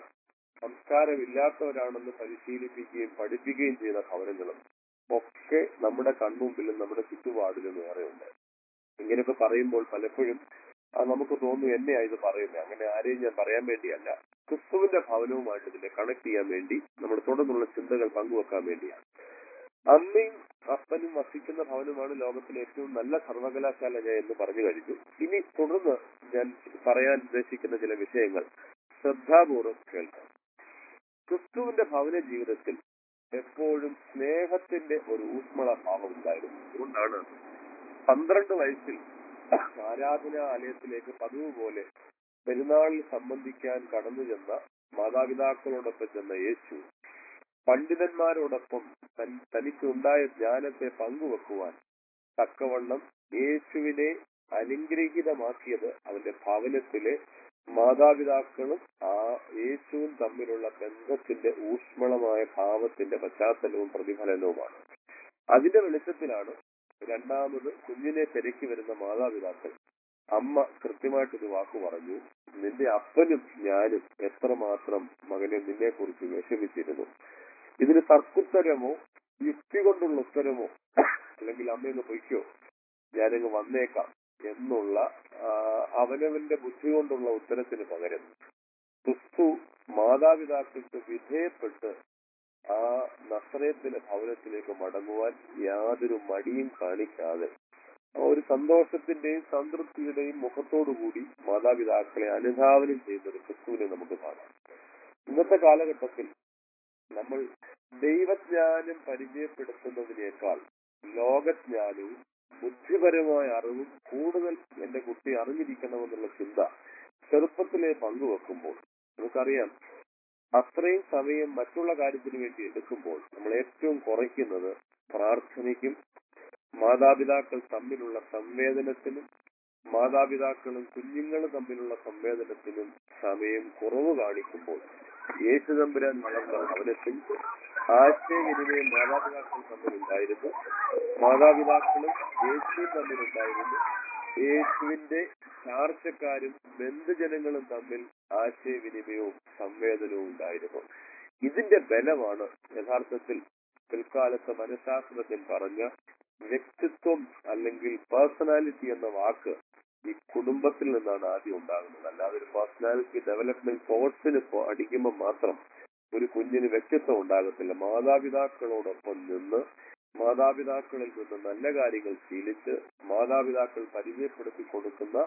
S2: സംസ്കാരമില്ലാത്തവരാണെന്ന് പരിശീലിപ്പിക്കുകയും പഠിപ്പിക്കുകയും ചെയ്ത ഭവനങ്ങളും ഒക്കെ നമ്മുടെ കൺമുമ്പിലും നമ്മുടെ ചുറ്റുപാടിലും ഏറെയുണ്ട് ഇങ്ങനെയൊക്കെ പറയുമ്പോൾ പലപ്പോഴും ആ നമുക്ക് തോന്നും എന്നെയാ ഇത് പറയുന്നത് അങ്ങനെ ആരെയും ഞാൻ പറയാൻ വേണ്ടിയല്ല ക്രിസ്തുവിന്റെ ഭവനവുമായിട്ട് ഇതിനെ കണക്ട് ചെയ്യാൻ വേണ്ടി നമ്മുടെ തുടർന്നുള്ള ചിന്തകൾ പങ്കുവെക്കാൻ വേണ്ടിയാണ് അമ്മയും അപ്പനും വസിക്കുന്ന ഭവനമാണ് ലോകത്തിലെ ഏറ്റവും നല്ല സർവകലാശാല ഞാൻ എന്ന് പറഞ്ഞു കഴിഞ്ഞു ഇനി തുടർന്ന് ഞാൻ പറയാൻ ഉദ്ദേശിക്കുന്ന ചില വിഷയങ്ങൾ ശ്രദ്ധാപൂർവം കേൾക്കാം ക്രിസ്തുവിന്റെ ഭവന ജീവിതത്തിൽ എപ്പോഴും സ്നേഹത്തിന്റെ ഒരു ഊഷ്മള ഭാവം ഉണ്ടായിരുന്നു അതുകൊണ്ടാണ് പന്ത്രണ്ട് വയസ്സിൽ ആരാധനാലയത്തിലേക്ക് പതിവ് പോലെ പെരുന്നാളിൽ സംബന്ധിക്കാൻ കടന്നു ചെന്ന മാതാപിതാക്കളോടൊപ്പം ചെന്ന യേശു പണ്ഡിതന്മാരോടൊപ്പം തൻ- തനിക്കുണ്ടായ ജ്ഞാനത്തെ പങ്കുവെക്കുവാൻ തക്കവണ്ണം യേശുവിനെ അനുഗ്രഹീതമാക്കിയത് അവന്റെ ഭവനത്തിലെ മാതാപിതാക്കളും ആ യേശുവും തമ്മിലുള്ള ബന്ധത്തിന്റെ ഊഷ്മളമായ ഭാവത്തിന്റെ പശ്ചാത്തലവും പ്രതിഫലനവുമാണ് അതിന്റെ വെളിച്ചത്തിലാണ് രണ്ടാമത് കുഞ്ഞിനെ തിരക്കി വരുന്ന മാതാപിതാക്കൾ അമ്മ കൃത്യമായിട്ട് ഒരു വാക്ക് പറഞ്ഞു നിന്റെ അപ്പനും ഞാനും എത്രമാത്രം മകനെ നിന്നെ കുറിച്ച് വിഷമിച്ചിരുന്നു ഇതിന് തർക്കുത്തരമോ യുക്തി കൊണ്ടുള്ള ഉത്തരമോ അല്ലെങ്കിൽ അമ്മയൊന്ന് പൊയ്ക്കോ ഞാനങ്ങ് വന്നേക്കാം എന്നുള്ള ആ, അവനവന്റെ ബുദ്ധി കൊണ്ടുള്ള ഉത്തരത്തിന് പകരം ക്രിസ്തു മാതാപിതാക്കൾക്ക് വിധേയപ്പെട്ട് ആ നസ്രയത്തിലെ ഭവനത്തിലേക്ക് മടങ്ങുവാൻ യാതൊരു മടിയും കാണിക്കാതെ ആ ഒരു സന്തോഷത്തിന്റെയും സംതൃപ്തിയുടെയും മുഖത്തോടുകൂടി മാതാപിതാക്കളെ അനുധാവനം ചെയ്യുന്ന ഒരു ക്രിസ്തുവിനെ നമുക്ക് കാണാം ഇന്നത്തെ കാലഘട്ടത്തിൽ നമ്മൾ ദൈവജ്ഞാനം പരിചയപ്പെടുത്തുന്നതിനേക്കാൾ ലോകജ്ഞാനവും ബുദ്ധിപരമായ അറിവും കൂടുതൽ എന്റെ കുട്ടി അറിഞ്ഞിരിക്കണമെന്നുള്ള ചിന്ത ചെറുപ്പത്തിലെ പങ്കുവെക്കുമ്പോൾ നമുക്കറിയാം അത്രയും സമയം മറ്റുള്ള കാര്യത്തിന് വേണ്ടി എടുക്കുമ്പോൾ നമ്മൾ ഏറ്റവും കുറയ്ക്കുന്നത് പ്രാർത്ഥനയ്ക്കും മാതാപിതാക്കൾ തമ്മിലുള്ള സംവേദനത്തിനും മാതാപിതാക്കളും കുഞ്ഞുങ്ങളും തമ്മിലുള്ള സംവേദനത്തിനും സമയം കുറവ് കാണിക്കുമ്പോൾ യേശു തമ്പുരാൻ വളർന്ന ഭവനത്തിൽ ആശയവിനിമയം മാതാപിതാക്കൾ തമ്മിലുണ്ടായിരുന്നു മാതാപിതാക്കളും യേശുവും തമ്മിലുണ്ടായിരുന്നു യേശുവിന്റെ ചാർച്ചക്കാരും ബന്ധുജനങ്ങളും തമ്മിൽ ആശയവിനിമയവും സംവേദനവും ഉണ്ടായിരുന്നു ഇതിന്റെ ബലമാണ് യഥാർത്ഥത്തിൽ പിൽക്കാലത്ത് മനഃശാസ്ത്രത്തിൽ പറഞ്ഞ വ്യക്തിത്വം അല്ലെങ്കിൽ പേഴ്സണാലിറ്റി എന്ന വാക്ക് ഈ കുടുംബത്തിൽ നിന്നാണ് ആദ്യം ഉണ്ടാകുന്നത് അല്ലാതെ ഒരു പേഴ്സണാലിറ്റി ഡെവലപ്മെന്റ് കോഴ്സിന് പഠിക്കുമ്പോൾ മാത്രം ഒരു കുഞ്ഞിന് വ്യക്തിത്വം ഉണ്ടാകത്തില്ല മാതാപിതാക്കളോടൊപ്പം നിന്ന് മാതാപിതാക്കളിൽ നിന്ന് നല്ല കാര്യങ്ങൾ ശീലിച്ച് മാതാപിതാക്കൾ പരിചയപ്പെടുത്തി കൊടുക്കുന്ന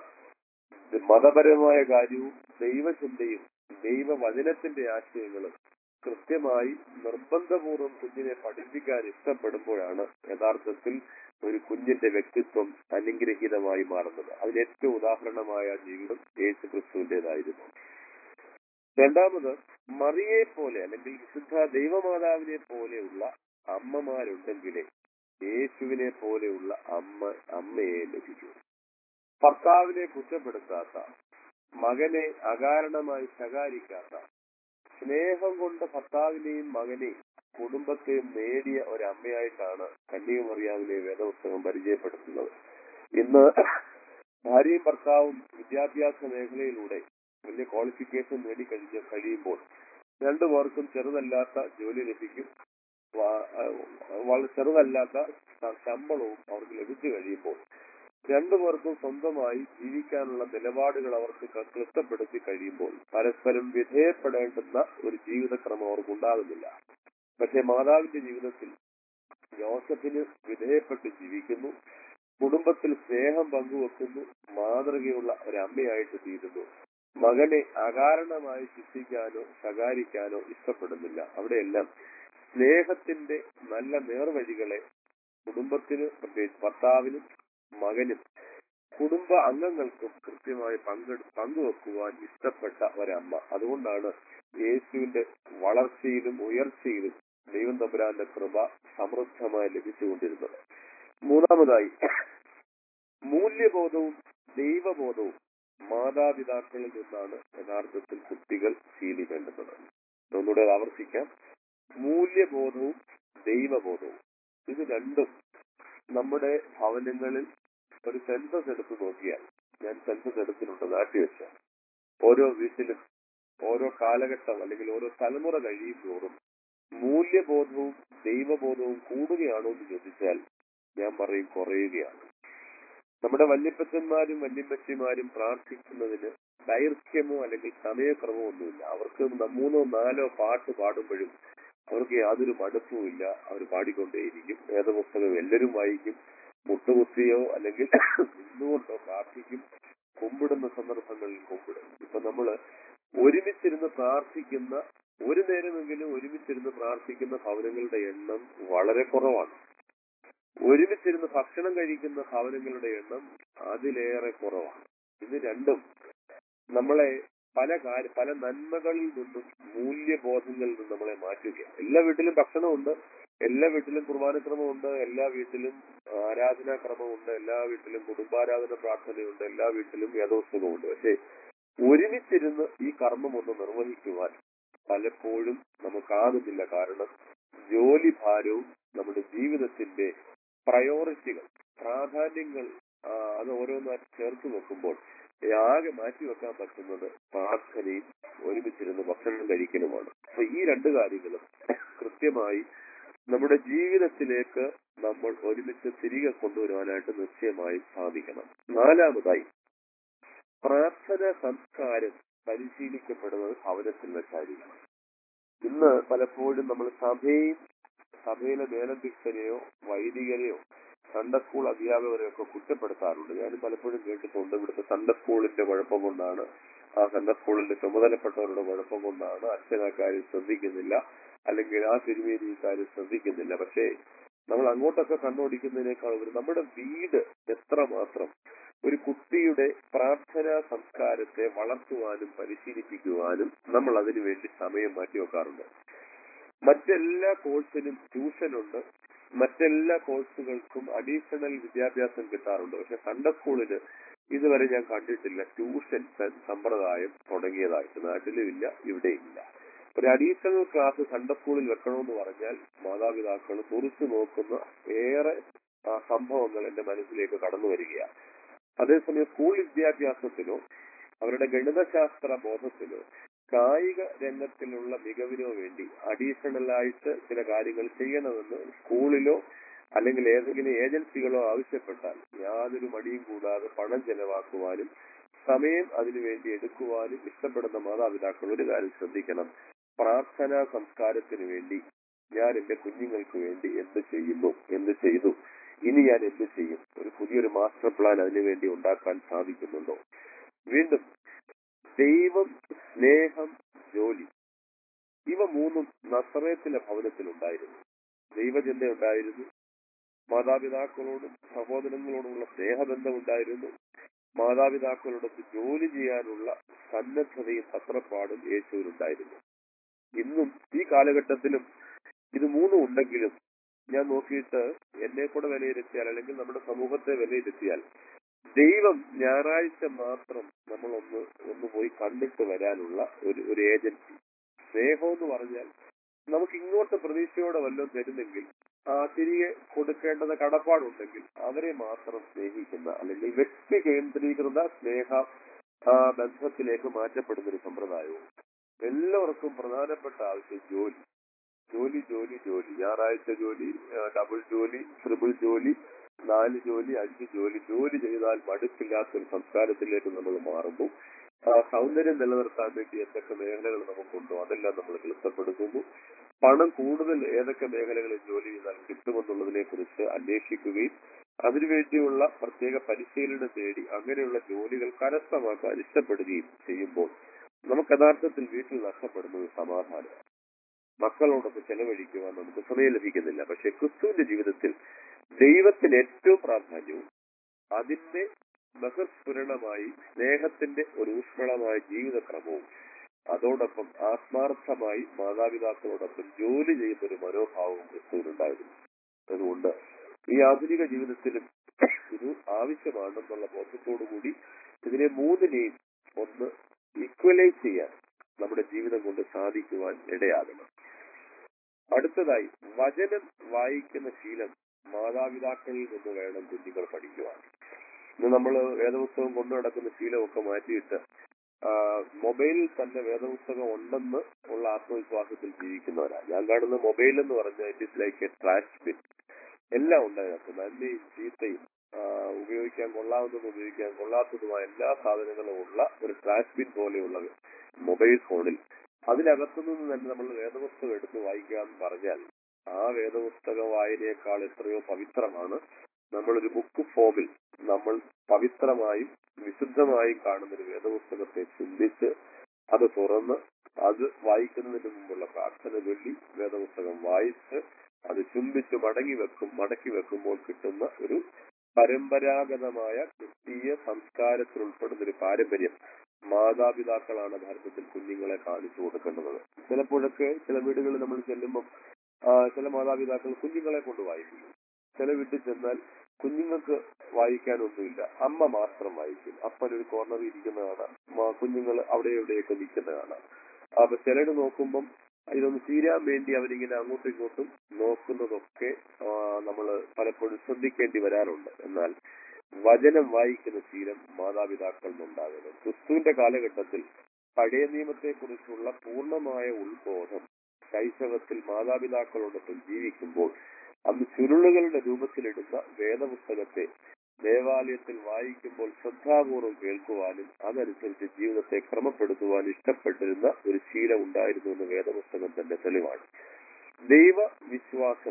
S2: മതപരമായ കാര്യവും ദൈവചിന്തയും ദൈവവചനത്തിന്റെ ആശയങ്ങളും കൃത്യമായി നിർബന്ധപൂർവ്വം കുഞ്ഞിനെ പഠിപ്പിക്കാൻ ഇഷ്ടപ്പെടുമ്പോഴാണ് യഥാർത്ഥത്തിൽ ഒരു കുഞ്ഞിന്റെ വ്യക്തിത്വം അനുഗ്രഹീതമായി മാറുന്നത് അതിന് ഏറ്റവും ഉദാഹരണമായ ജീവിതം യേശു ക്രിസ്തുവിന്റേതായിരുന്നു രണ്ടാമത് മറിയെ പോലെ അല്ലെങ്കിൽ വിശുദ്ധ ദൈവമാതാവിനെ പോലെയുള്ള അമ്മമാരുണ്ടെങ്കിലേ യേശുവിനെ പോലെയുള്ള അമ്മ അമ്മയെ ലഭിക്കൂ ഭർത്താവിനെ കുറ്റപ്പെടുത്താത്ത മകനെ അകാരണമായി ശകാരിക്കാത്ത സ്നേഹം കൊണ്ട് ഭർത്താവിനെയും മകനെയും കുടുംബത്തെയും നേടിയ ഒരമ്മയായിട്ടാണ് കന്യാകുമറിയാവിലെ വേദപുസ്തകം പരിചയപ്പെടുത്തുന്നത് ഇന്ന് ഭാര്യയും ഭർത്താവും വിദ്യാഭ്യാസ മേഖലയിലൂടെ വലിയ ക്വാളിഫിക്കേഷൻ നേടിക്കഴിഞ്ഞ് കഴിയുമ്പോൾ രണ്ടു പേർക്കും ചെറുതല്ലാത്ത ജോലി ലഭിക്കും വ- അഹ് വളരെ ചെറുതല്ലാത്ത ശ- ശമ്പളവും അവർക്ക് ലഭിച്ചു കഴിയുമ്പോൾ രണ്ടു പേർക്കും സ്വന്തമായി ജീവിക്കാനുള്ള നിലപാടുകൾ അവർക്ക് ക- ക്ലിഷ്ടപ്പെടുത്തി കഴിയുമ്പോൾ പരസ്പരം വിധേയപ്പെടേണ്ടുന്ന ഒരു ജീവിതക്രമം അവർക്ക് ഉണ്ടാകുന്നില്ല പക്ഷെ മാതാവിന്റെ ജീവിതത്തിൽ ജോസഫിന് വിധേയപ്പെട്ട് ജീവിക്കുന്നു കുടുംബത്തിൽ സ്നേഹം പങ്കുവെക്കുന്നു മാതൃകയുള്ള ഒരു അമ്മയായിട്ട് തീരുന്നു മകനെ അകാരണമായി ശിക്ഷിക്കാനോ ശകാരിക്കാനോ ഇഷ്ടപ്പെടുന്നില്ല അവിടെയെല്ലാം സ്നേഹത്തിന്റെ നല്ല നേർവഴികളെ കുടുംബത്തിന് പ്രത്യേകിച്ച് ഭർത്താവിനും മകനും കുടുംബ അംഗങ്ങൾക്കും കൃത്യമായി പങ്കെടു പങ്കുവെക്കുവാൻ ഇഷ്ടപ്പെട്ട ഒരമ്മ അതുകൊണ്ടാണ് യേശുവിന്റെ വളർച്ചയിലും ഉയർച്ചയിലും ദൈവം തമ്പുരാന്റെ കൃപ സമൃദ്ധമായി ലഭിച്ചുകൊണ്ടിരുന്നത് മൂന്നാമതായി മൂല്യബോധവും ദൈവബോധവും മാതാപിതാക്കളിൽ നിന്നാണ് യഥാർത്ഥത്തിൽ കുട്ടികൾ ശീലിക്കേണ്ടത് ഒന്നുകൂടെ ആവർത്തിക്കാം മൂല്യബോധവും ദൈവബോധവും ഇത് രണ്ടും നമ്മുടെ ഭവനങ്ങളിൽ ഒരു സെൻസസ് എടുത്ത് നോക്കിയാൽ ഞാൻ സെൻസസ് എടുത്തിട്ടുണ്ട് നാട്ടി വെച്ച് ഓരോ വീട്ടിലും ഓരോ കാലഘട്ടം അല്ലെങ്കിൽ ഓരോ തലമുറ കഴിയും തോറും മൂല്യബോധവും ദൈവബോധവും കൂടുകയാണോ എന്ന് ചോദിച്ചാൽ ഞാൻ പറയും കുറയുകയാണ് നമ്മുടെ വല്യപ്പച്ചന്മാരും വല്യമ്മച്ചിമാരും പ്രാർത്ഥിക്കുന്നതിന് ദൈർഘ്യമോ അല്ലെങ്കിൽ സമയക്രമോ ഒന്നുമില്ല അവർക്ക് ന- മൂന്നോ നാലോ പാട്ട് പാടുമ്പോഴും അവർക്ക് യാതൊരു മടുപ്പുമില്ല അവർ പാടിക്കൊണ്ടേയിരിക്കും വേദപുസ്തകം എല്ലാവരും വായിക്കും മുട്ടുകുത്തിയോ അല്ലെങ്കിൽ നിന്നുകൊണ്ടോ പ്രാർത്ഥിക്കും കുമ്പിടുന്ന സന്ദർഭങ്ങളിൽ കുമ്പിടും ഇപ്പൊ നമ്മള് ഒരുമിച്ചിരുന്ന് പ്രാർത്ഥിക്കുന്ന ഒരു നേരമെങ്കിലും ഒരുമിച്ചിരുന്ന് പ്രാർത്ഥിക്കുന്ന ഭവനങ്ങളുടെ എണ്ണം വളരെ കുറവാണ് ഒരുമിച്ചിരുന്ന് ഭക്ഷണം കഴിക്കുന്ന ഭവനങ്ങളുടെ എണ്ണം അതിലേറെ കുറവാണ് ഇത് രണ്ടും നമ്മളെ പല കാര്യ പല നന്മകളിൽ നിന്നും മൂല്യബോധങ്ങളിൽ നിന്നും നമ്മളെ മാറ്റുകയാണ് എല്ലാ വീട്ടിലും ഭക്ഷണമുണ്ട് എല്ലാ വീട്ടിലും കുർബാനക്രമമുണ്ട് എല്ലാ വീട്ടിലും ആരാധനാക്രമമുണ്ട് എല്ലാ വീട്ടിലും കുടുംബാരാധന പ്രാർത്ഥനയുണ്ട് എല്ലാ വീട്ടിലും വേദോത്സവമുണ്ട് പക്ഷേ ഒരുമിച്ചിരുന്ന് ഈ കർമ്മം ഒന്ന് നിർവഹിക്കുവാൻ പലപ്പോഴും നമുക്കാകുന്നില്ല കാരണം ജോലി ഭാരവും നമ്മുടെ ജീവിതത്തിന്റെ പ്രയോറിറ്റികൾ പ്രാധാന്യങ്ങൾ ആ, അത് ഓരോന്നായി ചേർത്ത് വെക്കുമ്പോൾ ആകെ മാറ്റിവെക്കാൻ പറ്റുന്നത് പ്രാർത്ഥനയും ഒരുമിച്ചിരുന്ന് ഭക്ഷണം കഴിക്കലുമാണ് അപ്പൊ ഈ രണ്ട് കാര്യങ്ങളും കൃത്യമായി നമ്മുടെ ജീവിതത്തിലേക്ക് നമ്മൾ ഒരുമിച്ച് തിരികെ കൊണ്ടുവരുവാനായിട്ട് നിശ്ചയമായും സാധിക്കണം നാലാമതായി പ്രാർത്ഥന സംസ്കാരം പരിശീലിക്കപ്പെടുന്നത് ഭവനത്തിൽ വെച്ചായിരിക്കണം ഇന്ന് പലപ്പോഴും നമ്മൾ സഭയും സഭയിലെ മേലധ്യക്ഷനെയോ വൈദികരെയോ സൺഡേ സ്കൂൾ അധ്യാപകരെയോ ഒക്കെ കുറ്റപ്പെടുത്താറുണ്ട് ഞാൻ പലപ്പോഴും കേട്ടിട്ടുണ്ട് ഇവിടുത്തെ സൺഡേ സ്കൂളിന്റെ കുഴപ്പം കൊണ്ടാണ് ആ സൺഡേ സ്കൂളിന്റെ ചുമതലപ്പെട്ടവരുടെ കുഴപ്പം കൊണ്ടാണ് അച്ഛൻ ആ കാര്യം ശ്രദ്ധിക്കുന്നില്ല അല്ലെങ്കിൽ ആ തിരുമേനി ഈ കാര്യം ശ്രദ്ധിക്കുന്നില്ല പക്ഷേ നമ്മൾ അങ്ങോട്ടൊക്കെ കണ്ണോടിക്കുന്നതിനേക്കാൾ ഉപരി നമ്മുടെ വീട് എത്രമാത്രം ഒരു കുട്ടിയുടെ പ്രാർത്ഥനാ സംസ്കാരത്തെ വളർത്തുവാനും പരിശീലിപ്പിക്കുവാനും നമ്മൾ അതിനു വേണ്ടി സമയം മാറ്റിവെക്കാറുണ്ട് മറ്റെല്ലാ കോഴ്സിനും ട്യൂഷനുണ്ട് മറ്റെല്ലാ കോഴ്സുകൾക്കും അഡീഷണൽ വിദ്യാഭ്യാസം കിട്ടാറുണ്ട് പക്ഷെ സൺഡേ സ്കൂളിന് ഇതുവരെ ഞാൻ കണ്ടിട്ടില്ല ട്യൂഷൻ സ- സമ്പ്രദായം തുടങ്ങിയതായിട്ട് നാട്ടിലും ഇല്ല ഇവിടെയും ഇല്ല ഒരു അഡീഷണൽ ക്ലാസ് സൺഡേ സ്കൂളിൽ വെക്കണമെന്ന് പറഞ്ഞാൽ മാതാപിതാക്കൾ തുറച്ചു നോക്കുന്ന ഏറെ ആ, സംഭവങ്ങൾ എന്റെ മനസ്സിലേക്ക് കടന്നു വരികയാണ് അതേസമയം സ്കൂൾ വിദ്യാഭ്യാസത്തിലോ അവരുടെ ഗണിതശാസ്ത്ര ബോധത്തിലോ കായിക രംഗത്തിലുള്ള മികവിനോ വേണ്ടി അഡീഷണൽ ആയിട്ട് ചില കാര്യങ്ങൾ ചെയ്യണമെന്ന് സ്കൂളിലോ അല്ലെങ്കിൽ ഏതെങ്കിലും ഏജൻസികളോ ആവശ്യപ്പെട്ടാൽ യാതൊരു മടിയും കൂടാതെ പണം ചെലവാക്കുവാനും സമയം അതിനുവേണ്ടി എടുക്കുവാനും ഇഷ്ടപ്പെടുന്ന മാതാപിതാക്കൾ ഒരു കാര്യം ശ്രദ്ധിക്കണം പ്രാർത്ഥനാ സംസ്കാരത്തിന് വേണ്ടി ഞാൻ എന്റെ കുഞ്ഞുങ്ങൾക്ക് വേണ്ടി എന്ത് ചെയ്യുന്നു എന്ത് ചെയ്തു ഇനി ഞാൻ എന്ത് ചെയ്യും ഒരു പുതിയൊരു മാസ്റ്റർ പ്ലാൻ അതിനു വേണ്ടി ഉണ്ടാക്കാൻ സാധിക്കുന്നുണ്ടോ വീണ്ടും ദൈവം സ്നേഹം ജോലി ഇവ മൂന്നും നസറയത്തിലെ ഭവനത്തിലുണ്ടായിരുന്നു ദൈവചിന്ത ഉണ്ടായിരുന്നു മാതാപിതാക്കളോടും സഹോദരങ്ങളോടുമുള്ള സ്നേഹബന്ധം ഉണ്ടായിരുന്നു മാതാപിതാക്കളോടൊത്ത് ജോലി ചെയ്യാനുള്ള സന്നദ്ധതയും തത്രപ്പാടും യേശുവിനുണ്ടായിരുന്നു ഇന്നും ഈ കാലഘട്ടത്തിലും ഇത് മൂന്നും ഉണ്ടെങ്കിലും ഞാൻ നോക്കിയിട്ട് എന്നെ കൂടെ വിലയിരുത്തിയാൽ അല്ലെങ്കിൽ നമ്മുടെ സമൂഹത്തെ വിലയിരുത്തിയാൽ ദൈവം ഞായറാഴ്ച മാത്രം നമ്മളൊന്ന് ഒന്ന് പോയി കണ്ടിട്ട് വരാനുള്ള ഒരു ഒരു ഏജൻസി സ്നേഹം എന്ന് പറഞ്ഞാൽ നമുക്ക് ഇങ്ങോട്ട് പ്രതീക്ഷയോടെ വല്ലതും തരുന്നെങ്കിൽ ആ തിരികെ കൊടുക്കേണ്ടത് കടപ്പാടുണ്ടെങ്കിൽ അവരെ മാത്രം സ്നേഹിക്കുന്ന അല്ലെങ്കിൽ വ്യക്തി കേന്ദ്രീകൃത സ്നേഹ ആ, ബന്ധത്തിലേക്ക് മാറ്റപ്പെടുന്ന ഒരു സമ്പ്രദായവും എല്ലാവർക്കും പ്രധാനപ്പെട്ട ആവശ്യം ജോലി ജോലി ജോലി ജോലി ഞായറാഴ്ച ജോലി ആ, ഡബിൾ ജോലി ട്രിപ്പിൾ ജോലി നാല് ജോലി അഞ്ച് ജോലി ജോലി ചെയ്താൽ മടുപ്പില്ലാത്ത ഒരു സംസ്കാരത്തിലേക്ക് നമ്മൾ മാറുന്നു ആ സൗന്ദര്യം നിലനിർത്താൻ വേണ്ടി എന്തൊക്കെ മേഖലകൾ നമുക്കുണ്ടോ അതെല്ലാം നമ്മൾ ക്ലിഷ്ടപ്പെടുത്തുന്നു പണം കൂടുതൽ ഏതൊക്കെ മേഖലകളിൽ ജോലി ചെയ്താൽ കിട്ടുമെന്നുള്ളതിനെ കുറിച്ച് അന്വേഷിക്കുകയും അതിനുവേണ്ടിയുള്ള പ്രത്യേക പരിശീലനം തേടി അങ്ങനെയുള്ള ജോലികൾ കരസ്ഥമാക്കാൻ ഇഷ്ടപ്പെടുകയും ചെയ്യുമ്പോൾ നമുക്ക് യഥാർത്ഥത്തിൽ വീട്ടിൽ നഷ്ടപ്പെടുന്നത് സമാധാനം മക്കളോടൊക്കെ ചെലവഴിക്കുവാൻ നമുക്ക് സമയം ലഭിക്കുന്നില്ല പക്ഷെ ക്രിസ്തുവിന്റെ ജീവിതത്തിൽ ദൈവത്തിന് ഏറ്റവും പ്രാധാന്യവും അതിന്റെ ബഹസ്ഫുരണമായി സ്നേഹത്തിന്റെ ഒരു ഊഷ്മളമായ ജീവിതക്രമവും അതോടൊപ്പം ആത്മാർത്ഥമായി മാതാപിതാക്കളോടൊപ്പം ജോലി ചെയ്യുന്ന ഒരു മനോഭാവവും ക്രിസ്തുവിനുണ്ടായിരുന്നു അതുകൊണ്ട് ഈ ആധുനിക ജീവിതത്തിലും ഇത് ആവശ്യമാണെന്നുള്ള ബോധത്തോടുകൂടി ഇതിനെ മൂന്നിനെയും ഒന്ന് ഈക്വലൈസ് ചെയ്യാൻ നമ്മുടെ ജീവിതം കൊണ്ട് സാധിക്കുവാൻ ഇടയാകണം അടുത്തതായി വചനം വായിക്കുന്ന ശീലം മാതാപിതാക്കളിൽ നിന്ന് വേണം കുഞ്ഞുങ്ങൾ പഠിക്കുവാൻ ഇന്ന് നമ്മൾ വേദപുസ്തകം കൊണ്ടു നടക്കുന്ന ശീലമൊക്കെ മാറ്റിയിട്ട് ആ, മൊബൈലിൽ തന്നെ വേദപുസ്തകം ഉണ്ടെന്ന് ഉള്ള ആത്മവിശ്വാസത്തിൽ ജീവിക്കുന്നവരാ ഞാൻ കാണുന്ന മൊബൈൽ എന്ന് പറഞ്ഞാൽ it is like a trash bin എല്ലാം ഉണ്ട് അതിനകത്ത് നന്മയും ചീത്തയും ആ, ഉപയോഗിക്കാൻ കൊള്ളാവുന്നതും ഉപയോഗിക്കാൻ കൊള്ളാത്തതുമായ എല്ലാ സാധനങ്ങളും ഉള്ള ഒരു ട്രാഷ് ബിൻ പോലെയുള്ള മൊബൈൽ ഫോണിൽ അതിനകത്തു നിന്ന് തന്നെ നമ്മൾ വേദപുസ്തകം എടുത്ത് വായിക്കുക എന്ന് പറഞ്ഞാൽ ആ വേദപുസ്തക വായനയേക്കാൾ എത്രയോ പവിത്രമാണ് നമ്മളൊരു ബുക്ക് ഫോമിൽ നമ്മൾ പവിത്രമായും വിശുദ്ധമായും കാണുന്ന ഒരു വേദപുസ്തകത്തെ ചിന്തിച്ച് അത് തുറന്ന് അത് വായിക്കുന്നതിന് മുമ്പുള്ള പ്രാർത്ഥന ചൊല്ലി വേദപുസ്തകം വായിച്ച് അത് ചുംബിച്ച് മടങ്ങി വെക്കും മടക്കി വെക്കുമ്പോൾ കിട്ടുന്ന ഒരു പരമ്പരാഗതമായ ക്രിസ്തീയ സംസ്കാരത്തിൽ ഉൾപ്പെടുന്ന ഒരു പാരമ്പര്യം മാതാപിതാക്കളാണ് യഥാർത്ഥത്തിൽ കുഞ്ഞുങ്ങളെ കാണിച്ചു കൊടുക്കേണ്ടത് ചിലപ്പോഴൊക്കെ ചില വീടുകളിൽ നമ്മൾ ചെല്ലുമ്പോൾ ആ, ചില മാതാപിതാക്കൾ കുഞ്ഞുങ്ങളെ കൊണ്ട് വായിക്കും ചില വീട്ടിൽ ചെന്നാൽ കുഞ്ഞുങ്ങൾക്ക് വായിക്കാനൊന്നുമില്ല അമ്മ മാത്രം വായിക്കും അപ്പൻ ഒരു കോർണറിൽ ഇരിക്കുന്ന കാണാം കുഞ്ഞുങ്ങൾ അവിടെ എവിടെയൊക്കെ നിൽക്കുന്ന കാണാം അപ്പൊ ചിലര് നോക്കുമ്പം ഇതൊന്ന് തീരാൻ വേണ്ടി അവരിങ്ങനെ അങ്ങോട്ടും ഇങ്ങോട്ടും നോക്കുന്നതൊക്കെ നമ്മൾ പലപ്പോഴും ശ്രദ്ധിക്കേണ്ടി വരാറുണ്ട് എന്നാൽ വചനം വായിക്കുന്ന ശീലം മാതാപിതാക്കളിലുണ്ടാകരുത് ക്രിസ്തുവിന്റെ കാലഘട്ടത്തിൽ പഴയ നിയമത്തെ കുറിച്ചുള്ള പൂർണ്ണമായ ഉത്ബോധം ശൈശവത്തിൽ മാതാപിതാക്കളോടൊപ്പം ജീവിക്കുമ്പോൾ അന്ന് ചുരുളുകളുടെ രൂപത്തിലിടുന്ന വേദപുസ്തകത്തെ ദേവാലയത്തിൽ വായിക്കുമ്പോൾ ശ്രദ്ധാപൂർവം കേൾക്കുവാനും അതനുസരിച്ച് ജീവിതത്തെ ക്രമപ്പെടുത്തുവാൻ ഇഷ്ടപ്പെട്ടിരുന്ന ഒരു ശീലം ഉണ്ടായിരുന്നു എന്ന് വേദപുസ്തകം തന്നെ തെളിവാണ് ദൈവ വിശ്വാസം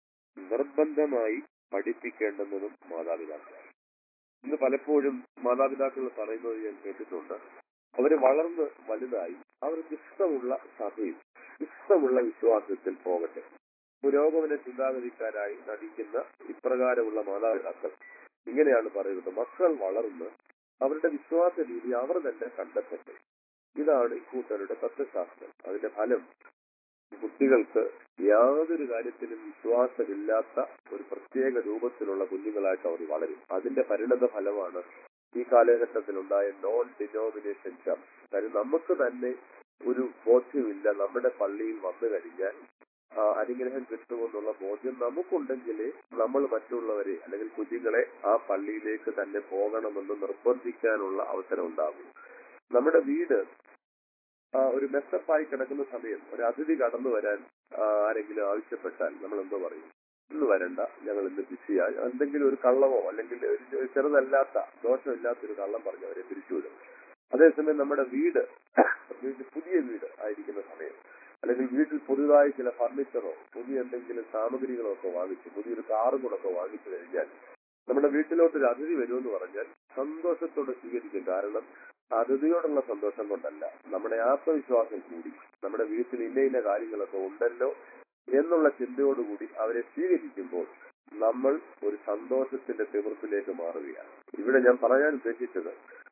S2: നിർബന്ധമായി പഠിപ്പിക്കേണ്ടുന്നതും മാതാപിതാക്കളാണ് ഇന്ന് പലപ്പോഴും മാതാപിതാക്കൾ പറയുന്നത് ഞാൻ കേട്ടിട്ടുണ്ട് അവര് വളർന്ന് വലുതായി അവർക്ക് ഇഷ്ടമുള്ള സഭയിൽ ഇഷ്ടമുള്ള വിശ്വാസത്തിൽ പോകട്ടെ പുരോഗമന ചിന്താഗതിക്കാരായി നടിക്കുന്ന ഇപ്രകാരമുള്ള മാതാപിതാക്കൾ ഇങ്ങനെയാണ് പറയുന്നത് മക്കൾ വളർന്ന് അവരുടെ വിശ്വാസ രീതി അവർ തന്നെ കണ്ടെത്തട്ടെ ഇതാണ് ഇക്കൂട്ടരുടെ തത്വശാസ്ത്രം അതിന്റെ ഫലം കുട്ടികൾക്ക് യാതൊരു കാര്യത്തിലും വിശ്വാസമില്ലാത്ത ഒരു പ്രത്യേക രൂപത്തിലുള്ള കുഞ്ഞുങ്ങളായിട്ട് അവർ വളരും അതിന്റെ പരിണത ഫലമാണ് ഈ കാലഘട്ടത്തിലുണ്ടായ നോൺ ഡിനോമിനേഷൻ ചർച്ച് കാര്യം നമുക്ക് തന്നെ ഒരു ബോധ്യമില്ല നമ്മുടെ പള്ളിയിൽ വന്നു കഴിഞ്ഞാൽ ആ, അനുഗ്രഹം കിട്ടുമെന്നുള്ള ബോധ്യം നമുക്കുണ്ടെങ്കിലേ നമ്മൾ മറ്റുള്ളവരെ അല്ലെങ്കിൽ കുഞ്ഞുങ്ങളെ ആ പള്ളിയിലേക്ക് തന്നെ പോകണമെന്ന് നിർബന്ധിക്കാനുള്ള അവസരം ഉണ്ടാകും നമ്മുടെ വീട് ആ, ഒരു മെസ്സപ്പായി കിടക്കുന്ന സമയം ഒരു അതിഥി കടന്നു വരാൻ ആ, ആരെങ്കിലും ആവശ്യപ്പെട്ടാൽ നമ്മൾ എന്തോ പറയും ഇന്ന് വരണ്ട ഞങ്ങൾ ഇന്ന് ബിസിയാ എന്തെങ്കിലും ഒരു കള്ളമോ അല്ലെങ്കിൽ ഒരു ചെറുതല്ലാത്ത ദോഷമില്ലാത്ത ഒരു കള്ളം പറഞ്ഞ് അവരെ പിരിച്ചുവിടും അതേസമയം നമ്മുടെ വീട് വീട് പുതിയ വീട് ആയിരിക്കുന്ന സമയം അല്ലെങ്കിൽ വീട്ടിൽ പുതുതായി ചില ഫർണിച്ചറോ പുതിയ എന്തെങ്കിലും സാമഗ്രികളോ ഒക്കെ വാങ്ങിച്ച് പുതിയൊരു കാറും കൂടെ ഒക്കെ വാങ്ങിച്ചു കഴിഞ്ഞാൽ നമ്മുടെ വീട്ടിലോട്ട് ഒരു അതിഥി വരുമെന്ന് പറഞ്ഞാൽ സന്തോഷത്തോടെ സ്വീകരിക്കും കാരണം അതിഥിയോടുള്ള സന്തോഷം കൊണ്ടല്ല നമ്മുടെ ആത്മവിശ്വാസം കൂടി നമ്മുടെ വീട്ടിൽ ഇന്ന ഇന്ന കാര്യങ്ങളൊക്കെ ഉണ്ടല്ലോ എന്നുള്ള ചിന്തയോടുകൂടി അവരെ സ്വീകരിക്കുമ്പോൾ നമ്മൾ ഒരു സന്തോഷത്തിന്റെ തിമിർപ്പിലേക്ക് മാറുകയാണ് ഇവിടെ ഞാൻ പറയാൻ ഉദ്ദേശിച്ചത്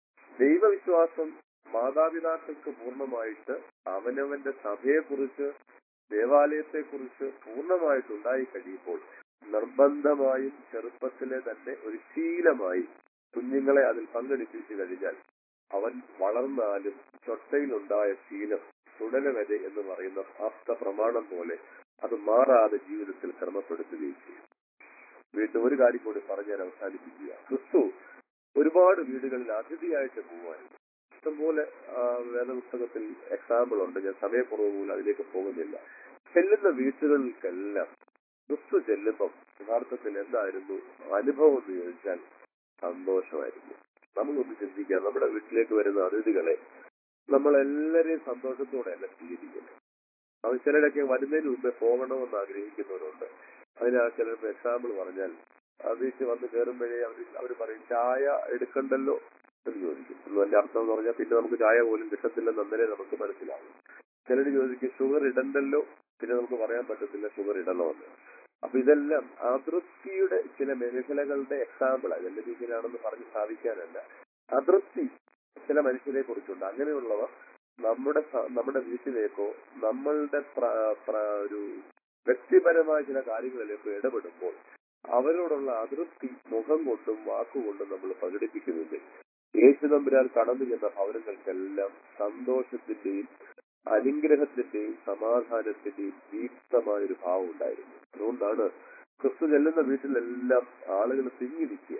S2: ദൈവവിശ്വാസം മാതാപിതാക്കൾക്ക് പൂർണ്ണമായിട്ട് അവനവന്റെ സഭയെക്കുറിച്ച് ദേവാലയത്തെക്കുറിച്ച് പൂർണ്ണമായിട്ട് ഉണ്ടായി കഴിയുമ്പോൾ നിർബന്ധമായും ചെറുപ്പത്തിലെ തന്നെ ഒരു ശീലമായി കുഞ്ഞുങ്ങളെ അതിൽ പങ്കെടുപ്പിച്ചു കഴിഞ്ഞാൽ അവൻ വളർന്നാലും ചൊട്ടയിലുണ്ടായ ശീലം തുടരവരെ എന്ന് പറയുന്ന ആപ്ത പ്രമാണം പോലെ അത് മാറാതെ ജീവിതത്തിൽ ക്രമപ്പെടുത്തുകയും ചെയ്യും വീണ്ടും ഒരു കാര്യം കൂടി പറഞ്ഞ് ഞാൻ അവസാനിപ്പിക്കുക ക്രിസ്തു ഒരുപാട് വീടുകളിൽ അതിഥിയായിട്ട് പോവാനും ഇഷ്ടംപോലെ ആ, വേദപുസ്തകത്തിൽ എക്സാമ്പിൾ ഉണ്ട് ഞാൻ സമയക്കുറവ് പോലും അതിലേക്ക് പോകുന്നില്ല ചെല്ലുന്ന വീട്ടുകൾക്കെല്ലാം ക്രിസ്തു ചെല്ലുമ്പം യഥാർത്ഥത്തിൽ എന്തായിരുന്നു അനുഭവം എന്ന് ചോദിച്ചാൽ സന്തോഷമായിരുന്നു നമുക്കൊന്ന് ചിന്തിക്കാം നമ്മുടെ വീട്ടിലേക്ക് വരുന്ന അതിഥികളെ നമ്മൾ എല്ലാവരെയും സന്തോഷത്തോടെയല്ല സ്വീകരിക്കുന്നത് അവർ ചിലരൊക്കെ വരുന്നതിന് മുമ്പേ പോകണമെന്ന് ആഗ്രഹിക്കുന്നവരുണ്ട് അതിന് ആ ചിലപ്പോൾ എക്സാമ്പിൾ പറഞ്ഞാൽ അതിച്ച് വന്ന് കയറുമ്പോഴേ അവർ അവർ പറയും ചായ എടുക്കണ്ടല്ലോ എന്ന് ചോദിക്കും എന്ന് അതിന്റെ അർത്ഥം എന്ന് പറഞ്ഞാൽ പിന്നെ നമുക്ക് ചായ പോലും കിട്ടത്തില്ലെന്ന് അന്നേരെ നമുക്ക് മനസ്സിലാവും ചിലർ ചോദിക്കും ഷുഗർ ഇടണ്ടല്ലോ പിന്നെ നമുക്ക് പറയാൻ പറ്റത്തില്ല ഷുഗർ ഇടണമെന്ന് അപ്പൊ ഇതെല്ലാം അതൃപ്തിയുടെ ചില മേഖലകളുടെ എക്സാമ്പിൾ അതിന്റെ രീതിയിലാണെന്ന് പറഞ്ഞ് സ്ഥാപിക്കാനല്ല അതൃപ്തി ചില മനുഷ്യരെ കുറിച്ചുണ്ട് അങ്ങനെയുള്ളവർ നമ്മുടെ സ- നമ്മുടെ വീട്ടിലേക്കോ നമ്മളുടെ പ്ര- പ്ര- ഒരു വ്യക്തിപരമായ ചില കാര്യങ്ങളിലേക്കോ ഇടപെടുമ്പോൾ അവരോടുള്ള അതൃപ്തി മുഖം കൊണ്ടും വാക്കുകൊണ്ടും നമ്മൾ പ്രകടിപ്പിക്കുന്നുണ്ട് യേശു തമ്പുരാൻ കടന്നു ചെന്ന ഭവനങ്ങൾക്കെല്ലാം സന്തോഷത്തിന്റെയും അനുഗ്രഹത്തിന്റെയും സമാധാനത്തിന്റെയും ദീപ്തമായ ഒരു ഭാവം ഉണ്ടായിരുന്നു അതുകൊണ്ടാണ് ക്രിസ്തു ചെല്ലുന്ന വീട്ടിലെല്ലാം ആളുകൾ തിങ്ങിരിക്കുക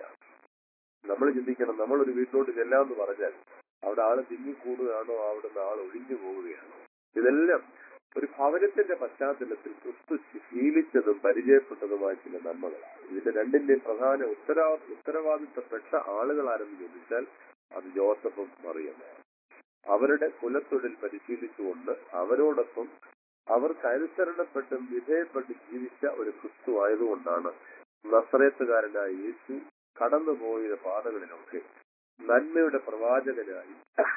S2: നമ്മൾ ചിന്തിക്കണം നമ്മൾ ഒരു വീട്ടിലോട്ട് ചെല്ലാമെന്ന് പറഞ്ഞാൽ അവിടെ ആള് തിങ്ങിക്കൂടുകയാണോ അവിടുന്ന് ആൾ ഒഴിഞ്ഞു പോവുകയാണോ ഇതെല്ലാം ഒരു ഭവനത്തിന്റെ പശ്ചാത്തലത്തിൽ ക്രിസ്തു ശീലിച്ചതും പരിചയപ്പെട്ടതുമായ ചില നന്മകളാണ് ഇതിന്റെ രണ്ടിന്റെയും പ്രധാന ഉത്തരവാ ഉത്തരവാദിത്തപ്പെട്ട ആളുകൾ ആരെന്ന് ചോദിച്ചാൽ അത് ജോസഫും മറിയമാണ് അവരുടെ കുലത്തൊഴിൽ പരിശീലിച്ചുകൊണ്ട് അവരോടൊപ്പം അവർക്ക് അനുസരണപ്പെട്ടും വിധേയപ്പെട്ട് ജീവിച്ച ഒരു ക്രിസ്തു ആയതുകൊണ്ടാണ് നസ്രയത്തുകാരനായ യേശു കടന്നുപോയ പാതകളിലൊക്കെ നന്മയുടെ പ്രവാചകനായി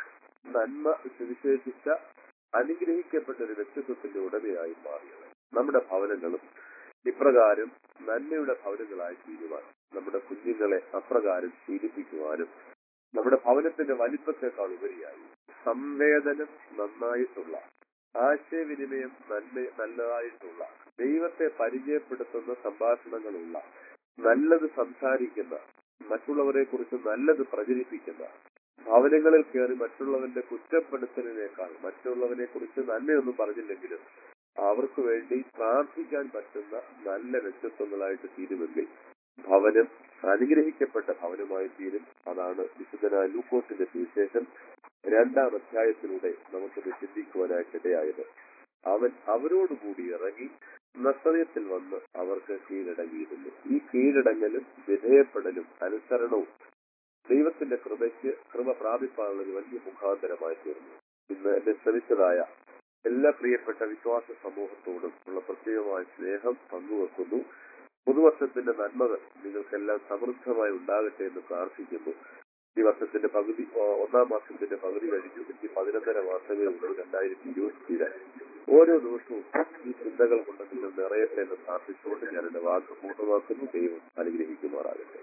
S2: നന്മ സുവിശേഷിച്ച അനുഗ്രഹിക്കപ്പെട്ട ഒരു വ്യക്തിത്വത്തിന്റെ ഉടമയായി മാറിയത് നമ്മുടെ ഭവനങ്ങളും ഇപ്രകാരം നന്മയുടെ ഭവനങ്ങളായി തീരുവാൻ നമ്മുടെ കുഞ്ഞുങ്ങളെ അപ്രകാരം ശീലിപ്പിക്കുവാനും നമ്മുടെ ഭവനത്തിന്റെ വലിപ്പത്തെക്കാൾ ഉപരിയായി സംവേദനം നന്നായിട്ടുള്ള ആശയവിനിമയം നന്മ നല്ലതായിട്ടുള്ള ദൈവത്തെ പരിചയപ്പെടുത്തുന്ന സംഭാഷണങ്ങളുള്ള നല്ലത് സംസാരിക്കുന്ന മറ്റുള്ളവരെ കുറിച്ച് നല്ലത് പ്രചരിപ്പിക്കുന്ന ഭവനങ്ങളിൽ കയറി മറ്റുള്ളവന്റെ കുറ്റപ്പെടുത്തലിനേക്കാൾ മറ്റുള്ളവരെ കുറിച്ച് നന്മയൊന്നും പറഞ്ഞില്ലെങ്കിലും അവർക്ക് വേണ്ടി പ്രാർത്ഥിക്കാൻ പറ്റുന്ന നല്ല വ്യക്തിത്വങ്ങളായിട്ട് തീരുമെങ്കിൽ ഭവനം അനുഗ്രഹിക്കപ്പെട്ട ഭവനമായി തീരും അതാണ് വിശുദ്ധനായ ലൂക്കോസിന്റെ സുവിശേഷം രണ്ടാം അധ്യായത്തിലൂടെ നമുക്കത് ചിന്തിക്കുവാനായിട്ട് ഇടയായത് അവൻ അവരോടുകൂടി ഇറങ്ങി നസ്രയത്തിൽ വന്ന് അവർക്ക് കീഴടങ്ങിയിരുന്നു ഈ കീഴടങ്ങലും വിധേയപ്പെടലും അനുസരണവും ദൈവത്തിന്റെ കൃപയ്ക്ക് കൃപ പ്രാപിപ്പാനുള്ള ഒരു വലിയ മുഖാന്തരമായി തീർന്നു ഇന്ന് എന്നെ ശ്രമിച്ചതായ എല്ലാ പ്രിയപ്പെട്ട വിശ്വാസ സമൂഹത്തോടും ഉള്ള പ്രത്യേകമായ സ്നേഹം പങ്കുവെക്കുന്നു പുതുവർഷത്തിന്റെ നന്മകൾ നിങ്ങൾക്കെല്ലാം സമൃദ്ധമായി ഉണ്ടാകട്ടെ എന്ന് പ്രാർത്ഥിക്കുന്നു ഈ വർഷത്തിന്റെ പകുതി ആ, ഒന്നാം മാസത്തിന്റെ പകുതി കഴിഞ്ഞു ഇനി പതിനൊന്നര മാസമേ ഉള്ളൂ രണ്ടായിരത്തി ഇരുപത്തിയേഴ് ഓരോ ദിവസവും ഈ ചിന്തകൾ കൊണ്ട് നിങ്ങൾ നിറയട്ടെ എന്ന് പ്രാർത്ഥിച്ചുകൊണ്ട് ഞാൻ എന്റെ വാക്ക് പൂർണ്ണമാക്കുന്നു ദൈവം അനുഗ്രഹിക്കുമാറാകട്ടെ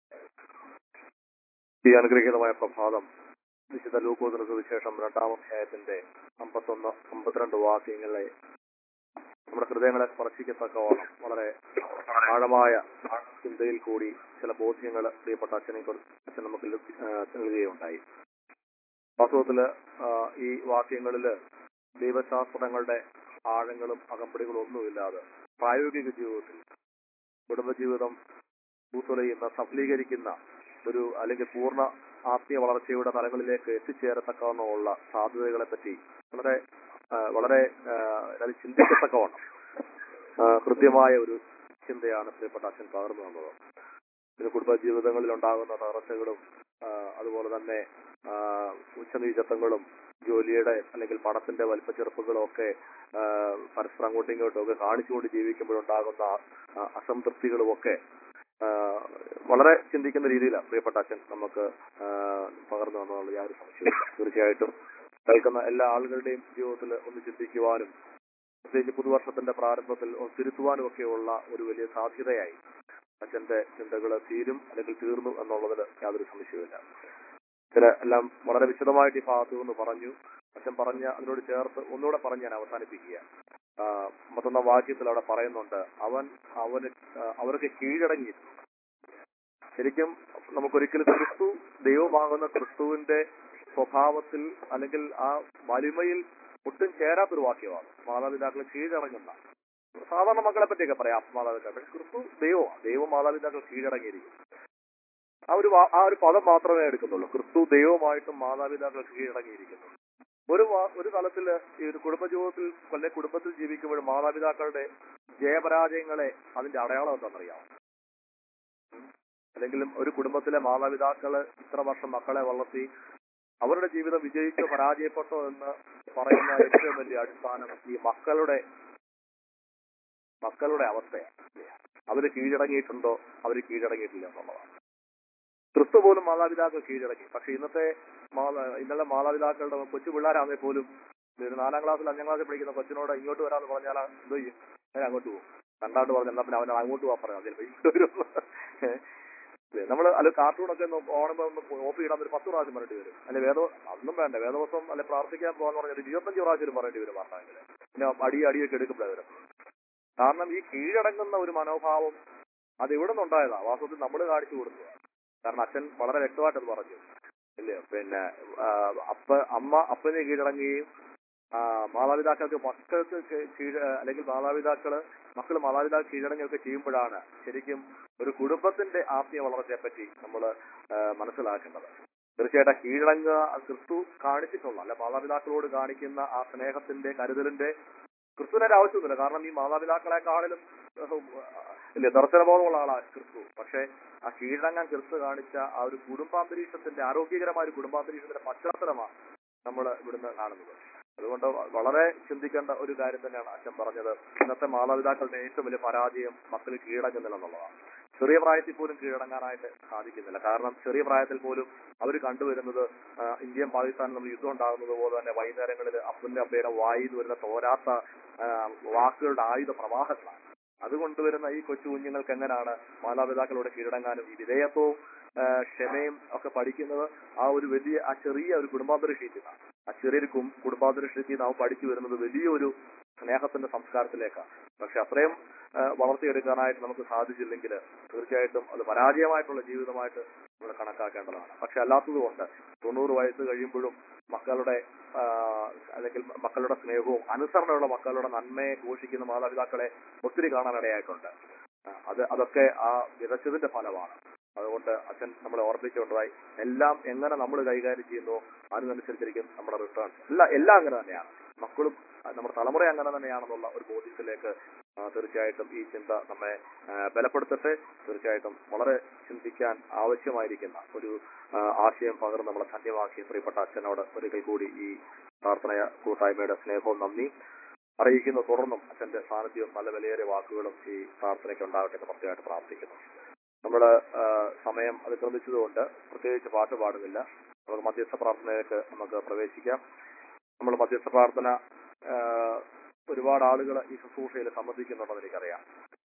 S4: ഈ അനുഗ്രഹീതമായ പ്രഭാതം വിശുദ്ധ ലൂക്കോസിന് സുവിശേഷം രണ്ടാം അധ്യായത്തിന്റെ അമ്പത്തൊന്ന് അമ്പത്തിരണ്ട് വാക്യങ്ങളെ നമ്മുടെ ഹൃദയങ്ങളെ സ്പർശിക്കത്തക്കവണ്ണം വളരെ ആഴമായ ചിന്തയിൽ കൂടി ചില ബോധ്യങ്ങൾ പ്രിയപ്പെട്ട അച്ഛനെ കുറിച്ച് അച്ഛൻ നമുക്ക് ലഭി- ആ, നൽകുകയുണ്ടായി വാസ്തവത്തില് ആ, ഈ വാക്യങ്ങളില് ദൈവശാസ്ത്രങ്ങളുടെ ആഴങ്ങളും അകമ്പടികളും ഒന്നുമില്ലാതെ പ്രായോഗിക ജീവിതത്തിൽ കുടുംബജീവിതം പൂത്തുലയുന്ന സഫലീകരിക്കുന്ന ഒരു അല്ലെങ്കിൽ പൂർണ്ണ ആത്മീയ വളർച്ചയുടെ തലങ്ങളിലേക്ക് എത്തിച്ചേരത്തക്കവണ്ണമുള്ള സാധ്യതകളെ പറ്റി വളരെ ആ, വളരെ ആ, അത് ചിന്തിക്കത്തക്കവണ്ണം ആ, കൃത്യമായ ഒരു
S2: ചിന്തയാണ് പ്രിയപ്പെട്ട അച്ഛൻ പകർന്നു തന്നത് ഇത് കുടുംബ ജീവിതങ്ങളിൽ ഉണ്ടാകുന്ന തകർച്ചകളും ആ, അതുപോലെ തന്നെ ആ, ഉച്ചനീചത്വങ്ങളും ജോലിയുടെ അല്ലെങ്കിൽ പണത്തിന്റെ വലിപ്പച്ചെറുപ്പുകളും ഒക്കെ ആ, പരസ്പരം അങ്ങോട്ടും ഇങ്ങോട്ടും ഒക്കെ കാണിച്ചുകൊണ്ട് ജീവിക്കുമ്പോഴുണ്ടാകുന്ന ആ, അസംതൃപ്തികളും ഒക്കെ ആ, വളരെ ചിന്തിക്കുന്ന രീതിയിലാണ് പ്രിയപ്പെട്ട അച്ഛൻ നമുക്ക് ആ, പകർന്നു തന്നുള്ള യാതൊരു സംശയവും തീർച്ചയായിട്ടും കേൾക്കുന്ന എല്ലാ ആളുകളുടെയും ജീവിതത്തിൽ ഒന്ന് ചിന്തിക്കുവാനും പ്രത്യേകിച്ച് പുതുവർഷത്തിന്റെ പ്രാരംഭത്തിൽ ഒന്ന് തിരുത്തുവാനും ഒക്കെയുള്ള ഒരു വലിയ സാധ്യതയായി അച്ഛന്റെ ചിന്തകൾ തീരും അല്ലെങ്കിൽ തീർന്നു എന്നുള്ളതിൽ യാതൊരു സംശയവുമില്ല ചില എല്ലാം വളരെ വിശദമായിട്ട് ഈ ഭാഗത്തു നിന്ന് പറഞ്ഞു അച്ഛൻ പറഞ്ഞ അതിനോട് ചേർത്ത് ഒന്നുകൂടെ പറഞ്ഞ് ഞാൻ അവസാനിപ്പിക്കുക ആ, മറ്റൊന്നാം വാക്യത്തിൽ അവിടെ പറയുന്നുണ്ട് അവൻ അവന് ആ, അവർക്ക് കീഴടങ്ങി ശരിക്കും നമുക്കൊരിക്കലും ക്രിസ്തു ദൈവമാകുന്ന ക്രിസ്തുവിന്റെ സ്വഭാവത്തിൽ അല്ലെങ്കിൽ ആ വലിമയിൽ ഒട്ടും ചേരാത്തൊരു വാക്യമാണ് മാതാപിതാക്കൾ കീഴടങ്ങുന്ന സാധാരണ മക്കളെ പറ്റിയൊക്കെ പറയാം മാതാപിതാക്കൾ പക്ഷെ ക്രിസ്തു ദൈവമാണ് ദൈവം മാതാപിതാക്കൾ കീഴടങ്ങിയിരിക്കും ആ ഒരു വാ- ആ ഒരു പദം മാത്രമേ എടുക്കുന്നുള്ളൂ ക്രിസ്തു ദൈവമായിട്ടും മാതാപിതാക്കൾ കീഴടങ്ങിയിരിക്കുന്നു ഒരു വാ- ഒരു തലത്തില് ഈ ഒരു കുടുംബജീവിതത്തിൽ കൊല്ലെ കുടുംബത്തിൽ ജീവിക്കുമ്പോൾ മാതാപിതാക്കളുടെ ജയപരാജയങ്ങളെ അതിന്റെ അടയാളം എന്താണെന്നറിയാം അല്ലെങ്കിൽ ഒരു കുടുംബത്തിലെ മാതാപിതാക്കള് ഇത്ര വർഷം മക്കളെ വളർത്തി അവരുടെ ജീവിതം വിജയിച്ചോ പരാജയപ്പെട്ടോ എന്ന് പറയുന്ന ഏറ്റവും വലിയ അടിസ്ഥാനം ഈ മക്കളുടെ മക്കളുടെ അവസ്ഥയാണ് അവര് കീഴടങ്ങിയിട്ടുണ്ടോ അവര് കീഴടങ്ങിയിട്ടില്ല എന്നുള്ളതാണ് ക്രിസ്തു പോലും മാതാപിതാക്കൾ കീഴടങ്ങി പക്ഷെ ഇന്നത്തെ മാതാ ഇന്നലെ മാതാപിതാക്കളുടെ കൊച്ചു പിള്ളേരാണെങ്കിൽ പോലും ഒരു നാലാം ക്ലാസ്സിൽ അഞ്ചാം ക്ലാസ്സിൽ പഠിക്കുന്ന കൊച്ചിനോട് ഇങ്ങോട്ട് വരാന്ന് പറഞ്ഞാൽ എന്തോ ചെയ്യും ഞാൻ അങ്ങോട്ട് പോകും രണ്ടാണ്ട് പറഞ്ഞു എന്നാ പിന്നെ അവൻ അങ്ങോട്ട് പോകാൻ പറയാം ചിലപ്പോൾ ഇങ്ങോട്ട് വരും നമ്മൾ അല്ല കാർട്ടൂണൊക്കെ ഒന്ന് ഓണുമ്പോൾ ഒന്ന് ഓഫ് ചെയ്യണം ഒരു പത്ത് പ്രാവശ്യം പറയേണ്ടി വരും അല്ലെ വേദ അതൊന്നും വേണ്ട വേദവസം അല്ലെ പ്രാർത്ഥിക്കാൻ പോകാന്ന് പറഞ്ഞാൽ ഇരുപത്തഞ്ച് പ്രാവശ്യം പറയേണ്ടി വരും പറഞ്ഞെങ്കിൽ പിന്നെ അടി അടിയൊക്കെ എടുക്കുമ്പോഴേ വരും കാരണം ഈ കീഴടങ്ങുന്ന ഒരു മനോഭാവം അത് എവിടെ നിന്നുണ്ടായതാ വാസ്തവത്തിൽ നമ്മൾ കാണിച്ചു കൊടുക്കുക കാരണം അച്ഛൻ വളരെ വ്യക്തമായിട്ട് അത് പറഞ്ഞു ഇല്ലേ പിന്നെ ആ, അപ്പ അമ്മ അപ്പനെ കീഴടങ്ങുകയും ആ, മാതാപിതാക്കൾക്ക് മക്കൾക്ക് കീ- കീഴ അല്ലെങ്കിൽ മാതാപിതാക്കള് മക്കൾ മാതാപിതാക്കൾ കീഴടങ്ങുകയൊക്കെ ചെയ്യുമ്പോഴാണ് ശരിക്കും ഒരു കുടുംബത്തിന്റെ ആത്മീയ വളർച്ചയെ പറ്റി നമ്മൾ മനസ്സിലാക്കേണ്ടത് തീർച്ചയായിട്ടും ആ കീഴടങ്ങുക അത് ക്രിസ്തു കാണിച്ചിട്ടുള്ള അല്ല മാതാപിതാക്കളോട് കാണിക്കുന്ന ആ സ്നേഹത്തിന്റെ കരുതലിന്റെ ക്രിസ്തുവിന്റെ ആവശ്യമൊന്നുമില്ല കാരണം ഈ മാതാപിതാക്കളെക്കാളിലും ഏഹ്, ഇല്ലേ ദർശനബോധമുള്ള ആളാണ് ക്രിസ്തു പക്ഷെ ആ കീഴടങ്ങാൻ ക്രിസ്തു കാണിച്ച ആ ഒരു കുടുംബാന്തരീക്ഷത്തിന്റെ ആരോഗ്യകരമായ ഒരു കുടുംബാന്തരീക്ഷത്തിന്റെ പശ്ചാത്തലമാണ് നമ്മൾ ഇവിടുന്ന് കാണുന്നത് അതുകൊണ്ട് വളരെ ചിന്തിക്കേണ്ട ഒരു കാര്യം തന്നെയാണ് അച്ഛൻ പറഞ്ഞത് ഇന്നത്തെ മാതാപിതാക്കളുടെ ഏറ്റവും വലിയ പരാജയം മക്കൾ കീഴടങ്ങുന്നില്ല എന്നുള്ളതാണ് ചെറിയ പ്രായത്തിൽ പോലും കീഴടങ്ങാനായിട്ട് സാധിക്കുന്നില്ല കാരണം ചെറിയ പ്രായത്തിൽ പോലും അവർ കണ്ടുവരുന്നത് ആ, ഇന്ത്യയും പാകിസ്ഥാനും നമ്മൾ യുദ്ധം ഉണ്ടാകുന്നത് പോലെ തന്നെ വൈകുന്നേരങ്ങളിൽ അപ്പന്റെ അമ്മയുടെ വായിൽ നിന്ന് വരുന്ന തോരാത്ത ആ, വാക്കുകളുടെ ആയുധ പ്രവാഹങ്ങളാണ് അത് കൊണ്ടുവരുന്ന ഈ കൊച്ചു കുഞ്ഞുങ്ങൾക്ക് എങ്ങനെയാണ് മാതാപിതാക്കളോട് കീഴടങ്ങാനും ഈ വിധേയത്വവും ആ, ക്ഷമയും ഒക്കെ പഠിക്കുന്നത് ആ ഒരു വലിയ ആ ചെറിയ ഒരു കുടുംബാന്തരീക്ഷത്തിൽ നിന്നാണ് ആ ചെറിയൊരു കും- കുടുംബാന്തരീക്ഷത്തിൽ നാം പഠിച്ചു വരുന്നത് വലിയൊരു സ്നേഹത്തിന്റെ സംസ്കാരത്തിലേക്കാണ് പക്ഷെ അത്രയും ആ, വളർത്തിയെടുക്കാനായിട്ട് നമുക്ക് സാധിച്ചില്ലെങ്കിൽ തീർച്ചയായിട്ടും അത് പരാജയമായിട്ടുള്ള ജീവിതമായിട്ട് നമ്മൾ കണക്കാക്കേണ്ടതാണ് പക്ഷെ അല്ലാത്തതുകൊണ്ട് തൊണ്ണൂറ് വയസ്സ് കഴിയുമ്പോഴും മക്കളുടെ ആ, അല്ലെങ്കിൽ മക്കളുടെ സ്നേഹവും അനുസരണമുള്ള മക്കളുടെ നന്മയെ ഘോഷിക്കുന്ന മാതാപിതാക്കളെ ഒത്തിരി കാണാനിടയായിട്ടുണ്ട് ആ, അത് അതൊക്കെ ആ വിതച്ചതിന്റെ ഫലമാണ് അതുകൊണ്ട് അച്ഛൻ നമ്മളെ ഓർമ്മിച്ചുകൊണ്ടതായി എല്ലാം എങ്ങനെ നമ്മൾ കൈകാര്യം ചെയ്യുന്നു അതിനനുസരിച്ചിരിക്കും നമ്മുടെ റിട്ടേൺ എല്ലാം എല്ലാം അങ്ങനെ തന്നെയാണ് മക്കളും ആ, നമ്മുടെ തലമുറ അങ്ങനെ തന്നെയാണെന്നുള്ള ഒരു ബോധ്യത്തിലേക്ക് ആ, തീർച്ചയായിട്ടും ഈ ചിന്ത നമ്മെ ആ, ബലപ്പെടുത്തട്ടെ തീർച്ചയായിട്ടും വളരെ ചിന്തിക്കാൻ ആവശ്യമായിരിക്കുന്ന ഒരു ആ, ആശയം പകർന്ന് നമ്മളെ ധന്യമാക്കിയ പ്രിയപ്പെട്ട അച്ഛനോട് ഒരിക്കൽ കൂടി ഈ പ്രാർത്ഥന കൂട്ടായ്മയുടെ സ്നേഹവും നന്ദി അറിയിക്കുന്നു തുടർന്നും അച്ഛന്റെ സാന്നിധ്യവും നല്ല വിലയേറിയ വാക്കുകളും ഈ പ്രാർത്ഥനയ്ക്ക് ഉണ്ടാകട്ടെ എന്ന് പ്രത്യേകമായിട്ട് പ്രാർത്ഥിക്കുന്നു നമ്മൾ സമയം അതിക്രമിച്ചതുകൊണ്ട് പ്രത്യേകിച്ച് പാട്ട് പാടുന്നില്ല നമുക്ക് മധ്യസ്ഥ പ്രാർത്ഥനയിലേക്ക് നമുക്ക് പ്രവേശിക്കാം നമ്മൾ മധ്യസ്ഥ പ്രാർത്ഥന ആ, ഒരുപാട് ആളുകൾ ഈ ശുശ്രൂഷയിൽ സംബന്ധിക്കുന്നുണ്ടെന്ന് എനിക്കറിയാം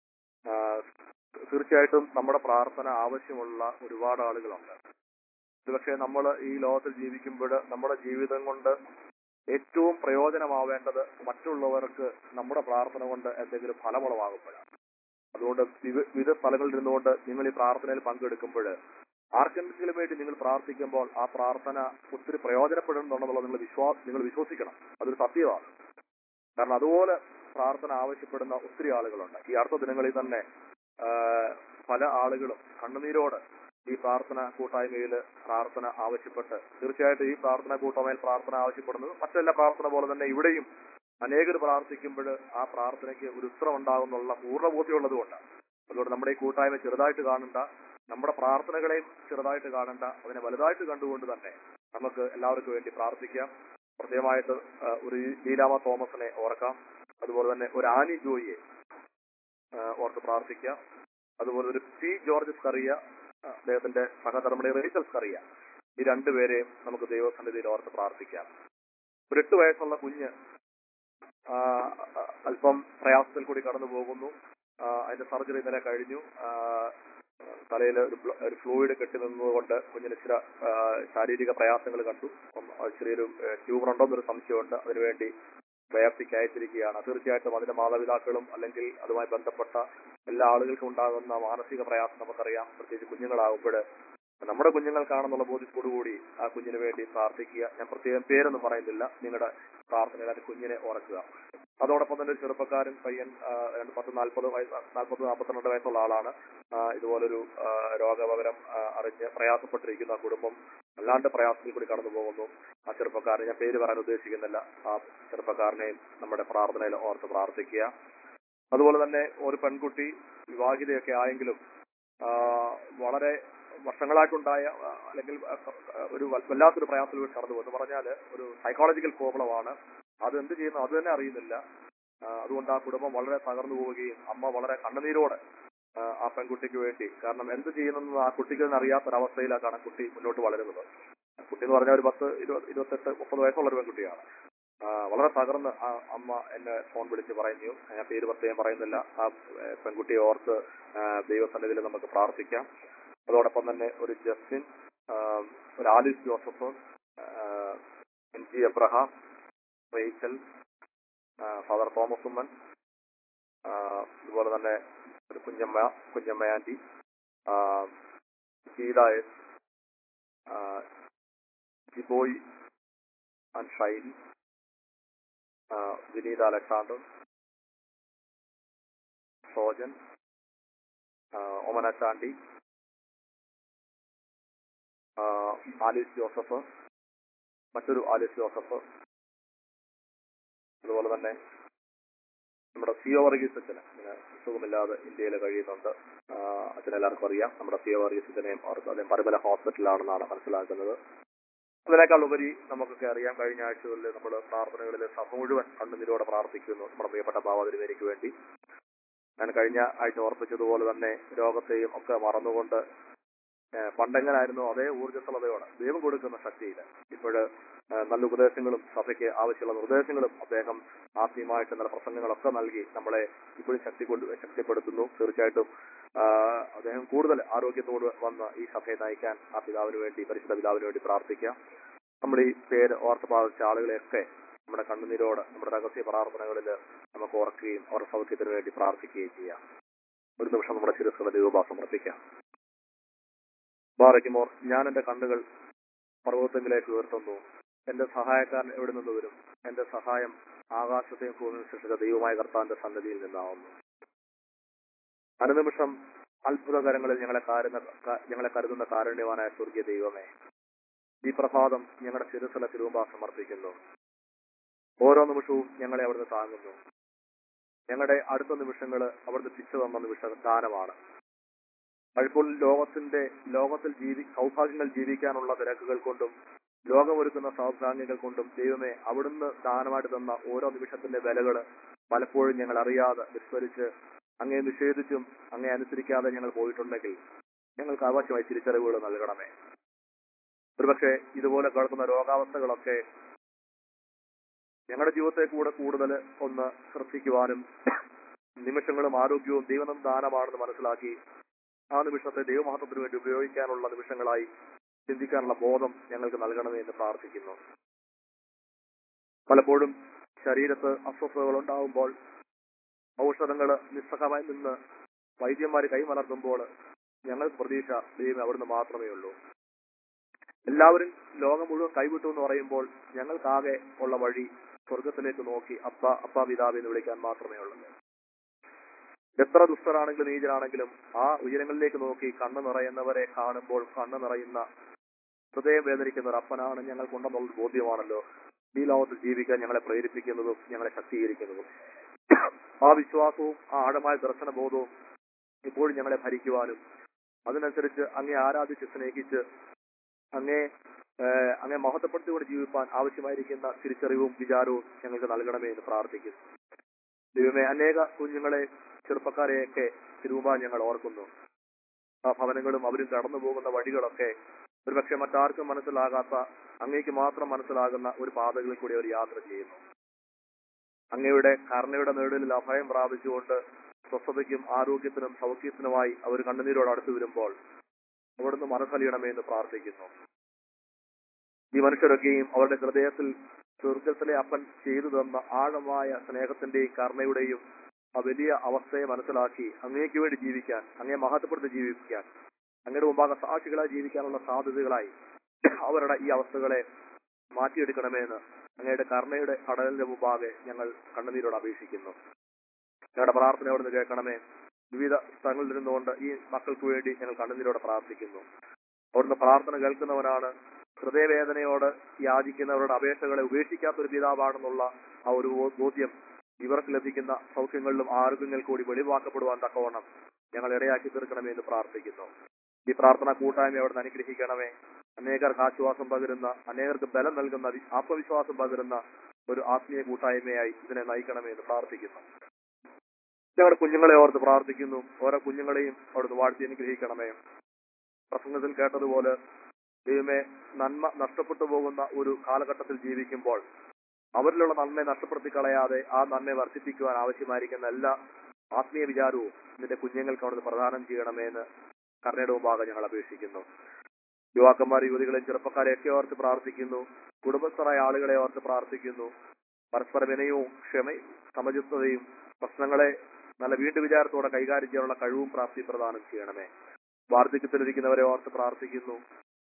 S2: ആ, തീർച്ചയായിട്ടും നമ്മുടെ പ്രാർത്ഥന ആവശ്യമുള്ള ഒരുപാട് ആളുകളുണ്ട് ഒരുപക്ഷെ നമ്മൾ ഈ ലോകത്തിൽ ജീവിക്കുമ്പോൾ നമ്മുടെ ജീവിതം കൊണ്ട് ഏറ്റവും പ്രയോജനമാവേണ്ടത് മറ്റുള്ളവർക്ക് നമ്മുടെ പ്രാർത്ഥന കൊണ്ട് എന്തെങ്കിലും ഫലമുളവാകുമ്പോഴാണ് അതുകൊണ്ട് വിവ- വിവിധ സ്ഥലങ്ങളിൽ ഇരുന്നുകൊണ്ട് നിങ്ങൾ ഈ പ്രാർത്ഥനയിൽ പങ്കെടുക്കുമ്പോൾ ആർക്കെങ്കിലും വേണ്ടി നിങ്ങൾ പ്രാർത്ഥിക്കുമ്പോൾ ആ പ്രാർത്ഥന ഒത്തിരി പ്രയോജനപ്പെടുന്നുണ്ടെന്നുള്ളത് നിങ്ങൾ വിശ്വാസ നിങ്ങൾ വിശ്വസിക്കണം അതൊരു സത്യമാണ് കാരണം അതുപോലെ പ്രാർത്ഥന ആവശ്യപ്പെടുന്ന ഒത്തിരി ആളുകളുണ്ട് ഈ അടുത്ത ദിനങ്ങളിൽ തന്നെ ആ, പല ആളുകളും കണ്ണുനീരോട് ഈ പ്രാർത്ഥന കൂട്ടായ്മയിൽ പ്രാർത്ഥന ആവശ്യപ്പെട്ട് തീർച്ചയായിട്ടും ഈ പ്രാർത്ഥന കൂട്ടായ്മയിൽ പ്രാർത്ഥന ആവശ്യപ്പെടുന്നത് മറ്റെല്ലാ പ്രാർത്ഥന പോലെ തന്നെ ഇവിടെയും അനേകർ പ്രാർത്ഥിക്കുമ്പോൾ ആ പ്രാർത്ഥനയ്ക്ക് ഒരു ഉത്തരം ഉണ്ടാകുന്നുള്ള പൂർണ്ണബോധ്യമുള്ളത് കൊണ്ട്
S4: അതുകൊണ്ട് നമ്മുടെ ഈ കൂട്ടായ്മ ചെറുതായിട്ട് കാണണ്ട നമ്മുടെ പ്രാർത്ഥനകളെയും ചെറുതായിട്ട് കാണണ്ട അതിനെ വലുതായിട്ട് കണ്ടുകൊണ്ട് തന്നെ നമുക്ക് എല്ലാവർക്കും വേണ്ടി പ്രാർത്ഥിക്കാം പ്രത്യേകമായിട്ട് ആ, ഒരു ലീലാമ തോമസിനെ ഓർക്കാം അതുപോലെ തന്നെ ഒരു ആനി ജോയിയെ ആ, ഓർത്ത് പ്രാർത്ഥിക്കാം അതുപോലെ ഒരു പി ജോർജ് സ്കറിയ ആ, അദ്ദേഹത്തിന്റെ സഹധർമ്മണി റേച്ചൽ സ്കറിയ ഈ രണ്ടുപേരെയും നമുക്ക് ദൈവസന്നിധിയിൽ ഓർത്ത് പ്രാർത്ഥിക്കാം ഒരു എട്ട് വയസ്സുള്ള കുഞ്ഞ് ആ, ആ, അല്പം പ്രയാസത്തിൽ കൂടി കടന്നു പോകുന്നു ആ, അതിന്റെ സർജറി ഇന്നലെ കഴിഞ്ഞു തലയിൽ ഒരു ബ്ല- ഒരു ഫ്ലൂയിഡ് കെട്ടി നിന്നതുകൊണ്ട് കുഞ്ഞിന് ചില ആ, ശാരീരിക പ്രയാസങ്ങൾ കണ്ടു അപ്പം അത് ചെറിയൊരു ട്യൂമർ ഉണ്ടോ എന്നൊരു സംശയമുണ്ട് അതിനുവേണ്ടി ബയോപ്സിക്ക് അയച്ചിരിക്കുകയാണ് തീർച്ചയായിട്ടും അതിന്റെ മാതാപിതാക്കളും അല്ലെങ്കിൽ അതുമായി ബന്ധപ്പെട്ട എല്ലാ ആളുകൾക്കും ഉണ്ടാകുന്ന മാനസിക പ്രയാസം നമുക്കറിയാം പ്രത്യേകിച്ച് കുഞ്ഞുങ്ങളാകുമ്പോൾ നമ്മുടെ കുഞ്ഞുങ്ങൾക്കാണെന്നുള്ള ബോധ്യത്തോടുകൂടി ആ കുഞ്ഞിന് വേണ്ടി പ്രാർത്ഥിക്കുക ഞാൻ പ്രത്യേകം പേരൊന്നും പറയുന്നില്ല നിങ്ങളുടെ പ്രാർത്ഥനയിൽ ആ കുഞ്ഞിനെ ഓർക്കുക അതോടൊപ്പം തന്നെ ഒരു ചെറുപ്പക്കാരൻ പയ്യൻ ആ, രണ്ട് പത്ത് നാൽപ്പത് വയസ്സ് നാൽപ്പത് നാൽപ്പത്തിരണ്ട് വയസ്സുള്ള ആളാണ് ആ, ഇതുപോലൊരു ആ, രോഗവിവരം ആ, അറിഞ്ഞ് പ്രയാസപ്പെട്ടിരിക്കുന്ന കുടുംബം അല്ലാണ്ട് പ്രയാസത്തിൽ കൂടി കടന്നു പോകുന്നു ആ ചെറുപ്പക്കാരനെ ഞാൻ പേര് പറയാൻ ഉദ്ദേശിക്കുന്നില്ല ആ ചെറുപ്പക്കാരനെയും നമ്മുടെ പ്രാർത്ഥനയിൽ ഓർത്ത് പ്രാർത്ഥിക്കുക അതുപോലെ തന്നെ ഒരു പെൺകുട്ടി വിവാഹിതയൊക്കെ ആയെങ്കിലും ആ, വളരെ വർഷങ്ങളായിട്ടുണ്ടായ ആ, അല്ലെങ്കിൽ ആ, ഒരു വ- വല്ലാത്തൊരു പ്രയാസത്തിലൂടെ കടന്നു പോകുന്നു പറഞ്ഞാൽ ഒരു സൈക്കോളജിക്കൽ പ്രോബ്ലമാണ് അത് എന്ത് ചെയ്യുന്നു അത് തന്നെ അറിയുന്നില്ല ആ, അതുകൊണ്ട് ആ കുടുംബം വളരെ തകർന്നു പോവുകയും അമ്മ വളരെ കണ്ണുനീരോടെ ആ, ആ പെൺകുട്ടിക്ക് വേണ്ടി കാരണം എന്ത് ചെയ്യുന്നെന്ന് ആ കുട്ടിക്ക് തന്നെ അറിയാത്തൊരവസ്ഥയിലാണ് കുട്ടി മുന്നോട്ട് വളരുന്നത് കുട്ടി എന്ന് പറഞ്ഞാൽ ഒരു പത്ത് ഇരുപത് ഇരുപത്തെട്ട് മുപ്പത് വയസ്സുള്ള ഒരു പെൺകുട്ടിയാണ് ആ, വളരെ തകർന്ന് ആ അമ്മ എന്നെ ഫോൺ വിളിച്ച് പറഞ്ഞു ഞാൻ പേര് പ്രത്യേകം പറയുന്നില്ല ആ ഏ, പെൺകുട്ടിയെ ഓർത്ത് ആ, ദൈവസന്നിധിയിൽ നമുക്ക് പ്രാർത്ഥിക്കാം അതോടൊപ്പം തന്നെ ഒരു ജസ്റ്റിൻ ആ, ഒരു ആലിസ് ജോസഫ് ആ, എം ജി എബ്രഹാം റേച്ചൽ ആ, ഫാദർ തോമസ് ഉമ്മൻ ആ, അതുപോലെ തന്നെ ഒരു കുഞ്ഞമ്മ കുഞ്ഞമ്മ ആന്റി ആ, ഗീത എസ് ആ, ജിബോയ് ആൻഡ് ഷൈൻ ആ, വിനീത അലക്സാണ്ടർ സോജൻ ആ, ഒമന ചാണ്ടി ആ, ആലിസ് ജോസഫ് മറ്റൊരു ആലിസ് ജോസഫ് അതുപോലെ തന്നെ നമ്മുടെ സിയോ വർഗീസ് അച്ഛന് ഇങ്ങനെ സുഖമില്ലാതെ ഇന്ത്യയിൽ കഴിയുന്നുണ്ട് ആ, അച്ഛനെല്ലാവർക്കും അറിയാം നമ്മുടെ സിയോ വർഗീസ് അച്ഛനെയും ഓർത്ത് അദ്ദേഹം പരമല ഹോസ്പിറ്റലിലാണെന്നാണ് മനസ്സിലാക്കുന്നത് അതിനേക്കാൾ ഉപരി നമുക്കൊക്കെ അറിയാം കഴിഞ്ഞ ആഴ്ചകളിൽ നമ്മൾ പ്രാർത്ഥനകളിൽ സഭ മുഴുവൻ കണ്ണുനീരോടെ പ്രാർത്ഥിക്കുന്നു നമ്മുടെ പ്രിയപ്പെട്ട ഭാവതിരുവേനിക്ക് വേണ്ടി ഞാൻ കഴിഞ്ഞ ആഴ്ച ഓർപ്പിച്ചതുപോലെ തന്നെ രോഗത്തെയും ഒക്കെ മറന്നുകൊണ്ട് ഏഹ് പണ്ടെങ്ങനായിരുന്നു അതേ ഊർജ്ജസ്വലതയോടെ ദൈവം കൊടുക്കുന്ന ശക്തിയിൽ ഇപ്പോഴ് നല്ല ഉപദേശങ്ങളും സഭയ്ക്ക് ആവശ്യമുള്ള നിർദ്ദേശങ്ങളും അദ്ദേഹം ആത്മീയമായിട്ട് നല്ല പ്രസംഗങ്ങളൊക്കെ നൽകി നമ്മളെ ഇപ്പോഴും ശക്തി കൊണ്ട് ശക്തിപ്പെടുത്തുന്നു തീർച്ചയായിട്ടും ആ, അദ്ദേഹം കൂടുതൽ ആരോഗ്യത്തോട് വന്ന് ഈ സഭയെ നയിക്കാൻ ആ പിതാവിന് വേണ്ടി പരിശുദ്ധ പിതാവിന് വേണ്ടി പ്രാർത്ഥിക്കാം നമ്മൾ ഈ പേര് ഓർത്ത് ബാധിച്ച ആളുകളെയൊക്കെ നമ്മുടെ കണ്ണുനീരോട് നമ്മുടെ രഹസ്യ പ്രാർത്ഥനകളിൽ നമുക്ക് ഓർക്കുകയും അവരുടെ സൗഖ്യത്തിന് വേണ്ടി പ്രാർത്ഥിക്കുകയും ചെയ്യാം ഒരു നിമിഷം നമ്മുടെ ശിരസ്സുകളെ ദൈവഭാ സമർപ്പിക്കാം ബാറയ്ക്കുമോർ ഞാൻ എന്റെ കണ്ണുകൾ പർവ്വതത്തിലേക്ക് ഉയർത്തുന്നു എന്റെ സഹായക്കാരൻ എവിടെ നിന്ന് വരും എന്റെ സഹായം ആകാശത്തെയും ഭൂമിയും സൃഷ്ടിച്ച ദൈവമായ കർത്താവിന്റെ സന്നദ്ധിയിൽ നിന്നാവുന്നു അനുനിമിഷം അത്ഭുതകരങ്ങളിൽ ഞങ്ങളെ കാരുന്ന ക- ഞങ്ങളെ കരുതുന്ന കാരുണ്യവാനായ സ്വർഗീയ ദൈവമേ ഈ പ്രഭാതം ഞങ്ങളുടെ ശിരസിലെ തിരുവമ്പാ സമർപ്പിക്കുന്നു ഓരോ നിമിഷവും ഞങ്ങളെ അവിടുന്ന് താങ്ങുന്നു ഞങ്ങളുടെ അടുത്ത നിമിഷങ്ങൾ അവിടുന്ന് തിരിച്ചു തന്ന നിമിഷ ദാനമാണ് പലപ്പോഴും ലോകത്തിന്റെ ലോകത്തിൽ ജീവി സൗഭാഗ്യങ്ങൾ ജീവിക്കാനുള്ള തിരക്കുകൾ കൊണ്ടും ലോകമൊരുക്കുന്ന സൗഭാഗ്യങ്ങൾ കൊണ്ടും ദൈവമേ അവിടുന്ന് ദാനമായിട്ട് തന്ന ഓരോ നിമിഷത്തിന്റെ വിലകൾ പലപ്പോഴും ഞങ്ങൾ അറിയാതെ വിസ്മരിച്ച് അങ്ങേ നിഷേധിച്ചും അങ്ങേ അനുസരിക്കാതെ ഞങ്ങൾ പോയിട്ടുണ്ടെങ്കിൽ ഞങ്ങൾക്ക് ആവശ്യമായി തിരിച്ചറിവുകൾ നൽകണമേ ഒരുപക്ഷെ ഇതുപോലെ കേൾക്കുന്ന രോഗാവസ്ഥകളൊക്കെ ഞങ്ങളുടെ ജീവിതത്തെ കൂടെ കൂടുതൽ ഒന്ന് ശ്രദ്ധിക്കുവാനും നിമിഷങ്ങളും ആരോഗ്യവും ദൈവം ദാനമാണെന്ന് മനസ്സിലാക്കി ആ നിമിഷത്തെ ദൈവമഹത്വത്തിന് വേണ്ടി ഉപയോഗിക്കാനുള്ള നിമിഷങ്ങളായി ചിന്തിക്കാനുള്ള ബോധം ഞങ്ങൾക്ക് നൽകണമേ എന്ന് പ്രാർത്ഥിക്കുന്നു പലപ്പോഴും ശരീരത്ത് അസ്വസ്ഥതകൾ ഉണ്ടാവുമ്പോൾ ഔഷധങ്ങൾ നിസ്സഹമായി നിന്ന് വൈദ്യന്മാർ കൈമലർത്തുമ്പോൾ ഞങ്ങൾക്ക് പ്രതീക്ഷ ദൈവം അവിടുന്ന് മാത്രമേ ഉള്ളൂ എല്ലാവരും ലോകം മുഴുവൻ കൈവിട്ടു എന്ന് പറയുമ്പോൾ ഞങ്ങൾക്കാകെ ഉള്ള വഴി സ്വർഗത്തിലേക്ക് നോക്കി അപ്പ അപ്പ പിതാവ് എന്ന് വിളിക്കാൻ മാത്രമേ ഉള്ളൂ എത്ര ദുഷ്ടരാണെങ്കിലും നീചരാണെങ്കിലും ആ ഉയരങ്ങളിലേക്ക് നോക്കി കണ്ണ് നിറയുന്നവരെ കാണുമ്പോൾ കണ്ണ് നിറയുന്ന ഹൃദയം വേദനിക്കുന്ന ഒരു അപ്പനാണ് ഞങ്ങൾക്കുണ്ടെന്നുള്ള ബോധ്യമാണല്ലോ ഈ ലോകത്ത് ജീവിക്കാൻ ഞങ്ങളെ പ്രേരിപ്പിക്കുന്നതും ഞങ്ങളെ ശക്തീകരിക്കുന്നതും ആ വിശ്വാസവും ആ ആഴമായ ദർശനബോധവും ഇപ്പോഴും ഞങ്ങളെ ഭരിക്കുവാനും അതിനനുസരിച്ച് അങ്ങേ ആരാധിച്ച് സ്നേഹിച്ച് അങ്ങേ ഏഹ്, അങ്ങേ മഹത്വപ്പെടുത്തിക്കൊണ്ട് ജീവിപ്പാൻ ആവശ്യമായിരിക്കുന്ന തിരിച്ചറിവും വിചാരവും ഞങ്ങൾക്ക് നൽകണമേ എന്ന് പ്രാർത്ഥിക്കുന്നു ദൈവമേ അനേക കുഞ്ഞുങ്ങളെ ചെറുപ്പക്കാരെയൊക്കെ തിരുവുമ്പാൻ ഞങ്ങൾ ഓർക്കുന്നു ആ ഭവനങ്ങളും അവരും കടന്നു പോകുന്ന വഴികളൊക്കെ ഒരുപക്ഷെ മറ്റാർക്കും മനസ്സിലാകാത്ത അങ്ങേക്ക് മാത്രം മനസ്സിലാകുന്ന ഒരു പാതകളിൽ കൂടി അവർ യാത്ര ചെയ്യുന്നു അങ്ങയുടെ കരുണയുടെ നേടലിൽ അഭയം പ്രാപിച്ചുകൊണ്ട് സ്വസ്ഥതയ്ക്കും ആരോഗ്യത്തിനും സൗഖ്യത്തിനുമായി അവർ കണ്ണുനീരോട് അടുത്തു വരുമ്പോൾ അവിടുന്ന് മനസ്സലിയണമേ എന്ന് പ്രാർത്ഥിക്കുന്നു ഈ മനുഷ്യരൊക്കെയും അവരുടെ ഹൃദയത്തിൽ സ്വർഗത്തിലെ അപ്പൻ ചെയ്തു തന്ന ആഴമായ സ്നേഹത്തിന്റെയും കരുണയുടെയും ആ വലിയ അവസ്ഥയെ മനസ്സിലാക്കി അങ്ങേക്ക് വേണ്ടി ജീവിക്കാൻ അങ്ങേ മഹത്വപ്പെടുത്തി ജീവിക്കാൻ അങ്ങയുടെ മുമ്പാകെ സാക്ഷികളായി ജീവിക്കാനുള്ള സാധ്യതകളായി അവരുടെ ഈ അവസ്ഥകളെ മാറ്റിയെടുക്കണമെന്ന് അങ്ങയുടെ കരുണയുടെ കടലിന്റെ മുമ്പാകെ ഞങ്ങൾ കണ്ണുനീരോട് അപേക്ഷിക്കുന്നു ഞങ്ങളുടെ പ്രാർത്ഥന അവിടുന്ന് കേൾക്കണമേ വിവിധ സ്ഥലങ്ങളിൽ ഇരുന്നുകൊണ്ട് ഈ മക്കൾക്ക് വേണ്ടി ഞങ്ങൾ കണ്ണുനീരോടെ പ്രാർത്ഥിക്കുന്നു അവിടുന്ന് പ്രാർത്ഥന കേൾക്കുന്നവനാണ് ഹൃദയവേദനയോട് യാചിക്കുന്നവരുടെ അപേക്ഷകളെ ഉപേക്ഷിക്കാത്ത ഒരു പിതാവാണെന്നുള്ള ആ ഒരു ബോ- ബോധ്യം ഇവർക്ക് ലഭിക്കുന്ന സൗഖ്യങ്ങളിലും ആരോഗ്യങ്ങൾ കൂടി വെളിവാക്കപ്പെടുവാൻ തക്കവണ്ണം ഞങ്ങൾ ഇടയാക്കി തീർക്കണമേ എന്ന് പ്രാർത്ഥിക്കുന്നു ഈ പ്രാർത്ഥന കൂട്ടായ്മ അവിടുന്ന് അനുഗ്രഹിക്കണമേ അനേകർക്ക് ആശ്വാസം പകരുന്ന അനേകർക്ക് ബലം നൽകുന്ന വി- ആത്മവിശ്വാസം പകരുന്ന ഒരു ആത്മീയ കൂട്ടായ്മയായി ഇതിനെ നയിക്കണമേ എന്ന് പ്രാർത്ഥിക്കുന്നു ഞങ്ങളുടെ കുഞ്ഞുങ്ങളെ ഓർത്ത് പ്രാർത്ഥിക്കുന്നു ഓരോ കുഞ്ഞുങ്ങളെയും അവിടുന്ന് വാഴ്ത്തി അനുഗ്രഹിക്കണമേ പ്രസംഗത്തിൽ കേട്ടതുപോലെ ദൈവമേ നന്മ നഷ്ടപ്പെട്ടു പോകുന്ന ഒരു കാലഘട്ടത്തിൽ ജീവിക്കുമ്പോൾ അവരിലുള്ള നന്മയെ നഷ്ടപ്പെടുത്തി കളയാതെ ആ നന്മയെ വർദ്ധിപ്പിക്കുവാൻ ആവശ്യമായിരിക്കുന്ന എല്ലാ ആത്മീയ വിചാരവും നിന്റെ കുഞ്ഞുങ്ങൾക്ക് അവിടുന്ന് പ്രദാനം ചെയ്യണമേ എന്ന് കരുണയുടെ മുമ്പാകെ ഞങ്ങൾ അപേക്ഷിക്കുന്നു യുവാക്കന്മാർ യുവതികളെയും ചെറുപ്പക്കാരെയൊക്കെ ഓർത്ത് പ്രാർത്ഥിക്കുന്നു കുടുംബസ്ഥരായ ആളുകളെ ഓർത്ത് പ്രാർത്ഥിക്കുന്നു പരസ്പര വിനയവും ക്ഷമയും സമചിത്തതയും പ്രശ്നങ്ങളെ നല്ല വീണ്ടു വിചാരത്തോടെ കൈകാര്യം ചെയ്യാനുള്ള കഴിവും പ്രാപ്തി പ്രദാനം ചെയ്യണമേ വാർദ്ധക്യത്തിലിരിക്കുന്നവരെ ഓർത്ത് പ്രാർത്ഥിക്കുന്നു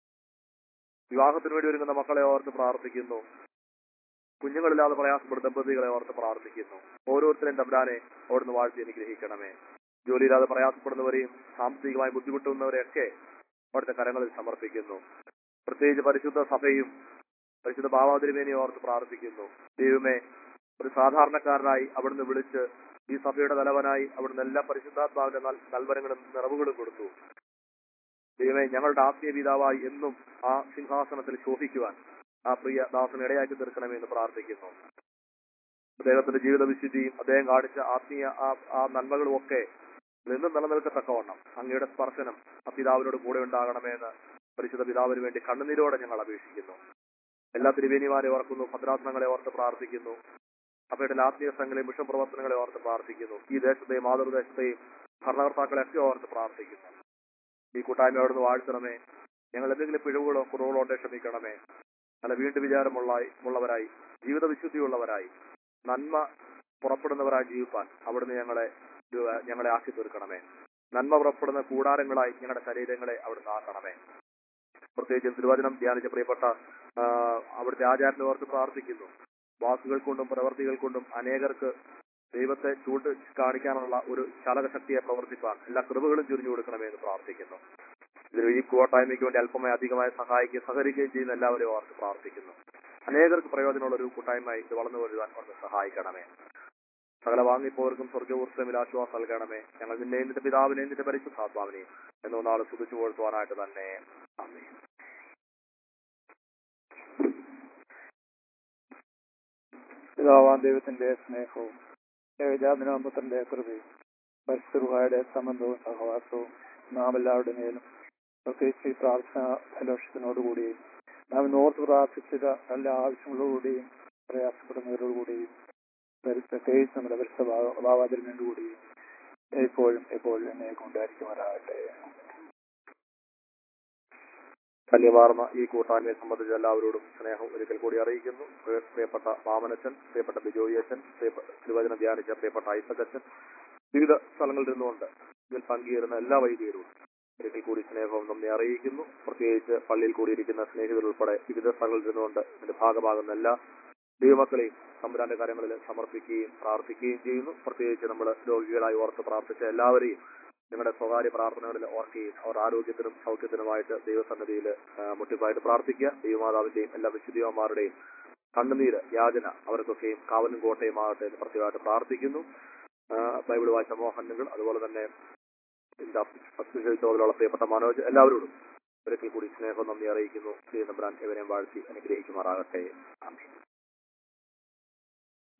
S4: വിവാഹത്തിന് വേണ്ടി ഒരുങ്ങുന്ന മക്കളെ ഓർത്ത് പ്രാർത്ഥിക്കുന്നു കുഞ്ഞുങ്ങളില്ലാതെ പ്രയാസപ്പെടുന്ന ദമ്പതികളെ ഓർത്ത് പ്രാർത്ഥിക്കുന്നു ഓരോരുത്തരെയും തമ്പുരാനെ അവിടുന്ന് വാഴ്ത്തി അനുഗ്രഹിക്കണമേ ജോലിയില്ലാതെ പ്രയാസപ്പെടുന്നവരെയും സാമ്പത്തികമായി ബുദ്ധിമുട്ടുന്നവരെയൊക്കെ അവിടുത്തെ കരങ്ങളിൽ സമർപ്പിക്കുന്നു പ്രത്യേകിച്ച് പരിശുദ്ധ സഭയും പരിശുദ്ധ ഭാവാതിരുമേനെയും ഓർത്ത് പ്രാർത്ഥിക്കുന്നു ദൈവമേ ഒരു സാധാരണക്കാരനായി അവിടുന്ന് വിളിച്ച് ഈ സഭയുടെ തലവനായി അവിടുന്ന് എല്ലാ പരിശുദ്ധാത്മാവിന്റെ നൽ- നൽവരങ്ങളും നിറവുകളും കൊടുത്തു ദൈവമേ ഞങ്ങളുടെ ആത്മീയ പിതാവായി എന്നും ആ സിംഹാസനത്തിൽ ശോഭിക്കുവാൻ ആ പ്രിയ ദാസന് ഇടയാക്കി തീർക്കണമേ എന്ന് പ്രാർത്ഥിക്കുന്നു അദ്ദേഹത്തിന്റെ ജീവിത വിശുദ്ധിയും അദ്ദേഹം കാണിച്ച ആത്മീയ ആ ആ നന്മകളും ഒക്കെ നിന്നും നിലനിൽക്കത്തക്കവണ്ണം അങ്ങയുടെ സ്പർശനം ആ പിതാവിനോട് കൂടെ ഉണ്ടാകണമെന്ന് പരിശുദ്ധ പിതാവിന് വേണ്ടി കണ്ണുനീരോടെ ഞങ്ങൾ അപേക്ഷിക്കുന്നു എല്ലാ തിരുവേനിമാരെ ഓർക്കുന്നു ഭദ്രാസനങ്ങളെ ഓർത്ത് പ്രാർത്ഥിക്കുന്നു അവയുടെ ആത്മീയ സംഘങ്ങളെയും മിഷൻ പ്രവർത്തനങ്ങളെ ഓർത്ത് പ്രാർത്ഥിക്കുന്നു ഈ ദേശത്തെയും മാതൃദേശത്തെയും ഭരണകർത്താക്കളെ ഒക്കെ ഓർത്ത് പ്രാർത്ഥിക്കുന്നു ഈ കൂട്ടായ്മ അവിടുന്ന് വാഴ്ത്തണമേ ഞങ്ങൾ എന്തെങ്കിലും പിഴവുകളോ കുറവുകളോ ഉണ്ടെ ക്ഷമിക്കണമേ നല്ല വീണ്ടും വിചാരമുള്ള ഉള്ളവരായി ജീവിത വിശുദ്ധിയുള്ളവരായി നന്മ പുറപ്പെടുന്നവരായി ജീവിപ്പാൻ അവിടുന്ന് ഞങ്ങളെ ഇത് ഞങ്ങളെ ആക്കി തീർക്കണമേ നന്മ പുറപ്പെടുന്ന കൂടാരങ്ങളായി ഞങ്ങളുടെ ശരീരങ്ങളെ അവിടുന്ന് ആക്കണമേ പ്രത്യേകിച്ചും തിരുവചനം ധ്യാനിച്ച പ്രിയപ്പെട്ട ആ, അവിടുത്തെ ആചാരനെ ഓർത്ത് പ്രാർത്ഥിക്കുന്നു വാക്കുകൾ കൊണ്ടും പ്രവർത്തികൾ കൊണ്ടും അനേകർക്ക് ദൈവത്തെ ചൂട്ട് കാണിക്കാനുള്ള ഒരു ചാലകശക്തിയെ പ്രവർത്തിപ്പാൻ എല്ലാ കൃപകളും ചുരിഞ്ഞു കൊടുക്കണമേ എന്ന് പ്രാർത്ഥിക്കുന്നു ഇതിൽ ഈ കൂട്ടായ്മയ്ക്ക് വേണ്ടി അല്പമായി അധികമായി സഹായിക്കുകയും സഹകരിക്കുകയും ചെയ്യുന്ന എല്ലാവരെയും ഓർത്ത് പ്രാർത്ഥിക്കുന്നു അനേകർക്ക് പ്രയോജനമുള്ള ഒരു കൂട്ടായ്മയായി ഇത് വളർന്നു വരുവാൻ അവർക്ക് സഹായിക്കണമേ സകല വാങ്ങിപ്പോർക്കും സ്വർഗവൃത്തമിൽ ആശ്വാസം നൽകണമേ ഞങ്ങൾ നിന്നെയും നിന്റെ പിതാവിനെയും നിന്റെ പരിശുദ്ധാത്മാവിനെയും എന്നോ നാളെ സ്തുതിച്ചു കൊടുത്തുവാനായിട്ട് തന്നെ അമ്മേ
S3: പിതാവാൻ ദൈവത്തിന്റെ സ്നേഹവും ഏകജാതനാമത്തിന്റെ കൃപയും പരിസ്ഥിതിയുടെ സംബന്ധവും സഹവാസവും നാം എല്ലാവരുടെ മേലും പ്രത്യേകിച്ച് ഈ പ്രാർത്ഥന ഫെലോഷിപ്പിനോടുകൂടി നാം ഇന്ന് ഓർത്ത് പ്രാർത്ഥിച്ചത് എല്ലാ ആവശ്യങ്ങളോടുകൂടിയും പ്രയാസപ്പെടുന്നവരോടുകൂടിയും പരി- പ്രത്യേകിച്ച് നമ്മുടെ പരിസ്ഥ ഭാവാതിരിനോടുകൂടിയും എപ്പോഴും എപ്പോഴും എന്നെ കൊണ്ടായിരിക്കുമാറാകട്ടെ
S4: ധന്യമാർന്ന ഈ കൂട്ടായ്മയെ സംബന്ധിച്ച് എല്ലാവരോടും സ്നേഹം ഒരിക്കൽ കൂടി അറിയിക്കുന്നു പ്രിയ- പ്രിയപ്പെട്ട മാമനച്ചൻ പ്രിയപ്പെട്ട ബിജോയി അച്ഛൻ പ്രിയപ്പെട്ട തിരുവചനം ധ്യാനിച്ച പ്രിയപ്പെട്ട ഐസക് വിവിധ സ്ഥലങ്ങളിൽ നിന്നുകൊണ്ട് ഇതിൽ പങ്കുചേരുന്ന എല്ലാ വൈദികരും ഒരിക്കൽ കൂടി സ്നേഹവും നമ്മെ അറിയിക്കുന്നു പ്രത്യേകിച്ച് പള്ളിയിൽ കൂടിയിരിക്കുന്ന സ്നേഹിതർ ഉൾപ്പെടെ വിവിധ സ്ഥലങ്ങളിൽ നിന്നുകൊണ്ട് ഇതിന്റെ ഭാഗമാകുന്ന എല്ലാ ദൈവമക്കളെയും തമ്പുരാന്റെ കാര്യങ്ങളിൽ സമർപ്പിക്കുകയും പ്രാർത്ഥിക്കുകയും ചെയ്യുന്നു പ്രത്യേകിച്ച് നമ്മൾ രോഗികളായി ഓർത്ത് പ്രാർത്ഥിച്ച എല്ലാവരെയും നിങ്ങളുടെ സ്വകാര്യ പ്രാർത്ഥനകളിൽ ഓർക്കുകയും അവർ ആരോഗ്യത്തിനും സൗഖ്യത്തിനുമായിട്ട് ദൈവസന്നിധിയിൽ മുട്ടിപ്പായിട്ട് പ്രാർത്ഥിക്കുക ദൈവമാതാവിന്റെയും എല്ലാ വിശുദ്ധിയന്മാരുടെയും കണ്ണുനീര് യാചന അവർക്കൊക്കെയും കാവലും കോട്ടയും ആകട്ടെ എന്ന് പ്രത്യേകമായിട്ട് പ്രാർത്ഥിക്കുന്നു ആ, ബൈബിൾ വായിച്ച മോഹനങ്ങൾ അതുപോലെ തന്നെ
S2: ഇതിന്റെ അസ്പെഷ്യൽ ചോദലുള്ള പ്രിയപ്പെട്ട മനോജ് എല്ലാവരോടും ഒരിക്കൽ കൂടി സ്നേഹം നന്ദി അറിയിക്കുന്നു ശ്രീ നമ്പ്രാൻ ഇവരെയും വാഴ്ത്തി അനുഗ്രഹിക്കുമാറാകട്ടെ ആമേൻ